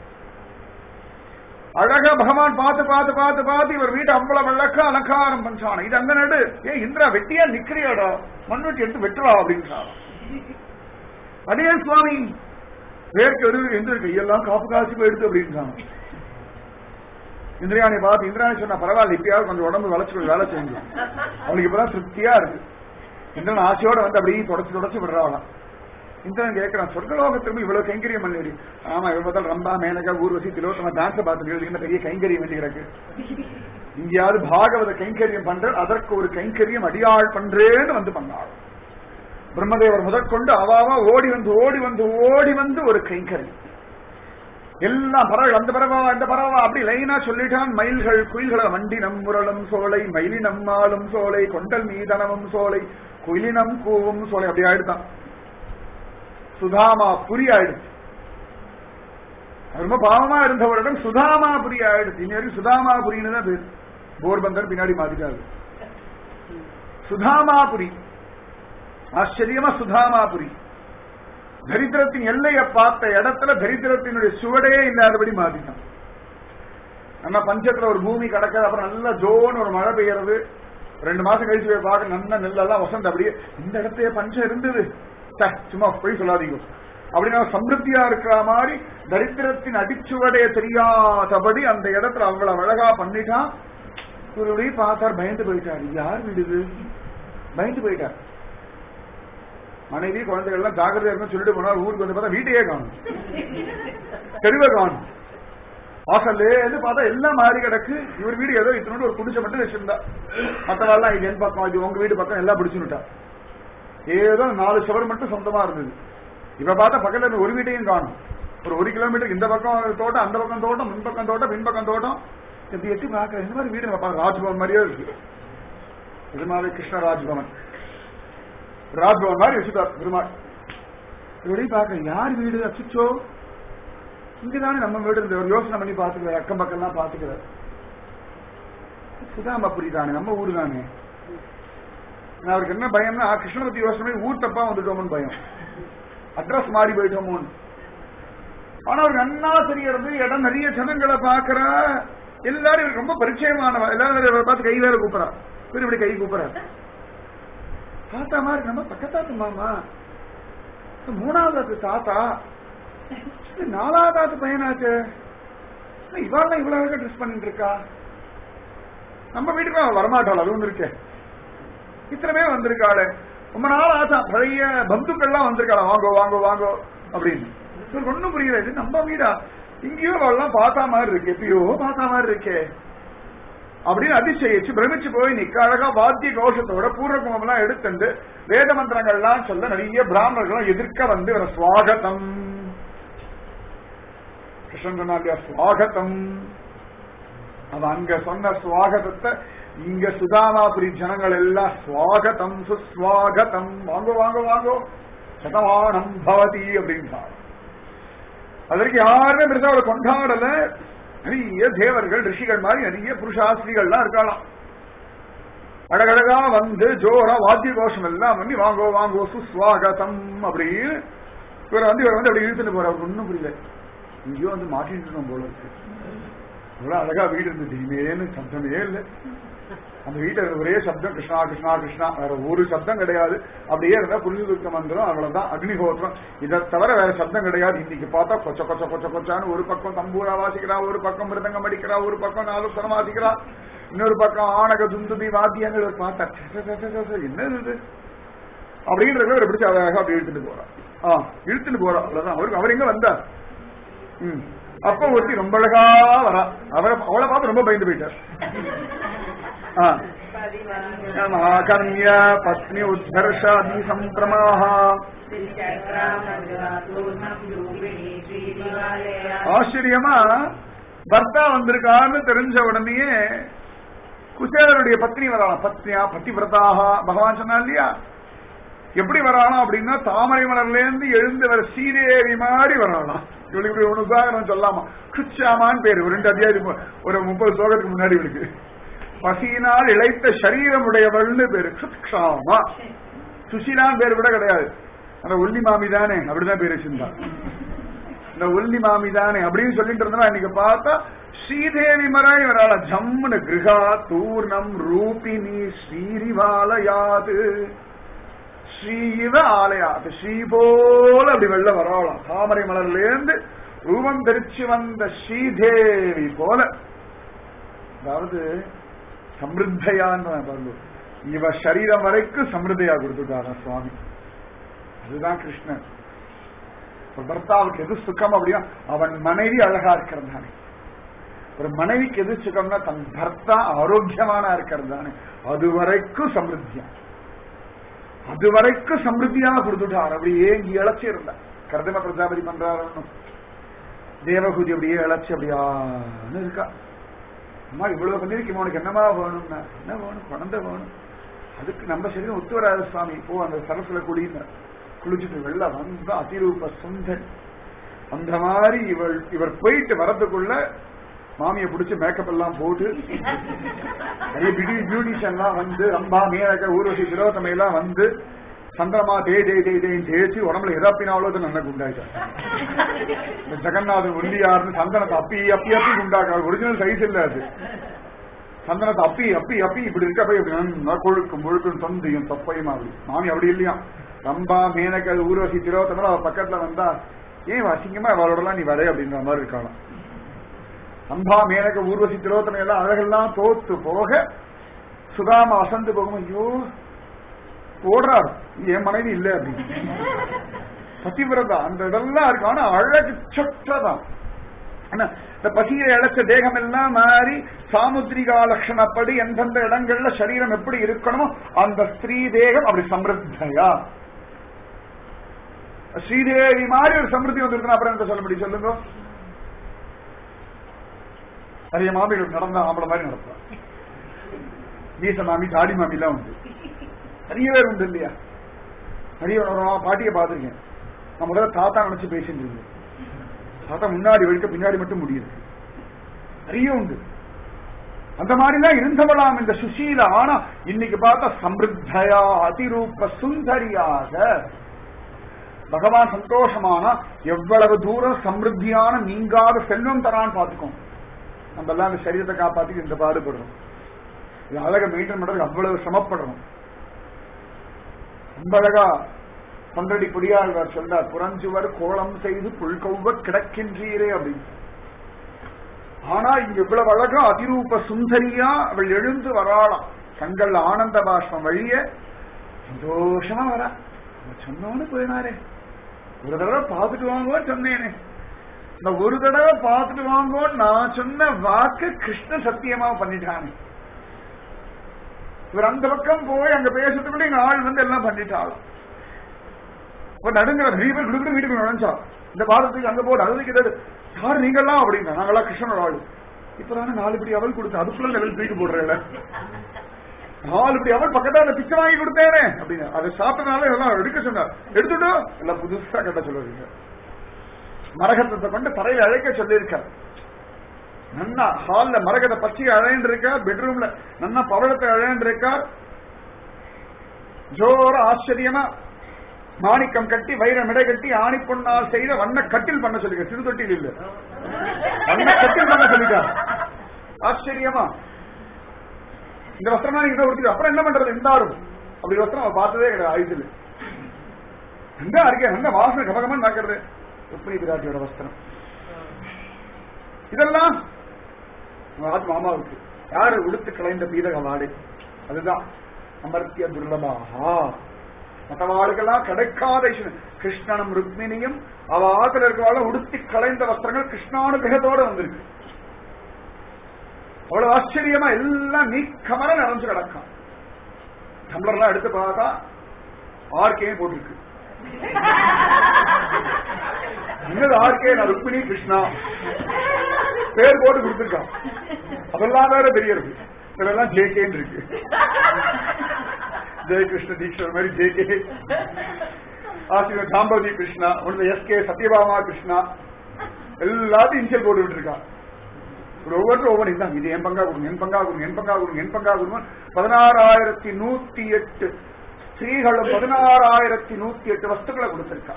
அழகா பகவான் பார்த்து பார்த்து பார்த்து பார்த்து இவர் வீட்டை அவ்வளவு அழகா அலங்காரம் பண்றான் இது அங்க நடு ஏ இந்திரா வெட்டியா நிக்கிறியாடா மண்வெட்டி எடுத்து வெட்டுறா அப்படின்றான் அதே சுவாமி வேர்க்கு எரு எந்த கையெல்லாம் காப்பு காசு போய் எடுத்து அப்படின்றான் இந்திரியாணி பார்த்து இந்திராணி சொன்னா பரவாயில்ல இப்பயாவது கொஞ்சம் உடம்பு வளைச்சு வேலை செய்யுங்க அவனுக்கு இப்பதான் திருப்தியா இருக்கு இந்திரன் ஆசையோட வந்து அப்படியே தொடச்சு தொடச்சு விடுறாளாம் இந்திரன் கேட்கிறான் சொர்க்கலோகத்திலும் இவ்வளவு கைங்கரியம் பண்ணிடு ஆமா இவ பார்த்தால் ரம்பா மேனகா ஊர்வசி திலோத்தம டான்ஸ் பார்த்துட்டு இந்த பெரிய கைங்கரியம் வேண்டி கிடக்கு இங்கேயாவது பாகவத கைங்கரியம் பண்ற அதற்கு ஒரு கைங்கரியம் அடியாள் பண்றேன்னு வந்து பண்ணாள் பிரம்மதேவர் முதற்கொண்டு அவாவா ஓடி வந்து ஓடி வந்து ஓடி வந்து ஒரு கைங்கரியம் எல்லாம் பறவை அந்த பறவா இந்த பறவா அப்படி லைனா சொல்லிட்டான் மயில்கள் குயில்களை வண்டினம் முரளும் சோலை மயிலினம் ஆளும் சோலை கொண்டல் மீதனமும் சோலை குயிலினம் கூவும் சோலை அப்படி ஆயிடுதான் சுதாமா புரி ஆயிடுச்சு ரொம்ப பாவமா இருந்தவரிடம் சுதாமா புரி ஆயிடுச்சு இனி வரைக்கும் சுதாமா புரின்னு தான் பேர் போர்பந்தர் பின்னாடி மாத்திட்டாரு சுதாமாபுரி ஆச்சரியமா சுதாமாபுரி தரித்திரத்தின் எல்லையை பார்த்த இடத்துல தரித்திரத்தினுடைய சுவடே இல்லாதபடி மாத்திட்டான் நம்ம பஞ்சத்துல ஒரு பூமி கிடக்குது அப்புறம் நல்லா ஜோன்னு ஒரு மழை பெய்யறது ரெண்டு மாசம் கழிச்சு போய் பார்க்க நல்ல நெல்லெல்லாம் வசந்த அப்படியே இந்த இடத்தையே பஞ்சம் இருந்தது ச்சே, சும்மா போய் சொல்லாதீங்க அப்படின்னா சமிருத்தியா இருக்கிற மாதிரி தரித்திரத்தின் அடிச்சுவடைய தெரியாதபடி அந்த இடத்துல அவ்வளவு அழகா பண்ணிட்டான் இவருடைய பார்த்தார் பயந்து போயிட்டார் யார் விடுது பயந்து போயிட்டார் மனைவி குழந்தைகள் எல்லாம் ஜாகிரதையா இருக்குன்னு சொல்லிட்டு போனார் ஊருக்கு வந்து பார்த்தா வீட்டையே காணும் தெருவை காணும் வாசல்ல இருந்து பார்த்தா எல்லாம் மாறி கிடக்கு இவர் வீடு ஏதோ இத்தனோடு ஒரு குடிசை மட்டும் வச்சிருந்தா மற்றவாள்லாம் இது என் பக்கம் இது உங்க வீடு பக்கம் எல்லாம் பிடிச்சுட்டா ஏதோ நாலு சுவர் மட்டும் சொந்தமா இருந்தது இப்ப பார்த்தா பக்கத்துல இருந்து ஒரு வீட்டையும் காணும் ஒரு ஒரு கிலோமீட்டருக்கு இந்த பக்கம் தோட்டம் அந்த பக்கம் தோட்டம் முன் பக்கம் தோட்டம் பின் பக்கம் தோட்டம் இப்படி எட்டி பார்க்க இந்த மாதிரி வீடு நம்ம பார்க்க ராஜ்பவன் மாதிரியே இருக்கு இது மாதிரி கிருஷ்ண ராஜ்பவன் ராஜ்பவன் மாதிரி வச்சுட்டார் பெருமாள் இப்படி பார்க்க யார் வீடு அச்சுச்சோ இங்கதானே நம்ம வீடு இருந்து ஒரு யோசனை பண்ணி பாத்துக்கிறார் அக்கம் பக்கம் எல்லாம் பாத்துக்கிறார் சுதாமபுரி தானே நம்ம ஊரு தானே நான் அவருக்கு என்ன பயம்னா கிருஷ்ண பத்தி யோசனை பண்ணி ஊர் தப்பா வந்துட்டோமோன்னு பயம் அட்ரஸ் மாறி போயிட்டோமோன்னு ஆனா அவருக்கு நன்னா தெரியறது இடம் நிறைய ஜனங்களை பாக்குறா எல்லாரும் இவருக்கு ரொம்ப பரிச்சயமானவா எல்லாரும் இவரை பார்த்து கை வேற கூப்பிடறா இவர் இப்படி கை கூப்பிடறாரு தாத்தா மாதிரி நம்ம பக்கத்தாத்து மாமா மூணாவது தாத்தா இது நாலாவது பையனாச்சு இவாள்லாம் இவ்வளவு அழகா ட்ரெஸ் பண்ணிட்டு இருக்கா நம்ம வீட்டுக்கு அவ வரமாட்டாள் அது ஒண்ணு இருக்கே இத்தனை பேர் வந்திருக்காளே ரொம்ப நாள் ஆசா பழைய பந்துக்கள்லாம் வந்திருக்காளா வாங்கோ வாங்கோ வாங்கோ அப்படின்னு இவருக்கு ஒண்ணும் புரியல இது நம்ம வீடா இங்கேயோ அவள்லாம் பார்த்தா மாதிரி இருக்கு எப்பயோ பார்த்தா மாதிரி இருக்கே அப்படின்னு அதிசயிச்சு பிரமிச்சு போய் நிக்க அழகா வாத்திய கோஷத்தோட பூர்வகுமம் எல்லாம் எடுத்துண்டு வேத மந்திரங்கள்லாம் சொல்ல நிறைய பிராமணர்களும் எதிர்க்க வந்து இவரை சுவாகதம் கிருஷ்ணன் சொன்னா இல்லையா சுவாகதம் அவன் அங்க சொன்ன சுவாகதத்தை இங்க சுதாமாபுரி ஜனங்கள் எல்லாம் சுவாகதம் சுஸ்வாகதம் வாங்கோ வாங்கோ வாங்கோ சதமானம் பவதி அப்படின்றார் அதற்கு யாருமே பெருசா அவளை கொண்டாடல நிறைய தேவர்கள் ரிஷிகள் மாதிரி நிறைய புருஷாஸ்திரிகள்லாம் இருக்கலாம் அழகழகா வந்து ஜோரா வாத்திய கோஷம் எல்லாம் பண்ணி வாங்கோ வாங்கோ சுஸ்வாகதம் அப்படின்னு இவர் வந்து இவர் வந்து அப்படி இழுத்துட்டு போறார் அவருக்கு ஒன்றும் புரியல இங்கேயோ வந்து மாட்டிட்டு இருக்கோம் போல இருக்கு இவ்வளவு அழகா வீடு இருந்தது இனிமேன்னு சப்தமே இல்லை அந்த வீட்டுல ஒரே சப்தம் கிருஷ்ணா கிருஷ்ணா கிருஷ்ணா வேற ஒரு சப்தம் கிடையாது அப்படியே இருந்தா புரிஞ்சுக்க மந்திரம் அவ்வளவுதான் அக்னிஹோத்திரம் இதை தவிர வேற சப்தம் கிடையாது இன்னைக்கு பார்த்தா கொச்ச கொச்ச கொச்ச கொச்சான்னு ஒரு பக்கம் தம்பூரா வாசிக்கிறா ஒரு பக்கம் மிருதங்கம் அடிக்கிறா ஒரு பக்கம் நாலுத்தரம் வாசிக்கிறா இன்னொரு பக்கம் ஆனக துந்துபி வாத்தியங்கள் இவர் பார்த்தா ச்ச, ச்ச, ச்ச, ச்ச, ச்ச, என்னது இது அப்படின்றத இவரை பிடிச்சி அழகாக அப்படி இழுத்துட்டு போறா ஆ இழுத்துட்டு போறா அவ்வளவுதான் அவருக்கு அவர் எங்க வந்தார் ம் அப்ப ஒருத்தி ரொம்ப அழகா வரா அவரை அவளை பார்த்து ரொம்ப பயந்து போயிட்டார் ஆ ஆகர்ணிய பத்னி உத்கர்ஷாதி சம்பிரமாக ஆச்சரியமா பர்த்தா வந்திருக்கான்னு தெரிஞ்ச உடனேயே குசேலருடைய பத்னி வராளாம் பத்னியா பத்திவிரதாக பகவான் சொன்னா இல்லையா எப்படி வராளாம் அப்படின்னா தாமரை மலர்ல இருந்து எழுந்து வர ஸ்ரீதேவி மாதிரி வராளாம் இவளுக்கு இப்படி ஒரு உதாரணம் சொல்லாமா குச்சாமான்னு பேரு ஒரு ரெண்டு அத்தியாயம் ஒரு முப்பது ஸ்லோகத்துக்கு முன்னாடி இவளுக்கு பசியினால் இழைத்த சரீரம் உடையவள்னு பேரு குத்ஷாமா சுஷிலான் பேர் கூட கிடையாது அந்த ஒல்லி மாமி தானே அப்படிதான் பேர் வச்சிருந்தான் இந்த ஒல்லி மாமி தானே அப்படின்னு சொல்லிட்டு இருந்தா இன்னைக்கு பார்த்தா ஸ்ரீதேவி மராய் வராள ஜம்முன கிருஹா தூர்ணம் ரூபினி ஸ்ரீரிவாலயாது ஸ்ரீவ ஆலயாது ஸ்ரீ போல அப்படி வெள்ள வராளாம் தாமரை மலர்ல இருந்து ரூபம் தெரிச்சு வந்த ஸ்ரீதேவி போல அதாவது சமிருத்தையான்னு பாருங்க இவ சரீரம் வரைக்கும் சமிருத்தையா கொடுத்துட்டாரா சுவாமி அதுதான் கிருஷ்ணன் ஒரு பர்த்தாவுக்கு எது சுகம் அப்படின்னா அவன் மனைவி அழகா இருக்கிறது தானே ஒரு மனைவிக்கு எது சுகம்னா தன் பர்த்தா ஆரோக்கியமான இருக்கிறது தானே அது வரைக்கும் சமிருத்தியா அது வரைக்கும் சமிருத்தியா கொடுத்துட்டார் அப்படி ஏங்கி இழைச்சி இருந்தா கர்தம பிரஜாபதி பண்றாரு தேவகுதி அப்படியே இழைச்சி அப்படியான்னு இருக்கா அம்மா இவ்வளவு பண்ணிருக்கீங்க உனக்கு என்னமா வேணும்னா என்ன வேணும் குழந்தை வேணும் அதுக்கு நம்ம சரீரம் ஒத்து வராது சுவாமி போ அந்த சரசுல குடின்னு குளிச்சுட்டு வெளில வந்தா அதிரூப சுந்தர் அந்த மாதிரி இவள் இவர் போயிட்டு வரதுக்குள்ள மாமியை பிடிச்சி மேக்கப் எல்லாம் போட்டு நிறைய பிடி பியூட்டிஷியன்லாம் வந்து ரம்பா மீனக்க ஊர்வசி திரோத்தமை எல்லாம் வந்து சந்திரமா டே டே டே டேன்னு தேய்ச்சி உடம்புல எதாப்பினாலோ நல்லா குண்டாயிட்டான் இந்த ஜெகநாதன் ஒல்லியாருன்னு சந்தனத்தை அப்பி அப்பி அப்பி குண்டாக்க ஒரிஜினல் சைஸ் இல்ல அது சந்தனத்தை அப்பி அப்பி அப்பி இப்படி இருக்க போய் இப்படி நல்லா கொழுக்கும் முழுக்கும் தொந்தியும் தொப்பையும் அப்படி மாமி அப்படி இல்லையா ரம்பா மேனக ஊர்வசி திரோத்தமே அவ பக்கத்துல வந்தா ஏன் அசிங்கமா அவளோடலாம் நீ வரைய அப்படின்ற மாதிரி இருக்கலாம் ரம்பா மேனக ஊர்வசி திரோத்தமை எல்லாம் அழகெல்லாம் தோத்து போக சுதாமா அசந்து போகும் ஐயோ ஓடுறாரு என் மனைவி இல்ல அப்படின்னு பத்திவிரதா அந்த இதெல்லாம் இருக்கு ஆனா அழகு சொற்றதான் என்ன இந்த பசியை இழைச்ச தேகம் எல்லாம் மாறி சாமுத்திரிகா லட்சணப்படி எந்தெந்த இடங்கள்ல சரீரம் எப்படி இருக்கணுமோ அந்த ஸ்ரீ தேகம் அப்படி சமிருத்தையா ஸ்ரீதேவி மாதிரி ஒரு சமிருத்தி வந்திருக்குன்னா அப்புறம் என்ன சொல்ல முடியும் சொல்லுங்க நிறைய மாமிகள் நடந்தா ஆம்பளை மாதிரி நடப்பான் வீச மாமி தாடி மாமி எல்லாம் உண்டு நிறைய பேர் உண்டு இல்லையா நிறைய ஒரு பாட்டியை பார்த்திருக்கேன் நான் முதல்ல தாத்தா நினைச்சு பேசிட்டு இருந்தேன் தாத்தா முன்னாடி வழிக்க பின்னாடி மட்டும் முடியுது நிறைய உண்டு அந்த மாதிரிலாம் இருந்தவளாம் இந்த சுசீல ஆனா இன்னைக்கு பார்த்தா சம்பிருத்தையா அதிரூப சுந்தரியாக பகவான் சந்தோஷமானா எவ்வளவு தூரம் சமிருத்தியான நீங்காத செல்வம் தரான்னு பார்த்துக்கோம் நம்ம எல்லாம் இந்த சரீரத்தை காப்பாத்தி இந்த பாடுபடுறோம் இது அழகை மெயின்டைன் பண்றதுக்கு அவ்வளவு சிரமப்படுறோம் ரொம்ப அழகா பன்றடி புரியாழ்வார் சொல்றார் புறஞ்சுவர் கோலம் செய்து புல்கௌவ கிடக்கின்றீரே அப்படின்னு ஆனா இங்க இவ்வளவு அழகா அதிரூப சுந்தரியா அவள் எழுந்து வராளாம் கண்கள் ஆனந்த பாஷ்பம் வழிய சந்தோஷமா வரா அவன் சொன்னோன்னு போயினாரே ஒரு தடவை பார்த்துட்டு வாங்கோன்னு சொன்னேனே இந்த ஒரு தடவை பார்த்துட்டு வாங்கோன்னு நான் சொன்ன வாக்கு கிருஷ்ண சத்தியமா பண்ணிட்டானே இவர் அந்த பக்கம் போய் அங்க பேசுறதுக்குள்ள எங்க ஆள் வந்து எல்லாம் பண்ணிட்டாலும் இப்ப நடுங்கிற நிறைய பேர் கொடுக்குற வீட்டுக்கு நினைச்சா இந்த பாரதத்துக்கு அங்க போடு அது கிட்ட யாரு நீங்கெல்லாம் அப்படின்னா நாங்கெல்லாம் கிருஷ்ணனோட ஆளு இப்பதானே நாலு படி அவள் கொடுத்து அதுக்குள்ள லெவல் தூக்கி போடுறேன் நாலு படி அவள் பக்கத்தால பிச்சை வாங்கி கொடுத்தேனே அப்படின்னு அதை சாப்பிட்டனால எல்லாம் எடுக்க சொன்னார் எடுத்துட்டோ எல்லாம் புதுசா கட்ட சொல்லுவீங்க மரகத்தை கொண்டு தரையில அழைக்க சொல்லியிருக்கார் நன்னா ஹால்ல மரகத பச்சை அழைன்னு இருக்கார் பெட்ரூம்ல நன்னா பவழத்தை அழைன்னு இருக்கார் ஜோர ஆச்சரியமா மாணிக்கம் கட்டி வைரம் இடை கட்டி ஆணி பொன்னால் செய்த வண்ண கட்டில் பண்ண சொல்லுங்க சிறு தொட்டில் இல்ல வண்ண கட்டில் பண்ண சொல்லிட்டா ஆச்சரியமா இந்த வஸ்திரம் நீங்க கொடுத்து அப்புறம் என்ன பண்றது இருந்தாலும் அப்படி வஸ்திரம் அவ பார்த்ததே கிடையாது ஆயுதில் எங்க அறிக்கை எங்க வாசனை கபகமன் நடக்கிறது ருக்மிணி பிராட்டியோட வஸ்திரம் இதெல்லாம் ராஜ் மாமாவுக்கு யாரு உடுத்து கலைந்த பீதக வாடு அதுதான் அமர்த்திய துர்லபாகா மற்றவாளுக்கெல்லாம் கிடைக்காத ஈஸ்வரன். கிருஷ்ணனும் ருக்மிணியும் அவ ஆத்துல இருக்கிறவாள் உடுத்தி கலைந்த வஸ்திரங்கள் கிருஷ்ணானுகிரகத்தோட வந்திருக்கு அவ்வளவு ஆச்சரியமா எல்லாம் நீக்கமர நிறைஞ்சு கிடக்கும் டம்ளர்லாம் எடுத்து பார்த்தா ஆர்கே போட்டிருக்கு என்னது ஆர்கே நான் ருக்மிணி கிருஷ்ணா பேர் போட்டு கொடுத்துருக்கான் அதெல்லாம் வேற தெரியறது இதெல்லாம் ஜேகேன்னு இருக்கு ஜெய கிருஷ்ண தீக்ஷர் மாதிரி ஜேகே ஆசிரியர் சாம்பவி கிருஷ்ணா ஒன்று எஸ்கே சத்யபாமா கிருஷ்ணா எல்லாத்தையும் இன்சியல் போட்டு விட்டுருக்கான் ஒரு ஒவ்வொருத்தரும் ஒவ்வொரு இதான் இது என் பங்கா கொடுங்க என் பங்கா கொடுங்க என் பங்கா கொடுங்க என் பங்கா கொடுங்க பதினாறாயிரத்தி நூத்தி எட்டு ஸ்திரீகளும் பதினாறாயிரத்தி நூத்தி எட்டு வஸ்துக்களை கொடுத்திருக்கா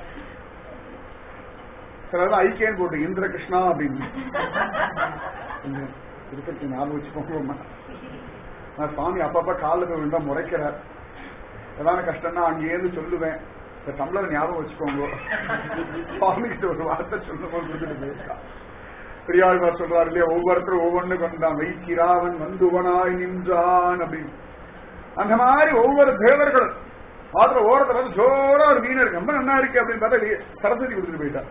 சிலர் ஐக்கியன் போட்டு இந்திர கிருஷ்ணா அப்படின்னு கொஞ்சம் திருப்பதி ஞாபகம் வச்சுக்கோங்க நான் சுவாமி அப்பப்ப காலில் போய் விழுந்தா முறைக்கிறார் ஏதாவது கஷ்டம்னா அங்கேயிருந்து சொல்லுவேன் இந்த தமிழர் ஞாபகம் வச்சுக்கோங்க சுவாமி கிட்ட ஒரு வார்த்தை சொல்லும் போது கொடுத்துட்டு போயிருக்கா பெரியாழ்வார் சொல்றாரு இல்லையா ஒவ்வொருத்தரும் ஒவ்வொன்னு கொண்டான் வைத்திராவன் வந்துவனாய் நின்றான் அப்படின்னு அந்த மாதிரி ஒவ்வொரு தேவர்களும் பாத்திர ஓரத்தை வந்து ஜோரா ஒரு மீன் இருக்கு ரொம்ப நல்லா இருக்கு அப்படின்னு பார்த்தா வெளியே சரஸ்வதி கொடுத்துட்டு போயிட்டா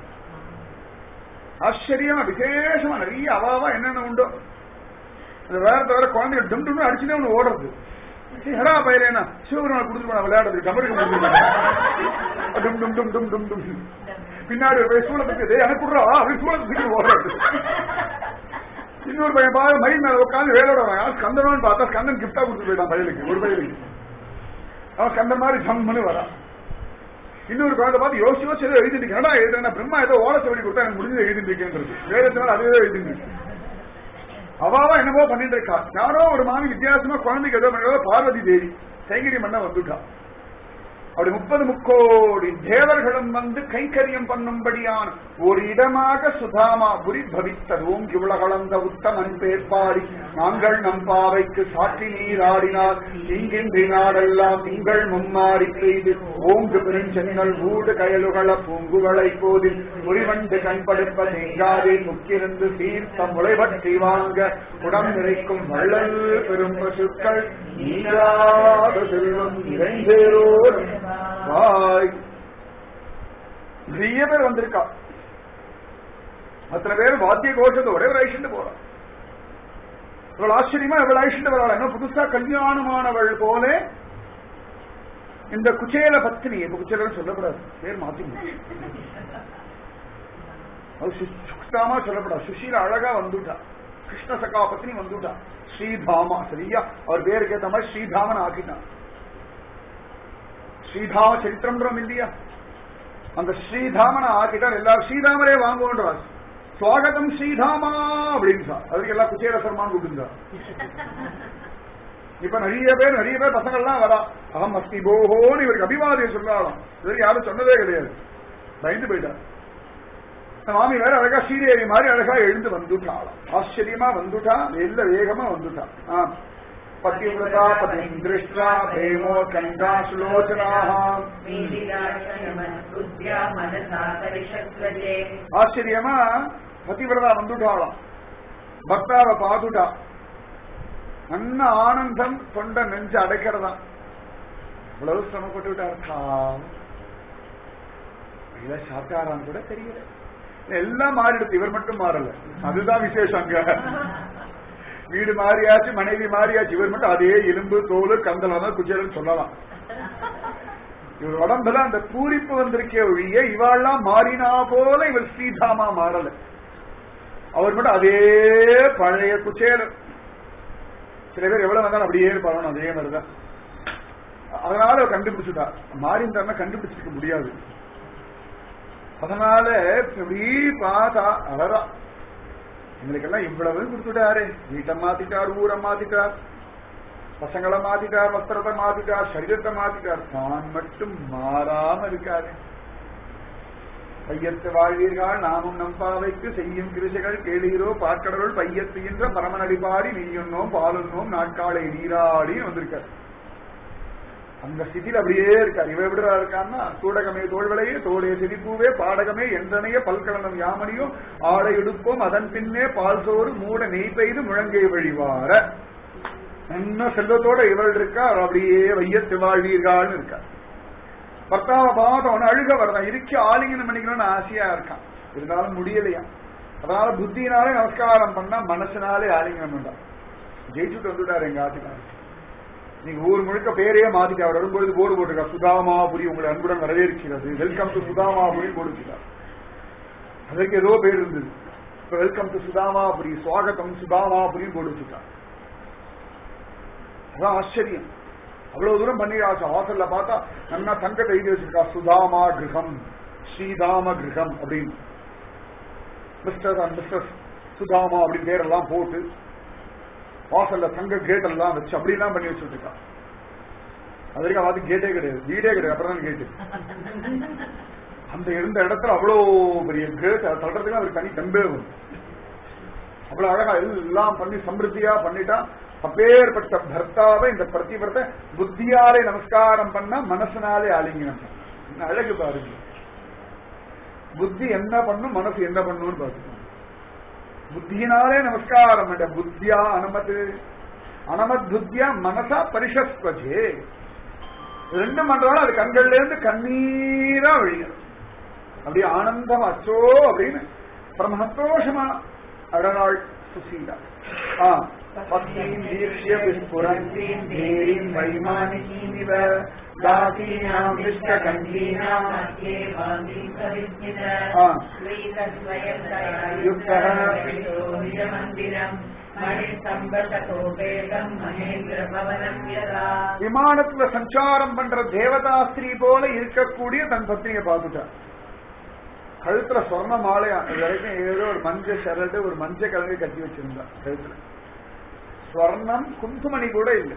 ஆச்சரியமா விசேஷமா நிறைய அவாவா என்னென்ன உண்டோ அது வேற தவிர குழந்தைங்க டும் டும் அடிச்சுட்டே ஒன்று ஓடுறது சரி, ஹரா பயிரேனா சிவபெருமாள் கொடுத்துட்டு போனா விளையாடுறது கபருக்கு கொடுத்துட்டு டும் டும் டும் டும் டும் டும் பின்னாடி ஒரு பையன் சூழத்துக்கு "டேய், எனக்கு விட்றா அப்படி சூழத்துக்கு ஓடுறது இன்னொரு பையன் பாரு மயில் மேல உட்காந்து வேலோட வரான் ஸ்கந்தனு பார்த்தா ஸ்கந்தன் கிஃப்டா கொடுத்து போயிட்டான் பையனுக்கு ஒரு பையனுக்கு அவன் ஸ்கந்த மாதிரி ஜம்முன்னு வரான் இன்னொரு குழந்தை பார்த்து யோசிச்சு யோசிச்சு ஏதோ எழுதிட்டு இருக்கேன் என்னடா எழுதுறேன் பிரம்மா ஏதோ ஓலை சொல்லி கொடுத்தா எனக்கு முடிஞ்சது எழுதிட்டு இருக்கேன்றது வேதத்தினால அதே எழுதிட்டு இருக்கு அவாவா என்னமோ பண்ணிட்டு இருக்கா யாரோ ஒரு மாமி வித்தியாசமா குழந்தைக்கு ஏதோ பண்ண பார்வதி தேவி கைங்கரி மண்ண வந்துட்டா அப்படி முப்பது முக்கோடி தேவர்களும் வந்து கைங்கரியம் பண்ணும்படியான ஒரு இடமாக சுதாமா புரி பவித்தது ஓங்கி உலகளந்த உத்தமன் பேர்பாடி நாங்கள் நம் பாவைக்கு சாற்றி நீராடினார் இங்கின்றி நாடெல்லாம் திங்கள் மும்மாறி பெய்து ஓங்கு பெருஞ்சென்னல் ஊடு கயலுகள பூங்குகளை போதில் முறிவண்டு கண்படுப்ப நீங்காதே முக்கிருந்து சீர்த்தம் முளைபற்றி வாங்க உடம் நிறைக்கும் வள்ளல் பெரும் பசுக்கள் நீராத செல்வம் இறைந்தேரோரும் வாய் நிறைய பேர் வந்திருக்கா அத்தனை பேர் வாத்திய கோஷத்தோட இவர் அழிச்சுட்டு போறான் இவள் ஆச்சரியமா இவள் அழிச்சுட்டு வராள் என்ன புதுசா கல்யாணமானவள் போல இந்த குச்சேல பத்தினி இப்ப குச்சேலன்னு சொல்லக்கூடாது பேர் மாத்தி முடிச்சு. அது சு- சுக்தாமா சொல்லப்படாது சுஷீல அழகா வந்துட்டா கிருஷ்ண சகா பத்தினி வந்துட்டா ஸ்ரீதாமா சரியா அவர் பேருக்கு ஏத்த மாதிரி ஸ்ரீதாமன் ஆக்கிட்டான் ஸ்ரீதாம சரித்திரம்ன்றோம் இல்லையா அந்த ஸ்ரீதாமனை ஆக்கிட்டார் எல்லாரும் ஸ்ரீதாமரே வாங்குவோன்றார் சுவாகதம் ஸ்ரீதாமா அப்படின்னு சார் அதுக்கு எல்லாம் குச்சேர சர்மான் கூப்பிட்டுருந்தா இப்ப நிறைய பேர் நிறைய பேர் பசங்கள்லாம் வரா அகம் அஸ்தி போஹோன்னு இவருக்கு அபிவாதியம் சொன்னாலும் இது யாரும் சொன்னதே கிடையாது பயந்து போயிட்டார் இந்த மாமி வேற அழகா ஸ்ரீதேவி மாதிரி அழகா எழுந்து வந்துட்டாளாம் ஆச்சரியமா வந்துட்டா வெள்ள வேகமா வந்துட்டா ஆ. பத்திவிரதா பதி திருஷ்டா பிரேமோ கண்டா சுலோச்சனாஹாம் ீதிராட்சயமத்புத்யா மனசா பரிஷத்வஜே ஆச்சரியமா பத்திவிரதா வந்துட்டாளாம் பக்தாவை பார்த்துட்டா நல்ல ஆனந்தம் தொண்ட நெஞ்சு அடைக்கிறதா இவ்வளவு சிரமப்பட்டு விட்டார்க்கா இத சாப்பிட்டாரான்னு கூட தெரியல எல்லாம் மாறிடுது இவர் மட்டும் மாறல அதுதான் விசேஷம் அங்க வீடு மாறியாச்சு மனைவி மாறியாச்சு இவர் மட்டும் அதே எலும்பு தோல் கந்தலாம் குச்சேரன் சொல்லலாம் இவர் உடம்புல அந்த பூரிப்பு வந்திருக்கே ஒழிய இவாள்லாம் மாறினா போல இவர் ஸ்ரீதாமா மாறல அவர் மட்டும் அதே பழைய குச்சேலன் சில பேர் எவ்வளவு வந்தாலும் அப்படியே இருப்பாங்க அதே மாதிரிதான் அதனால அவர் கண்டுபிடிச்சுட்டா மாறிந்தாருன்னா கண்டுபிடிச்சிருக்க முடியாது அதனால இப்படி பார்த்தா அழறா எங்களுக்கெல்லாம் இவ்வளவு கொடுத்துட்டாரு வீட்டை மாத்திட்டார் ஊரை மாத்திட்டார் பசங்களை மாத்திட்டார் வஸ்திரத்தை மாத்திட்டார் சரீரத்தை மாத்திட்டார் தான் மட்டும் மாறாம இருக்காரு பையத்து வாழ்வீர்கள் நாமும் நம்பாவைக்கு செய்யும் கிருஷைகள் கேளீரோ பாற்கடலுள் பையத்துகின்ற பரமனடிபாடி நெய்யுண்ணோம் பாலுண்ணோம் நாட்காலை நீராடி வந்திருக்கார் அந்த ஸ்திதியில் அப்படியே இருக்கார் இவ எப்படிடா இருக்கான்னா சூடகமே தோல்வளையே தோடே சிரிப்பூவே பாடகமே என்றனைய பல்கலனம் யாமனியும் ஆடை எடுப்போம் அதன் பின்னே பால் சோறு மூட நெய் பெய்து முழங்கை வழிவார என்ன செல்வத்தோட இவள் இருக்கா அவள் அப்படியே வையத்து வாழ்வீர்கள்னு இருக்கா பர்த்தாவை பார்த்து அவன் அழுக வரதான் இருக்கி ஆலிங்கனம் பண்ணிக்கணும்னு ஆசையா இருக்கான் இருந்தாலும் முடியலையா அதனால புத்தினாலே நமஸ்காரம் பண்ணா மனசனாலே ஆலிங்கனம் பண்ணா ஜெயிச்சுட்டு வந்துட்டாரு எங்க ஆத்துக்காரர் நீங்க ஊர் முழுக்க பேரையே மாத்திட்டு அவர் வரும்பொழுது போர்டு போட்டிருக்கா சுதாமாபுரி உங்களை அன்புடன் வரவேற்கிறது வெல்கம் டு சுதாமாபுரி போட்டுருக்கார் அதற்கு ஏதோ பேர் இருந்தது இப்ப வெல்கம் டு சுதாமாபுரி சுவாகத்தம் சுதாமாபுரின்னு போட்டு வச்சுட்டார் அதான் ஆச்சரியம் அவ்வளவு தூரம் பண்ணியாச்சு வாசல்ல பார்த்தா நல்லா தங்கத்தை எழுதி வச்சிருக்கா சுதாமா கிரகம் ஸ்ரீதாம கிரகம் அப்படின்னு மிஸ்டர் அண்ட் மிஸ்டர் சுதாமா அப்படின்னு பேரெல்லாம் போட்டு வாசல்ல தங்க கேட் எல்லாம் வச்சு அப்படிலாம் பண்ணி வச்சுருக்கா அது வரைக்கும் அது கேட்டே கிடையாது வீடே கிடையாது அப்புறம் தான் கேட்டு அந்த இருந்த இடத்துல அவ்வளோ பெரிய கேட் அதை தள்ளுறதுக்கு அவருக்கு தனி தெம்பே வரும் அவ்வளவு அழகா எல்லாம் பண்ணி சமிருத்தியா பண்ணிட்டா அப்பேற்பட்ட பர்த்தாவை இந்த பிரதிபரத்தை புத்தியாலே நமஸ்காரம் பண்ணா மனசனாலே ஆலிங்கனம் பண்ணணும். என்ன அழகு பாருங்க புத்தி என்ன பண்ணும் மனசு என்ன பண்ணும்னு பாருங்க புத்தியினாலே நமஸ்காரம் பண்ண புத்தியா அனுமது அனமத் புத்தியா மனசா பரிஷஸ்வஜே ரெண்டும் பண்றாலும் அது கண்கள்ல இருந்து கண்ணீரா விழியும் அப்படியே ஆனந்தமா அச்சோ அப்படின்னு பரம சந்தோஷமா அடநாள் சுசீலா ஆ பக்திம் தீர்ஷ்ய விஸ்புரந்தீம் தேரீம் வைமானிகீமிவ தாசீனாம் விஷ்டகண்டீனாம் मध्ये भान्तिं कविस्मित ஆ श्रीतस्वयं मन्दिरम् मणिस्तम्भशतोपेतम् महेन्द्रभवनं यदा விமானத்துல சஞ்சாரம் பண்ற தேவதாஸ்திரி போல இருக்கக்கூடிய தன் பத்னியை பார்த்துட்டார் கழுத்துல சொர்ண மாலையா இது வரைக்கும் ஏதோ ஒரு மஞ்ச ஷரடு ஒரு மஞ்ச கிழங்கு கட்டி வச்சிருந்தா கழுத்துல ஸ்வர்ணம் குந்துமணி கூட இல்லை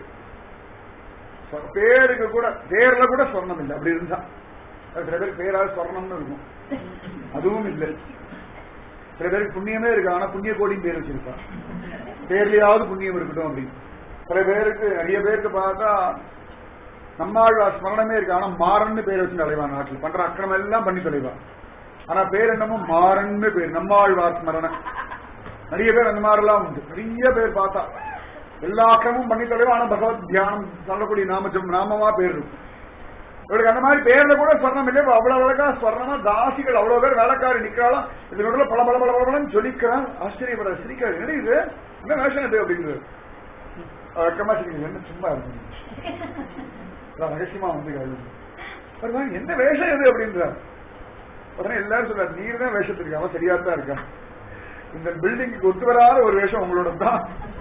சொ- பேருக்கு கூட பேர்ல கூட சொர்ணம் இல்லை அப்படி இருந்தா அது சில பேருக்கு பேராது சொர்ணம்னு இருக்கும் அதுவும் இல்லை சில பேருக்கு புண்ணியமே இருக்கு ஆனா புண்ணிய கோடியும் பேர் வச்சிருப்பா பேர்லயாவது புண்ணியம் இருக்கட்டும் அப்படின்னு சில பேருக்கு நிறைய பேருக்கு பார்த்தா நம்மாழ்வார் ஸ்மரணமே இருக்கு ஆனா மாறன்னு பேர் வச்சு அலைவான் நாட்டில் பண்ற அக்கிரமம் எல்லாம் பண்ணி தொலைவான் ஆனா பேர் என்னமோ மாறன்னு பேர் நம்மாழ்வார் ஸ்மரண நிறைய பேர் அந்த மாதிரிலாம் உண்டு நிறைய பேர் பார்த்தா எல்லா அக்கிரமும் பண்ணி தொலைவான் ஆனா பகவத் தியானம் சொல்லக்கூடிய நாமஜம் நாமமா பேர் இருக்கும் இவருக்கு அந்த மாதிரி பேர்ல கூட ஸ்வர்ணம் இல்லை அவ்வளவு அழகா ஸ்வர்ணமா தாசிகள் அவ்வளவு பேர் வேலைக்காரி நிக்கிறாளாம் இது நடுவில் பல பல பல பலன்னு ஜொலிக்கிறான் ஆச்சரியப்பட சிரிக்காது என்ன இது என்ன வேஷம் இது அப்படின்றது வழக்கமா சிரிக்கிறது என்ன சும்மா இருக்கு அதான் ரகசியமா வந்து கேள்வி. ஒரு மாதிரி என்ன வேஷம் இது அப்படின்றார் உடனே எல்லாரும் சொல்றாரு நீர் தான் வேஷத்துக்கு அவன் சரியா தான் இருக்கான் இந்த பில்டிங்க்கு ஒத்து வராத ஒரு வேஷம் உங்களோட தான்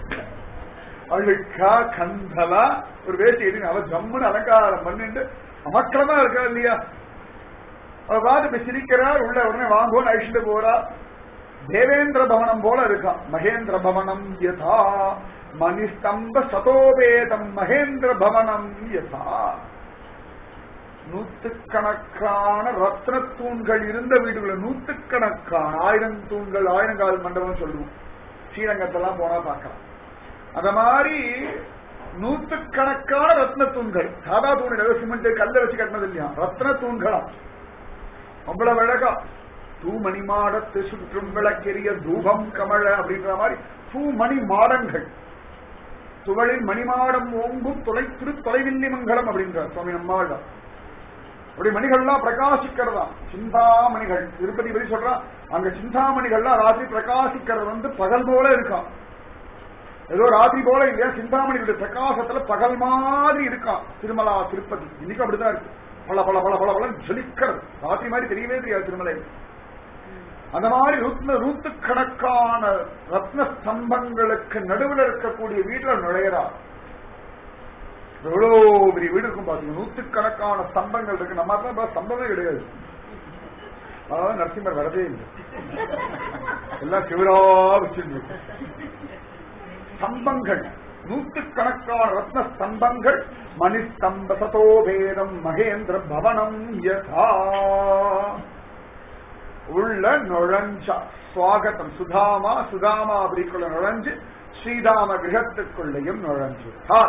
அவளுக்கா கந்தலா ஒரு வேஷ்டி எடுங்க அவ ஜம்முன்னு அலங்காரம் பண்ணிட்டு அமக்கலமா இருக்கா இல்லையா அவ பார்த்து இப்ப சிரிக்கிறார் உள்ள உடனே வாங்குவோம் அழிச்சுட்டு போறா தேவேந்திர பவனம் போல இருக்கான் மகேந்திர பவனம் யதா மணிஸ்தம்ப சதோபேதம் மகேந்திர பவனம் யதா நூத்துக்கணக்கான ரத்ன தூண்கள் இருந்த வீடுகளை நூத்துக்கணக்கான ஆயிரம் தூண்கள் ஆயிரங்கால் மண்டபம் சொல்லுவோம் ஸ்ரீரங்கத்தெல்லாம் போனா பார்க்கலாம் அத மாதிரி நூத்துக்கணக்கான ரத்ன தூண்கள் சாதா தூண் ஏதோ சிமெண்ட் கல்ல வச்சு கட்டினது இல்லையா ரத்ன தூண்களா அவ்வளவு அழகா தூமணி மாடத்து சுற்றும் விளக்கெரிய தூபம் கமழ அப்படின்ற மாதிரி தூமணி மாடங்கள் துகளில் மணிமாடம் ஓங்கும் தொலை திரு தொலைவில்லி மங்கலம் அப்படின்றார் சுவாமி நம்மாழ்வார் அப்படி மணிகள்லாம் பிரகாசிக்கிறதா சிந்தாமணிகள் திருப்பதி பதி சொல்றான் அங்க சிந்தாமணிகள்லாம் ராத்திரி பிரகாசிக்கிறது வந்து பகல் போல இருக்கான் ஏதோ ராத்திரி போல இல்லையா சிந்தாமணிகளுடைய பிரகாசத்துல பகல் மாதிரி இருக்கான் திருமலா திருப்பதி இன்னைக்கு அப்படிதான் இருக்கு பல பல பல பல பல ஜொலிக்கிறது ராத்திரி மாதிரி தெரியவே தெரியாது திருமலை அந்த மாதிரி நூத்து நூத்துக்கணக்கான ரத்ன ஸ்தம்பங்களுக்கு நடுவில் இருக்கக்கூடிய வீட்டுல நுழையிறார் எவ்வளவு பெரிய வீடு இருக்கும் பாத்தீங்க நூத்துக்கணக்கான ஸ்தம்பங்கள் இருக்கு நம்ம தான் இப்ப ஸ்தம்பமே கிடையாது அதாவது நரசிம்மர் வரதே இல்லை எல்லாம் சிவரா வச்சிருக்கு ஸ்தம்பங்கள் நூற்றுக்கணக்கான ரத்ன ஸ்தம்பங்கள் மணிஸ்தம்ப சதோபேதம் மகேந்திர பவனம் யதா உள்ள நுழைஞ்சா சுவாகத்தம் சுதாமா சுதாமா அப்படிக்குள்ள நுழைஞ்சு ஸ்ரீதாம கிரகத்துக்குள்ளேயும் நுழைஞ்சு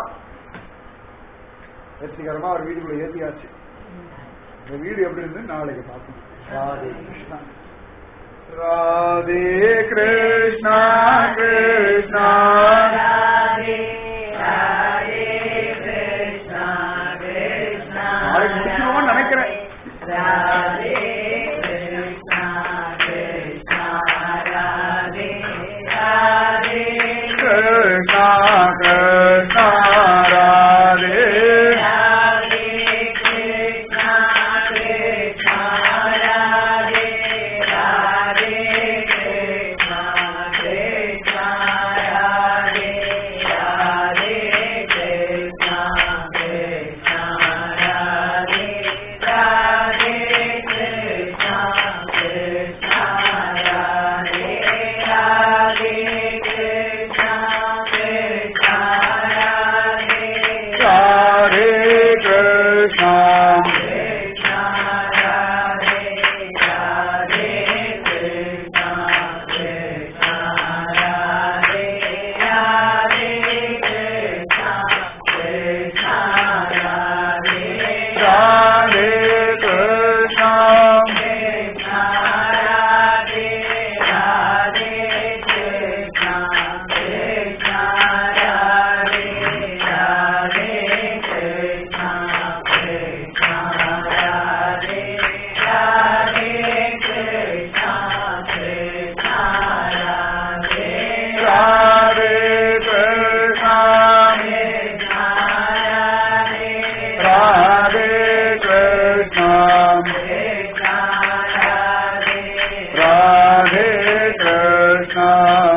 வெற்றிகரமா ஒரு வீடுக்குள்ள ஏத்தியாச்சு இந்த வீடு எப்படி இருந்து நாளைக்கு பார்க்கணும் ராதே கிருஷ்ணா ராதே கிருஷ்ணா கிருஷ்ணா ராதே ராதே கிருஷ்ணா கிருஷ்ணா நாளைக்கு முடிச்சிருவோம்னு நினைக்கிறேன் ராதே கிருஷ்ணா கிருஷ்ணா ராதே ராதே கிருஷ்ணா கிருஷ்ணா ராதே ராதே கிருஷ்ணா கிருஷ்ணா ராதே ராதே கிருஷ்ணா கிருஷ்ணா ராதே ராதே கிருஷ்ணா கிருஷ்ணா ராதே ராதே கிருஷ்ணா கிருஷ்ணா ராதே ராதே கிருஷ்ணா கிருஷ்ணா ராதே ராதே கிருஷ்ணா கிருஷ்ணா ராதே ராதே கிருஷ்ணா கிருஷ்ணா ராதே ராதே கிருஷ்ணா கிருஷ்ணா ராதே ராதே கிருஷ்ணா கிருஷ்ணா ராதே ராதே கிருஷ்ணா கிருஷ்ணா ராதே ராதே கிருஷ்ணா கிருஷ்ணா ராதே ராதே கிருஷ்ணா கிருஷ்ணா ராதே ராதே கிருஷ்ணா கிருஷ்ணா ராதே ராதே கிருஷ்ணா கிருஷ்ணா ராதே ராதே கிருஷ்ணா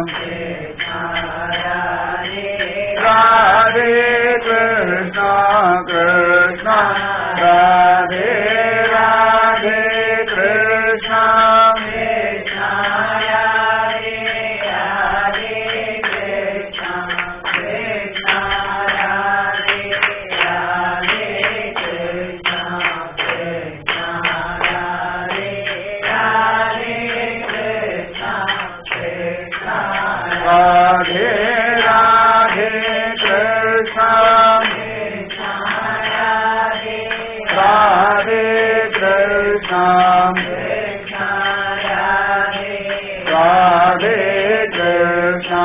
ராதே கிருஷ்ணா கிருஷ்ணா ராதே ராதே கிருஷ்ணா ராதே ராதே கிருஷ்ணா ராதே கிருஷ்ணா ராதே கிருஷ்ணா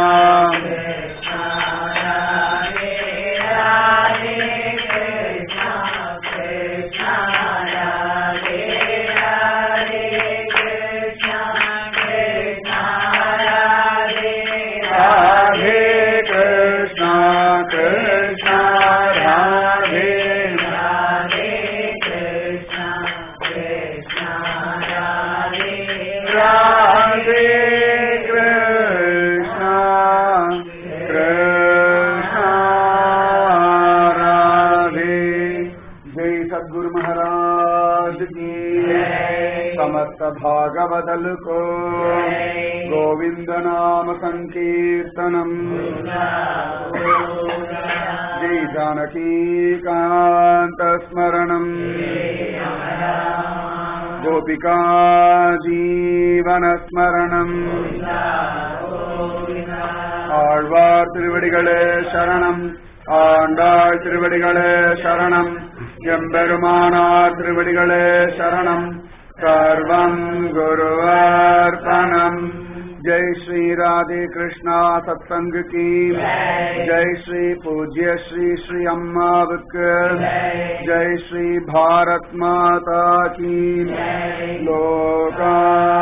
ராதே கிருஷ்ணா கிருஷ்ணா ராதே ராதே கிருஷ்ணா கிருஷ்ணா ராதே ஜெய் சத்குரு महाराज की समस्त भागवदल को गोविंद नाम संकीर्तनम जय जानकी कांत स्मरणम गोपिका जीवन ஸ்மரணம் ஆழ்வார் திருவடிகளே சரணம் ஆண்டாள் திருவடிகளே சரணம் எம்பெருமானார் திருவடிகளே சரணம் சர்வம் குருவார்ப்பணம் जय श्री राधे कृष्णा सत्संग की जय श्री पूज्य श्री श्री अम्मावक जय श्री भारत माता की लोका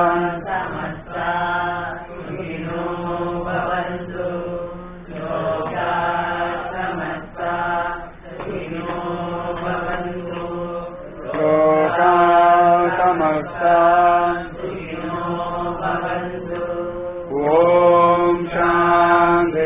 लोका समस्ता ॐ शान्ति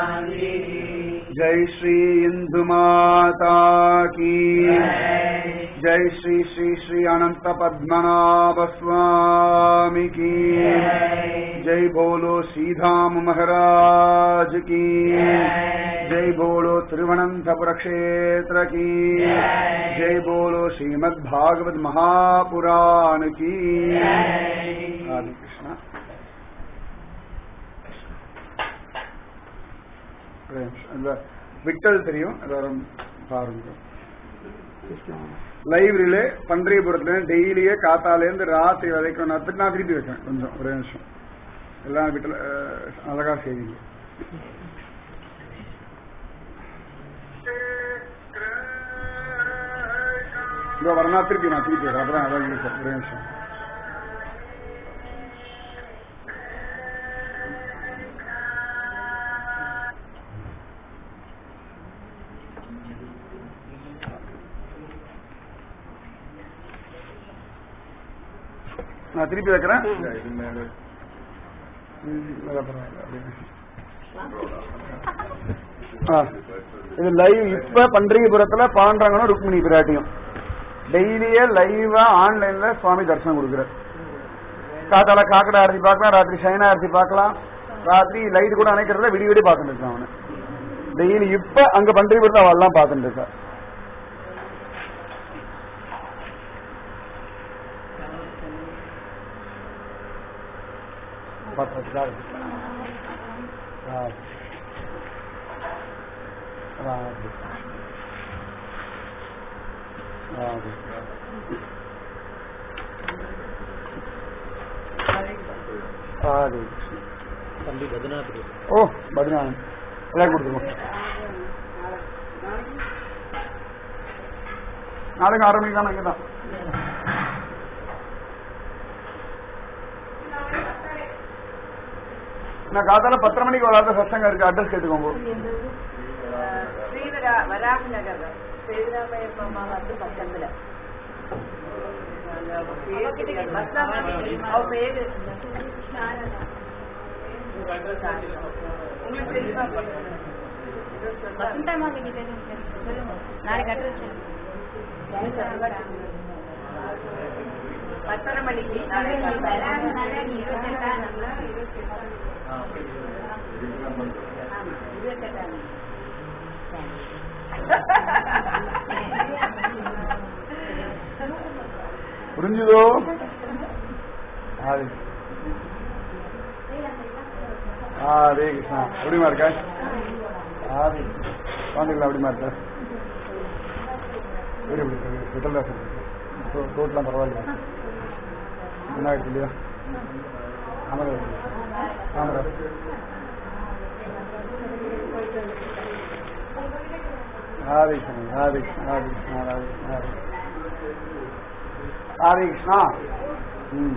शान्ति जय श्री इंदु माता की जय श्री श्री श्री अनंत पद्मनाभ स्वामी की जय बोलो श्रीधाम महाराज की जय बोलो तिरुवनंतपुर क्षेत्र की जय बोलो श्रीमद् भागवत महापुराण की राधे कृष्णा இந்த விட்டல் தெரியும் எல்லாரும் பாருங்க லைப்ரரியில பன்றியபுரத்துல டெய்லியே காத்தாலேருந்து ராத்திரி வரைக்கும் நான் திருப்பி- நான் திருப்பி வைக்கிறேன் கொஞ்சம் ஒரே நிமிஷம் எல்லாம் வீட்டில் அழகா செய்வீங்க இதோ வரனா திருப்பி நான் திருப்பி வைக்கிறேன் அப்புறம் அதான் இருக்கும் ஒரே நிமிஷம் நான் திருப்பி வைக்கிறேன் ம், இல்ல, பரவாயில்ல, அப்படியே. ஆ, இது லைவ் இப்ப பன்றியபுரத்துல பாண்டவங்களும் ருக்மிணி பிராட்டியும் டெய்லியே லைவா ஆன்லைன்ல சுவாமி தரிசனம் கொடுக்குறார் காத்தால காக்கடை ஆரத்தி பார்க்கலாம் ராத்திரி சைனா ஆரத்தி பார்க்கலாம் ராத்திரி லைட் கூட அணைக்கிறதுல விடி விடி பார்த்துட்டு இருக்கான் அவனு டெய்லி இப்ப அங்க பன்றியபுரத்துல அவெல்லாம் பார்த்துட்டு இருக்கா பார்த்து ராது ராது ராது ராது ராது தம்பி பத்ரிநாத் ஓ பத்ரிநாதன் எல்லாம் கொடுத்துருவோம் நாளைக்கு ஆறு மணிக்கு தான் இங்கே தான் நான் காத்தால பத்தரை மணிக்கு வராத சத்தங்க இருக்கு அட்ரஸ் கேட்டுக்கோங்க ஸ்ரீவரா வராக நகர் சேதுராமயப்பம்மா வந்து பக்கத்துல அவ பேரு உங்களுக்கு தெரியுமா நாளைக்கு அட்ரஸ் பத்தரை மணிக்கு நாளைக்கு புரிஞ்சுதோ ஆதி ஆதே கிருஷ்ணா எப்படிமா இருக்க ஆதி குழந்தைகள் எப்படிமா இருக்க வீடு எப்படி இருக்கு விட்டல்தாசன் ரோட்லாம் பரவாயில்ல என்ன இருக்கு இல்லையா ஆமரா ஆமரா ராதே கிருஷ்ணா ராதே கிருஷ்ணா ராதே கிருஷ்ணா ராதே கிருஷ்ணா ராதே ராதே கிருஷ்ணா ம்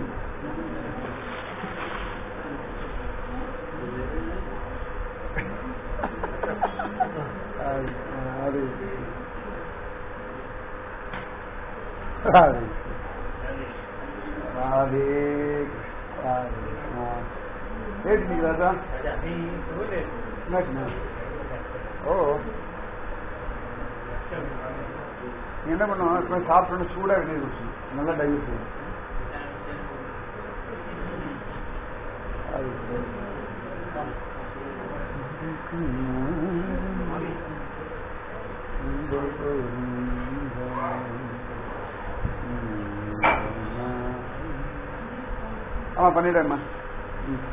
ராதே ராதே ராதே ராதே ராதே ஆ கேட்டுட்டீங்களா சார் என்னாச்சுண்ணா ஓ நீ என்ன பண்ணுவோம் இப்போ சாப்பிட்டோன்னு சூடாக வெளியே குடிச்சணும் நல்லா டைவர்ஸ் செய்யும் அது ஆமா பண்ணிட்டேம்மா ம்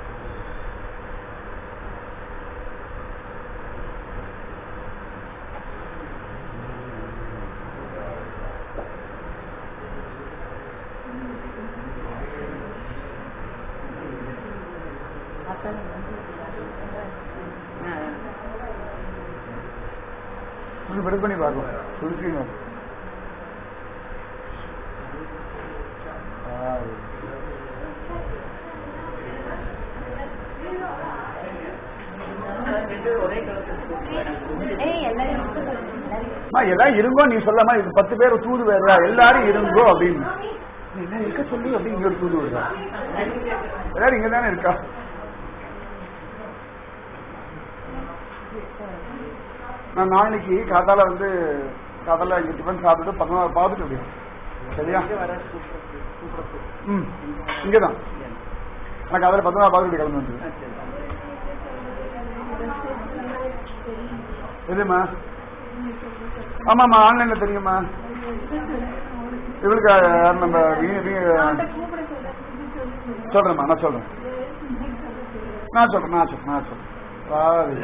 கொஞ்சம் பெருசு பண்ணி பார்க்கலாம் சுருக்கிங்க ஏய் எல்லாரும் அம்மா எல்லாம் இருங்கோ நீ சொல்லாமா இது பத்து பேர் தூது வேறா எல்லாரும் இருங்கோ அப்படின்னு நீ என்ன இருக்க சொல்லி அப்படின்னு இங்க ஒரு தூது வருதா எல்லாரும் இங்க தானே இருக்கா நான் நாளைக்கு காத்தால வந்து காதல இங்க டிஃபன் சாப்பிட்டுட்டு பதினோரு பார்த்துட்டு அப்படியே சரியா ம் இங்கதான் நான் காதல பதினோரு பார்த்துட்டு கிளம்பி வந்து எதுமா ஆமாம்மா ஆன்லைன்ல தெரியுமா இவளுக்கு யார் நம்ம வீ- வீ- சொல்றேம்மா நான் சொல்றேன் நான் சொல்றேன் நான் சொல்றேன் நான் சொல்றேன் ராவி.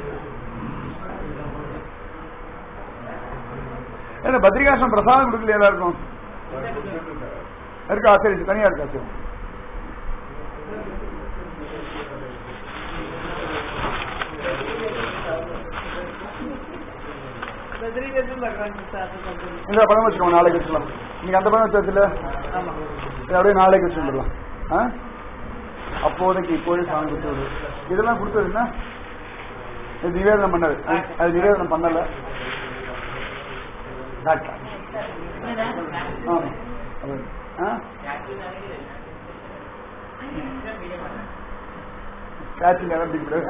என்ன பத்ரிகாசம் பிரசாதம் கொடுக்கல எல்லாருக்கும் இருக்கா சரி தனியா இருக்கா சரி இந்த பழம் வச்சுக்கோங்க நாளைக்கு வச்சுக்கலாம் நீங்க அந்த பழம் வச்சாச்சுல இது அப்படியே நாளைக்கு வச்சுடலாம் ஆ அப்போதைக்கு இப்போதே சாமி கொடுத்தது இதெல்லாம் கொடுத்தது என்ன இது நிவேதனம் பண்ணது அது நிவேதனம் பண்ணல டாக்டர் ஆமா அது. ஆ? காய்ச்சல் நேரம் பிடிக்கிறது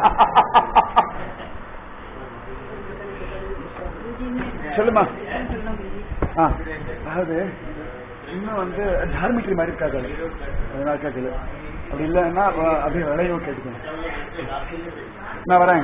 சொல்லுமா ஆ அதாவது இன்னும் வந்து தார்மிகரி மாதிரி இருக்காது அது. அதனால கேட்கல அப்படி இல்லைன்னா அப்ப அப்படியே விளையும் கேட்டுக்கணும் நான் வரேன்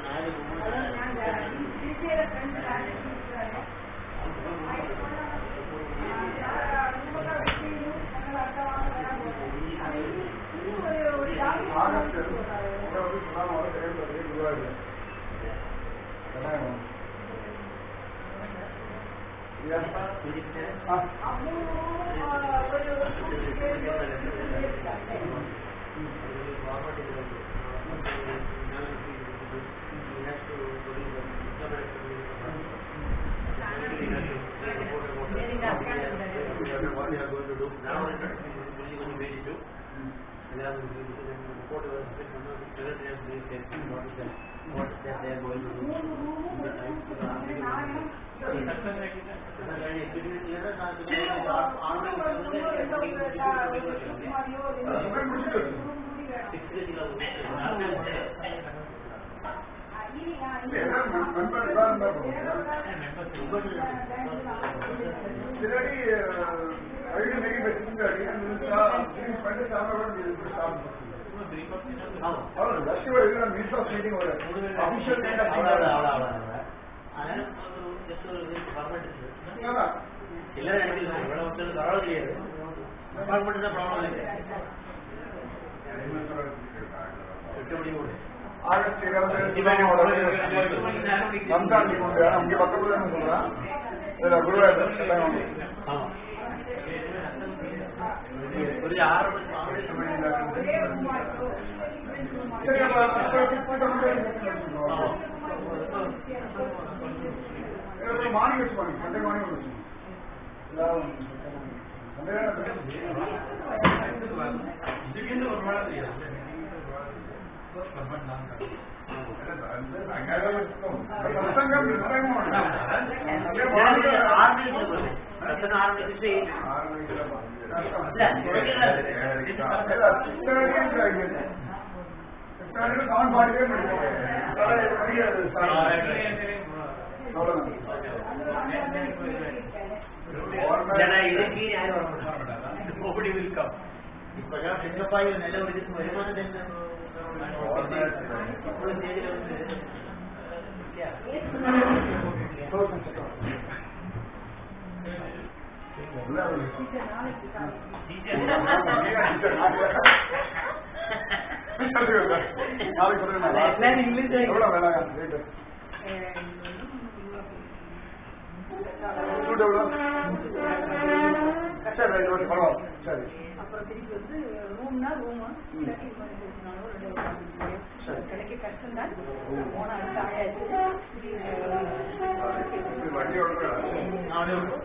ஆகஸ்ட் ரம்ஜான் உண்டு அங்கே பக்கத்துல என்ன சொல்றான் இதுல குருவாயூர் எல்லாம் உண்டு. சரி, அப்ப அப்ப மார்னிங் வச்சுக்கோங்க சண்டே மார்னிங் வச்சுக்கோங்க எல்லாரும் பிரசங்கம் பிரசங்கம் வேண்டாம். அப்படியே morning இப்பதான் செங்கப்பாய் நல்ல ஒரு இதுக்கு வருமானம் சரி ஓகே பரவாயில்ல சரி அப்புறம் திருப்பி வந்து ரூம்னா ரூம் இல்லாட்டி இது மாதிரி பேசினாலும் ரெண்டு சரி. கிடைக்க கஷ்டம் தான் போனா அடுத்த ஆயாச்சு வண்டியோட நாளைக்கு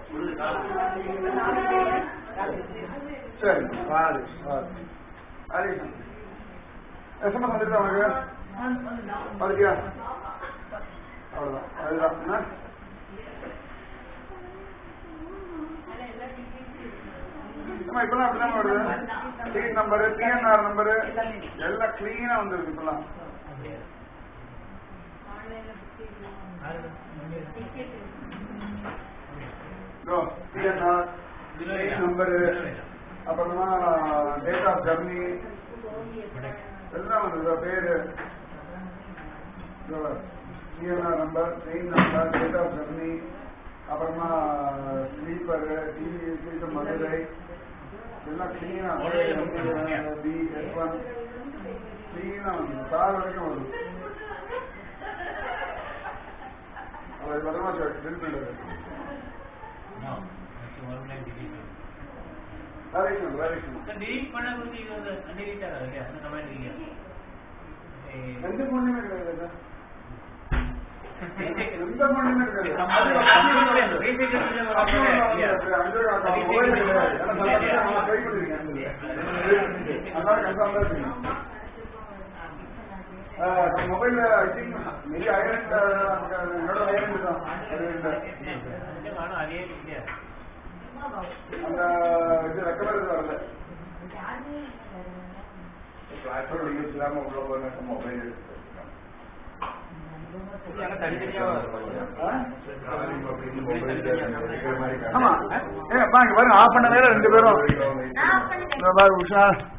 சரி வாரு வாரு அது எஸ்எம்எஸ் வந்துருக்கா உனக்கு வந்துட்டியா அவ்வளோதான் அதுதான் என்ன? அம்மா, இப்பெல்லாம் அப்படிதான் வருது டிக்கெட் நம்பரு பிஎன்ஆர் நம்பரு எல்லாம் கிளீனா வந்துருக்கு இப்பெல்லாம் ஆன்லைன்ல பிஎன்ஆர் நம்பரு அப்புறமா டேட் ஆஃப் ஜர்னி எல்லாம் வந்து பேரு PNR number train number date of journey அப்புறமா ஸ்லீப்பர் டிவி ஸ்லீப்பர் மதுரை எல்லாம் கிளீனா பி எஸ் ஒன் கிளீனா வந்து கார் வரைக்கும் வரும் அவர் பத்திரமா பில் பண்ணுறது வேலைக்கு வேலைக்கு delete பண்ண குறித்து இது வந்து delete ஆகாது இல்லையா? அந்த command இல்லையா? ஏய், எந்த பொண்ணுமே கிடையாது reset- எந்த பொண்ணுமே கிடையாது நம்ம அது reset பண்ண ஒரு அப்படி option ஒண்ணும் இல்லையா? வந்து அஞ்சு ரூபா அக்கா மொபைல் கிடையாது ஏன்னா பல பேர் நான் ட்ரை பண்ணிருக்கேன் அதனால கன்ஃபார்ம் தான் தெரியும் மொபைல்ல ஐ திங்க் மெரி ஐரன் என்னோட ஐரன் தான் அது இந்த இந்த காணும் அதே இல்லையா? அந்த இது ரெக்கவர் வரல கிளாஸோட யூஸ் இல்லாம உள்ள போய் மொபைல் ஆமா ஏ பாருங்க ஆஃப் பண்ண நேரம் ரெண்டு பேரும் நான் பண்ணிட்டேன் இந்த பாரு உஷா